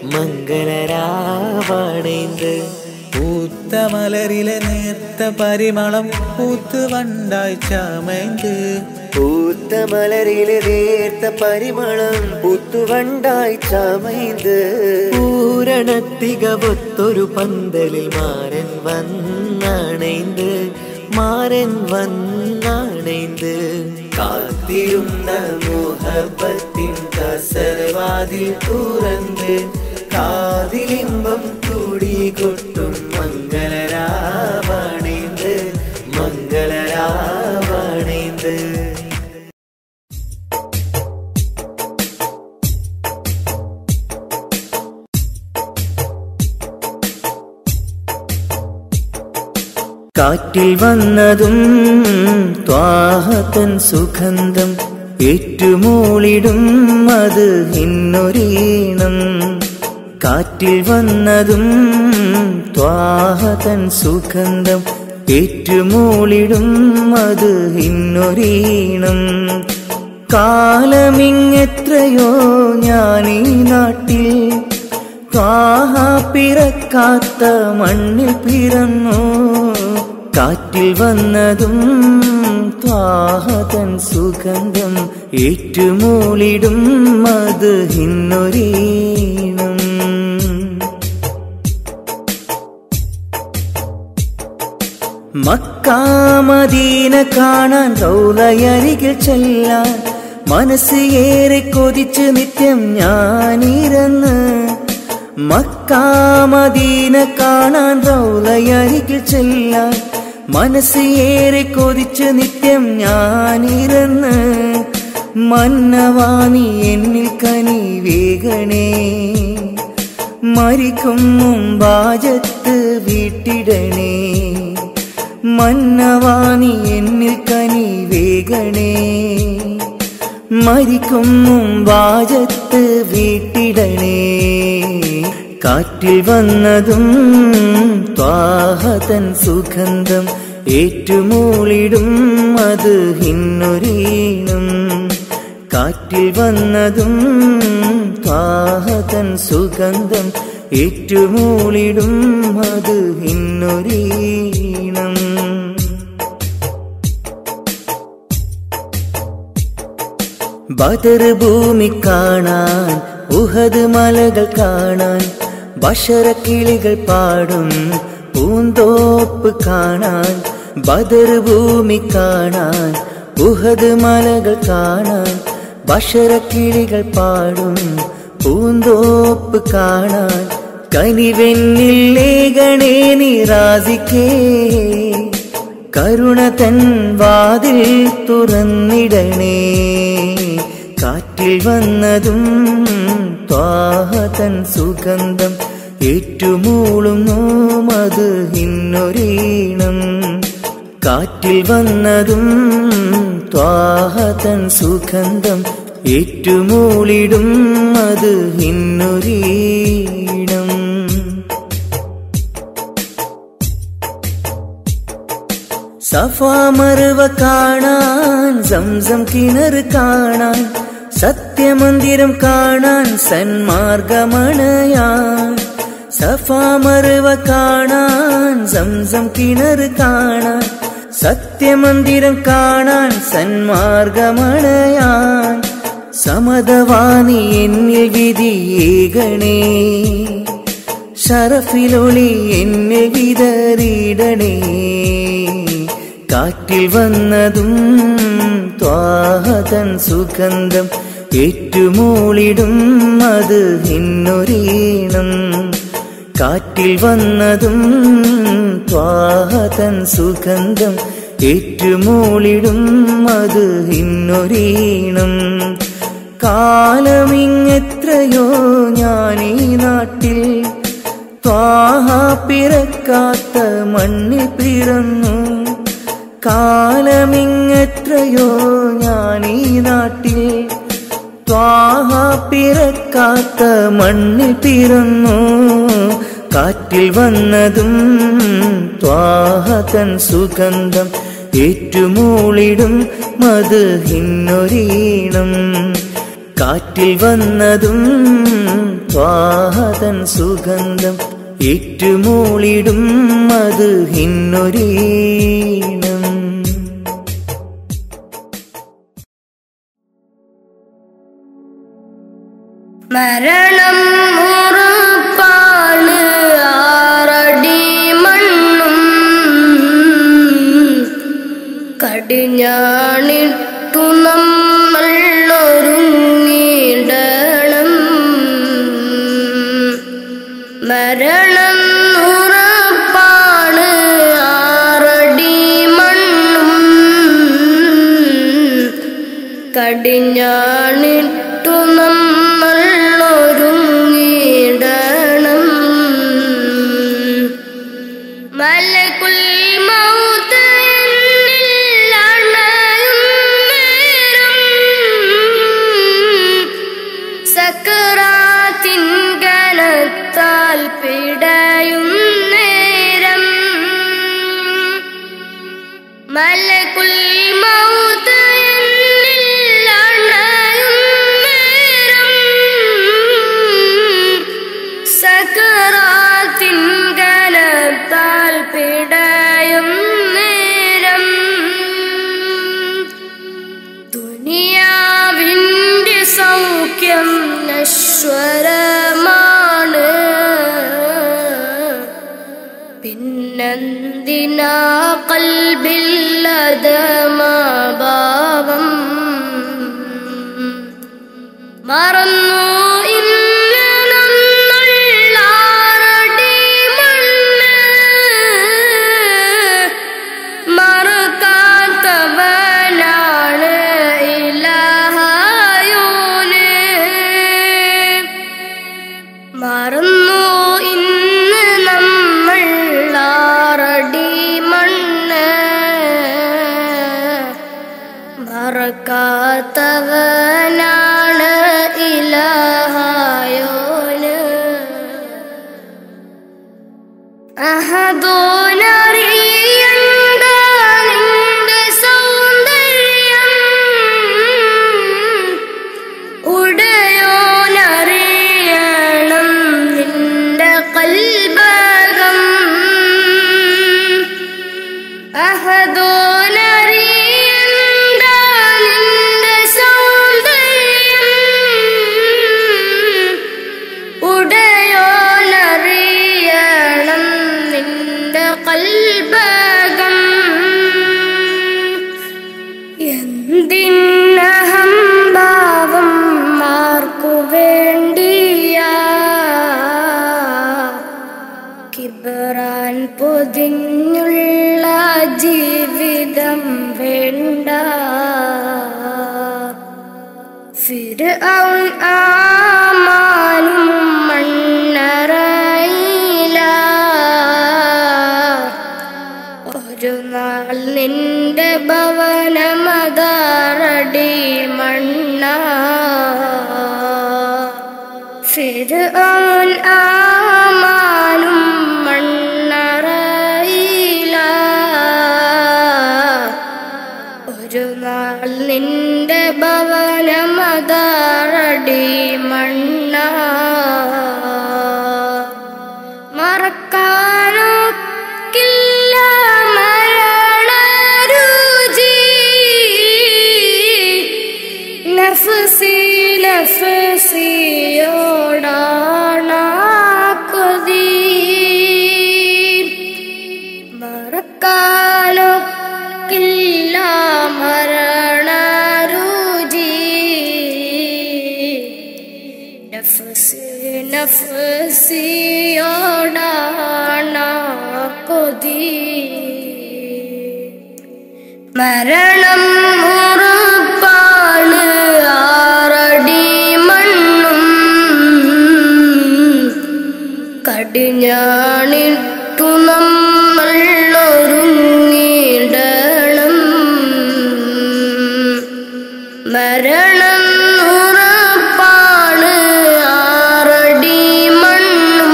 മംഗളരാവണൈந்து പൂത്ത മലരിലെ നേർത്ത പരിമളം പൂത്ത് വണ്ടായി ചമൈந்து പൂത്ത മലരിലെ നേർത്ത പരിമളം പുത്തുവണ്ടായി ചമൈந்து പൂരണത്തികവൊത്തൊരു പന്തലിൽ മാരൻ വന്നണൈந்து മാരൻ വന്നണൈந்து കാത്തിരുന്ന മോഹബത്തിൻ കസരവാതിൽ തുറന്ന് കാതിലിമ്പം കൂടി കൊട്ടും മംഗളരാവണൈந்து മംഗളരാവണൈந்து കാറ്റിൽ വന്നതും ത്വാഹത്തൻ സുഗന്ധം ഏറ്റുമൂളിടും അത് ഇന്നൊരീണം കാറ്റിൽ വന്നതും ത്വാഹതൻ സുഗന്ധം ഏറ്റുമൂളിടും അത് ഇന്നൊരീണം കാലമിങ്ങെത്രയോ ഞാനീ നാട്ടിൽ ത്വാഹ പിറക്കാത്ത മണ്ണിൽ പിറന്നു കാറ്റിൽ വന്നതും ത്വാഹതൻ സുഗന്ധം ഏറ്റുമൂളിടും അത് ഇന്നൊരീണം മക്കാമദീന കാണാൻ റൗലയരികിൽ ചെല്ലാൻ മനസ്സ് ഏറെ കൊതിച്ച് നിത്യം ഞാനിരന്ന് മക്കാമദീന കാണാൻ റൗലയരികിൽ ചെല്ലാൻ മനസ്സ് ഏറെ കൊതിച്ച് നിത്യം ഞാനിരന്ന് മന്നവാണി എന്നിൽ കനി വേഗണേ മരിക്കും മുമ്പാജത്ത് വീട്ടിടണേ മന്നവാണി എന്നിൽ കനി വേഗണേ മരിക്കും മുമ്പാജത്ത് വീട്ടിടണേ കാറ്റിൽ വന്നതും ത്വാഹതൻ സുഗന്ധം ഏറ്റുമൂളിടും അത് ഇന്നൊരീണം കാറ്റിൽ വന്നതും ത്വാഹതൻ സുഗന്ധം ഏറ്റുമൂളിടും അത് ഇന്നൊരീണം ബദർ ഭൂമി കാണാൻ ഉഹദ് മലകൾ കാണാൻ ബഷറക്കിളികൾ പാടും പൂന്തോപ്പ് കാണാൻ ബദർ ഭൂമി കാണാൻ ഉഹദ് മലകൾ കാണാൻ ബഷറക്കിളികൾ പാടും പൂന്തോപ്പ് കാണാൻ കനിവെന്നിൽ ലേഖണേ നിറാസിക്കേ കരുണ തൻ വാതിൽ തുറന്നിടണേ കാറ്റിൽ വന്നതും ത്വാഹതൻ സുഗന്ധം ഏറ്റുമൂളുന്നു മത് ഹിന്നൊരീണം കാറ്റിൽ വന്നതും ത്വാഹതൻ സുഗന്ധം ഏറ്റുമൂളിടും അത് ഹിന്നൊരീണം സഫാമറുവ കാണാൻ സംസം കിണർ കാണാൻ സത്യമന്ദിരം കാണാൻ സന്മാർഗമണയാൻ സഫാമറുവ കാണാൻ സംസം കിണർ കാണാൻ സത്യമന്ദിരം കാണാൻ സന്മാർഗമണയാൻ സമതവാണി എന്നിൽ വിധിയേകണേ ഷറഫിലൊളി എന്നെ വിതറിയിടണേ കാറ്റിൽ വന്നതും ത്വാഹതൻ സുഗന്ധം ഏറ്റുമൂളിടും അത് ഹിന്നൊരീണം കാറ്റിൽ വന്നതും ത്വാഹതൻ സുഗന്ധം ഏറ്റുമൂളിടും അത് ഹിന്നൊരീണം കാലമിങ്ങെത്രയോ ഞാനീ നാട്ടിൽ ത്വാഹ പിറക്കാത്ത മണ്ണിൽ പിറന്നു കാലമിങ്ങെത്രയോ ഞാനീ നാട്ടിൽ ത്വാഹ പിറക്കാത്ത മണ്ണിൽ പിറന്നു കാറ്റിൽ വന്നതും ത്വാഹതൻ സുഗന്ധം ഏറ്റുമൂളിടും മത് ഹിന്നൊരീണം കാറ്റിൽ വന്നതും ത്വാഹതൻ സുഗന്ധം ഏറ്റുമൂളിടും അത് ഹിന്നൊരീണം മരണം ഉറപ്പാണ് ആറടി മണ്ണും കടിഞ്ഞാണിട്ടു നമ്മൾ ഒരുങ്ങിടണം മരണം ഉറപ്പാണ് ആറടി മണ്ണും കടിഞ്ഞാണിട്ടു നമ്മൾ ഒരുങ്ങിടണം മലകുൽ മൗത്ത് എന്നിൽ അണയും നേരം സക്കറാത്തിൻ കനത്താൽ പിടയും നേരം മലകുൽ മൗത്ത് എന്നിൽ അണയും നേരം സക്കറാത്തിൻ കനത്താൽ പിടയും നേരം ദുനിയാവിൻ്റെ സൗഖ്യം നശ്വരമാണ് പിന്നെന്തിനാ കൽബില്ലതമാഭാവം മറന്നു ഇന്ന് നമ്മൾളാറടി മണ്ണ് മറക്കാത്തവനാണ് ഇലഹായോന് മറന്നു ഇന്ന് നമ്മൾ ആറടി മണ്ണ് മറക്കാത്തവനാണ് ഇലഹായോന് അഹദോനറിയണ്ട നിന്റെ സൗന്ദര്യം ഉടയോനറിയണം നിന്റെ കൽബകം അഹദോനറിയണ്ട നിന്റെ സൗന്ദര്യം ഉടയോനറിയണം നിന്റെ കൽബകം കിബറാൻ പൊതിഞ്ഞുള്ള ജീവിതം വേണ്ട ഫിർഔൻ ആമാനും മണ്ണറയില ഒരു നാൾ നിന്റെ ഭവനമതാറടി മണ്ണ ഫിർഔൻ ആമാനും മണ്ണറയില ഒരു നാൾ നിന്റെ ഭവനമതാറടി മണ്ണ മറക്കാനൊക്കില്ല മരണരുചി നഫ്സി നഫ്സിയോടാണ കൊതി മറക്കാനൊക്കില്ല മരണരുചി നഫ്സി നഫ്സിയോടാണ കൊതി മരണം ഉറപ്പാണ് ആറടി മണ്ണും കടിഞ്ഞാണിട്ടു നമ്മൾ ഒരുങ്ങിടണം മരണം ഉറപ്പാണ് ആറടി മണ്ണും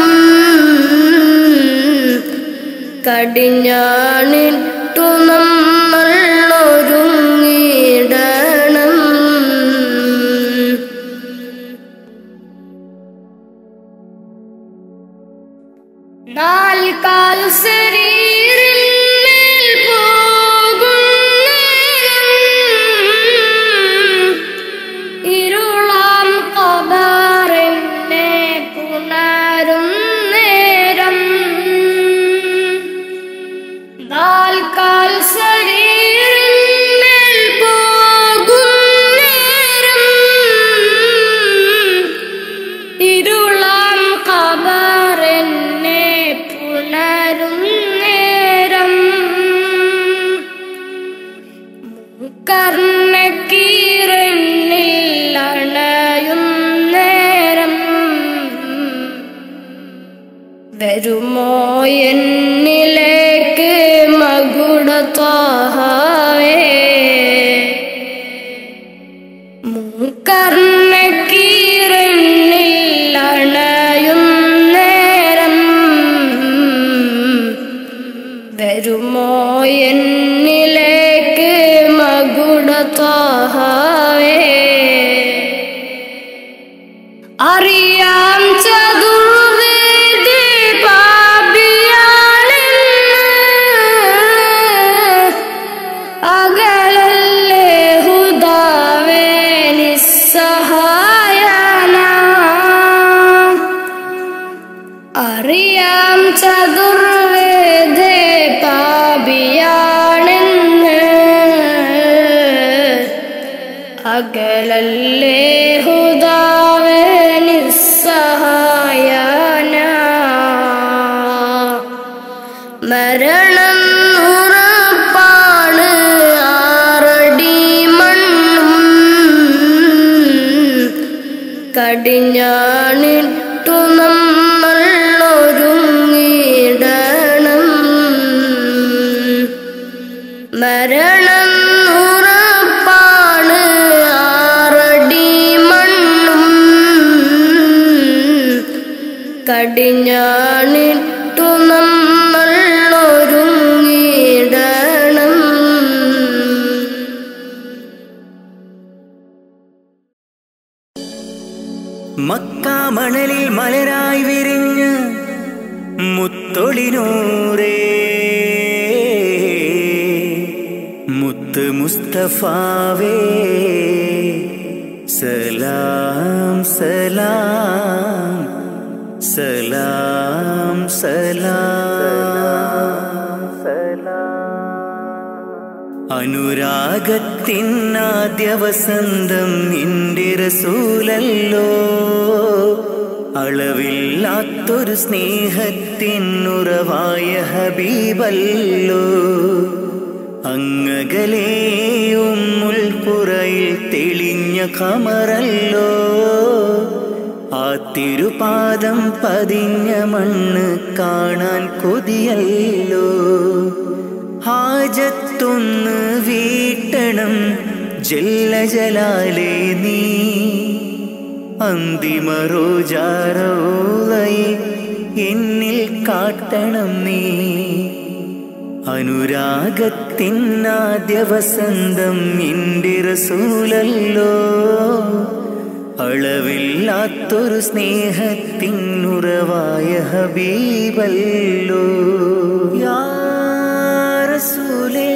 കടിഞ്ഞാണിട്ടു നമ്മൾ ഒരുങ്ങിടണം നാൽക്കാൽ ശരീരിന്മേൽ പോകും നേരം ഇരുളാം കബറിനെ പുണരും നേരം നാൽക്കാൽ ശരീരിന്മേൽ പോകും നേരം ഇരുളാം കബറിനെ പുണരും നേരം കർണക്കീരനിൽ അണയും നേരം വരുമോ എന്നിലേക്ക് മകുടത്താഹവേ കർണക്കീരനിൽ അണയും നേരം വരുമോ എന്നിലേക്ക് മകുടത്താഹവേ അറിയാം ചതുർവേദി പാപിയാണെന്ന് അകലല്ലേ ഹുദാവേ നിസ്സഹായന അറിയാം ചതുർവേദേ പാപിയാണെന്ന് അകലല്ലേ ഹുദാവേ നിസ്സഹായന മരണം ഉറപ്പാണ് ആറടി മണ്ണും കടിഞ്ഞാണിട്ടു നമ്മൾ ഒരുങ്ങിടണം മരണം ഉറപ്പാണ് ആറടി മണ്ണും കടിഞ്ഞാണിട്ടു നമ്മൾ ഒരുങ്ങിടണം മക്കാമണലിൽ മലരായി വിരിഞ്ഞ് മുത്തൊളിനൂറേ മുത്ത് മുസ്തഫാവേ സലാം സലാം സലാം സലാം അനുരാഗത്തിനാദ്യ വസന്തം നിന്റെ റസൂലല്ലോ അളവില്ലാത്തൊരു സ്നേഹത്തിനുറവായ ഹബീബല്ലോ അങ്ങകലേ ഉമ്മുൽപുറയിൽ തെളിഞ്ഞ കമറല്ലോ ആ തിരുപാദം പതിഞ്ഞ മണ്ണ് കാണാൻ കൊതിയല്ലോ ഹാജത്തൊന്ന് വീട്ടണം ജല്ല ജലാലേ നീ അന്തിമ റോജാറോളയെ എന്നിൽ കാട്ടണം നീ അനുരാഗത്തിനാദ്യ വസന്തം എൻ്റെ റസൂലല്ലോ അളവില്ലാത്തൊരു സ്നേഹത്തിനുറവായ ഹബീബല്ലോ യാ റസൂലേ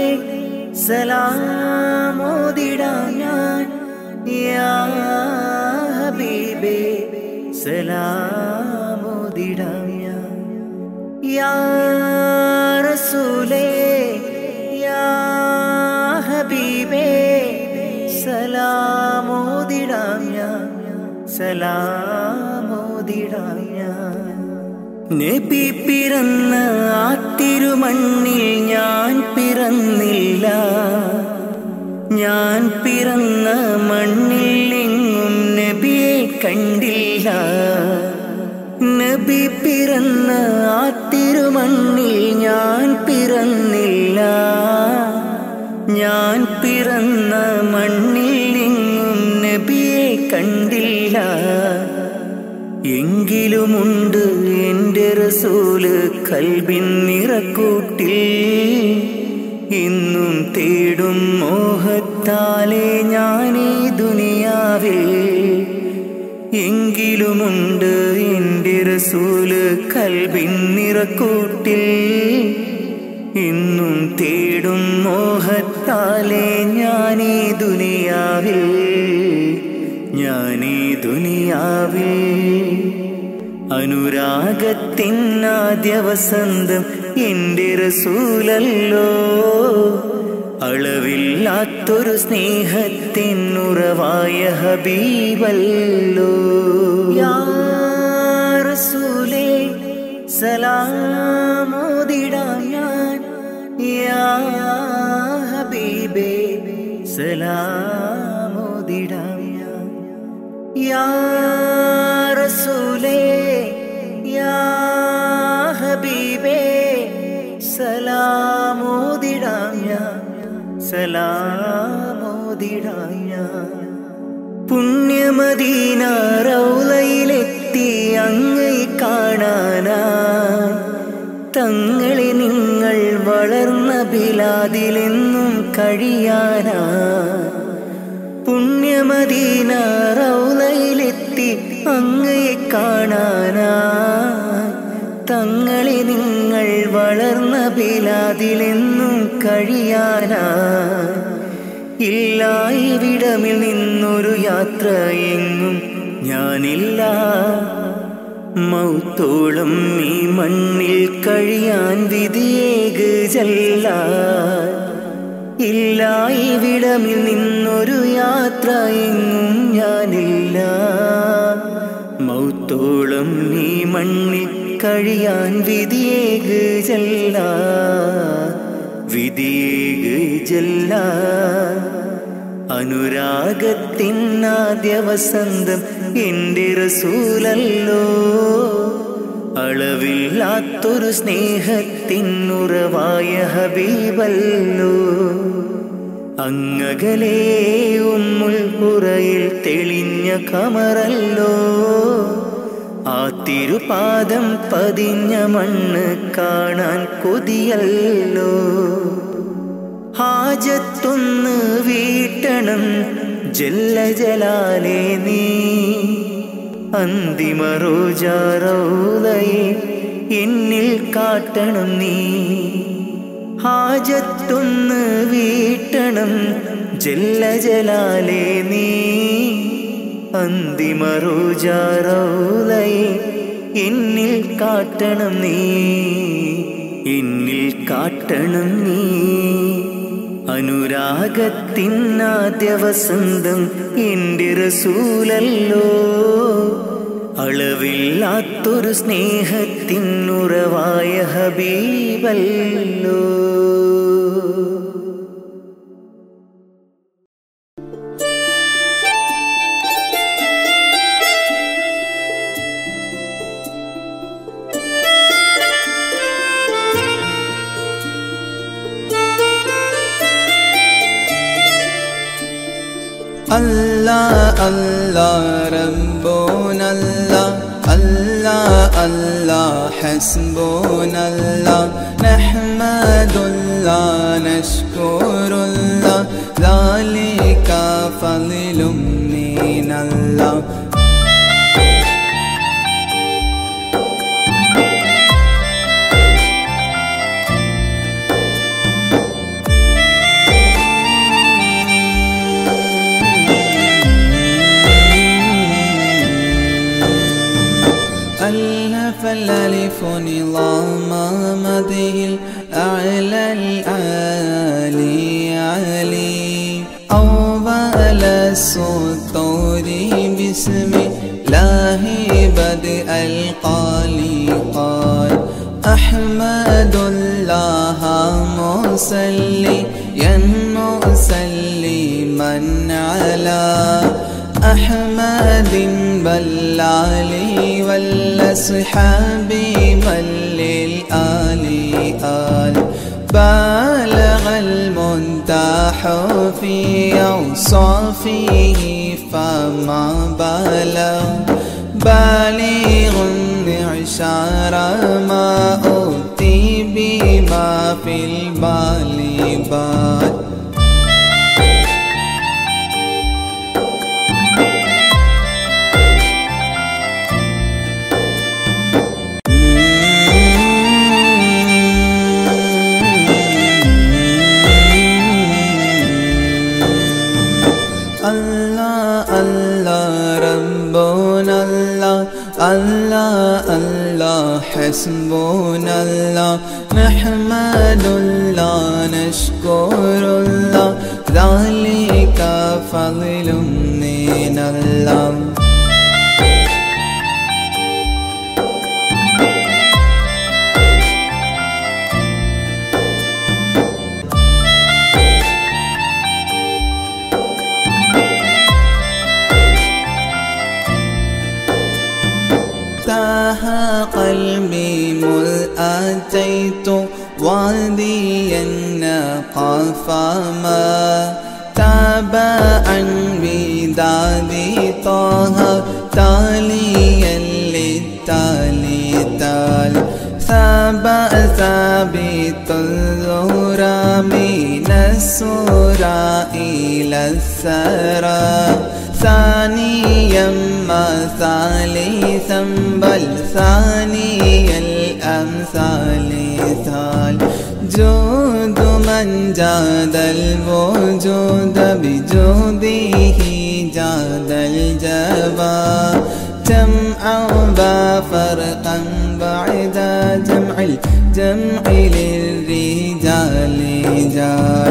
സലാമോദിടാം ഞാൻ യാ ഹബീബേ സലാമോദിടാം ഞാൻ യാ റസൂലേ യാ ഹബീബേ സലാമോദിടാം ഞാൻ സലാമോദിടാം ഞാൻ നബി പിറന്ന ആ തിരുമണ്ണിൽ ഞാൻ പിറന്നില്ല ഞാൻ പിറന്ന മണ്ണിൽ എങ്ങും നബിയെ കണ്ടില്ല നബി പിറന്ന ആ തിരുമണ്ണിൽ ഞാൻ പിറന്നില്ല ഞാൻ പിറന്ന മണ്ണിൽ എങ്ങും നബിയെ കണ്ടില്ല എങ്കിലുമുണ്ട് എൻ്റെ റസൂല് കൽബിൻ നിറക്കൂട്ടിൽ ഇന്നും തേടും മോഹത്താലെ ഞാനീ ദുനിയാവിൽ എങ്കിലുമുണ്ട് എൻ്റെ റസൂല് കൽബിൻ നിറക്കൂട്ടിൽ ഇന്നും തേടും മോഹത്താലെ ഞാനീ ദുനിയാവിൽ ഞാനീ ദുനിയാവിൽ അനുരാഗത്തിനാദ്യ വസന്തം എൻ്റെ റസൂലല്ലോ അളവില്ലാത്തൊരു സ്നേഹത്തിനുറവായ ഹബീബല്ലോ യാ റസൂലേ സലാമോദിടാം ഞാൻ യാ ഹബീബേ സലാമോദിടാം ഞാൻ യാ റസൂലേ യാ ഹബീബേ സലാമോദിടാം ഞാൻ സലാമോദിടാം ഞാൻ പുണ്യമദീന റൗലയിലെത്തി അങ്ങൈ കാണാനാ തങ്ങളെ നിങ്ങൾ വളർന്ന ബിലാദിലെന്നും കഴിയാനാ പുണ്യമദീന റൗലയിലെത്തി അങ്ങയെ കാണാനാ തങ്ങളെ നിങ്ങൾ വളർന്ന ബിലാദിലെന്നും കഴിയാനാ ഇല്ല ഇവിടമിൽ നിന്നൊരു യാത്ര എങ്ങും ഞാനില്ല മൗത്തോളം ഈ മണ്ണിൽ കഴിയാൻ വിധിയേക് ചെല്ല ഇല്ല ഇവിടമിൽ നിന്നൊരു യാത്ര എങ്ങും ഞാനില്ല മൗത്തോളം ഈ മണ്ണിൽ കഴിയാൻ വിധിയേക് ചെല്ല വിധിയേക് ചെല്ല അനുരാഗത്തിനാദ്യ വസന്തം എൻ്റെ റസൂലല്ലോ അളവില്ലാത്തൊരു സ്നേഹത്തിനുറവായ ഹബീബല്ലോ അങ്ങകലേ ഉമ്മുൽപുറയിൽ തെളിഞ്ഞ കമറല്ലോ ആ തിരുപാദം പതിഞ്ഞ മണ്ണ് കാണാൻ കൊതിയല്ലോ ഹാജത്തൊന്ന് വീട്ടണം ജല്ല ജലാലേ നീ അന്തിമ റോജാറോലയെ എന്നിൽ കാട്ടണം നീ ഹാജത്തൊന്ന് വീട്ടണം ജല്ല ജലാലേ നീ അന്തിമ റോജാറോലയെ എന്നിൽ കാട്ടണം നീ എന്നിൽ കാട്ടണം നീ അനുരാഗത്തിനാദ്യ വസന്തം എൻ്റെ റസൂലല്ലോ അളവില്ലാത്തൊരു സ്നേഹത്തിനുറവായ ഹബീബല്ലോ الله الله ربنا الله الله الله حسبنا الله نحمد الله نشكر الله ذلك فضل من الله ألف الألف نظام مده الأعلى العالي علي أول السطور بسم الله بدء القالي قال أحمد الله مسليا مسلما على أحمد بالعلي والأصحاب بل للآل آل بالغ المنتاح في أوصافه فما بلغ بالغ معشار ما أوتي بما في البال بال الله الله ربنا الله الله الله حسبنا الله نحمد الله نشكر الله ذلك فضل من الله تاه قلبي مذ أتيت واديا قفا ما تابعا بدادي طه تاليا للتالي تال ثابا ثابت الزهرة من السورة إلى الثرى ثانيا ما ثالثا بل ثاني الأمثال ثال جود من جاد الوجود بجوده جاد الجبا جمعا بفرقا بعد جمع الجمع للرجال جال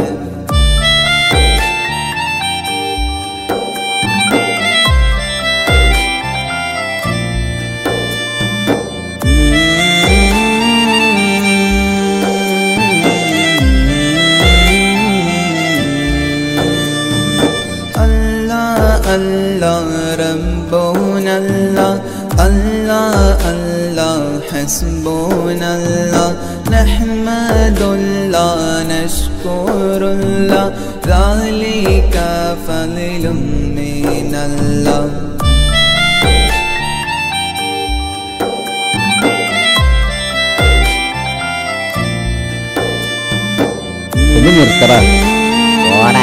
الله الله ربنا الله الله الله حسبنا الله نحمد الله نشكر الله ذلك فضل من الله ഒന്ന് നിർത്തറ ഓടാ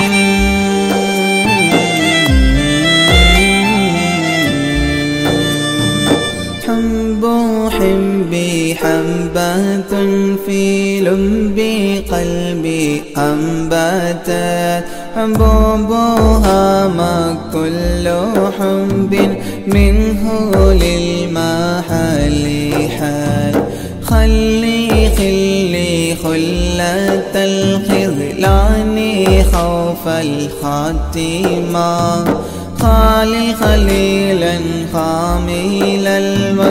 حب حبي حبات في لب قلبي أنبتت حبوبها ما كل حب منه للمحل حال خلي خلي خلة الخذلان خوف الخاتمة خالي خليلا خاملا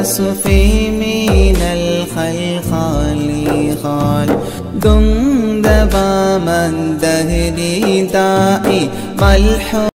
وصفي من الخلخال خال دم دبا من دهري دائي ملحوظ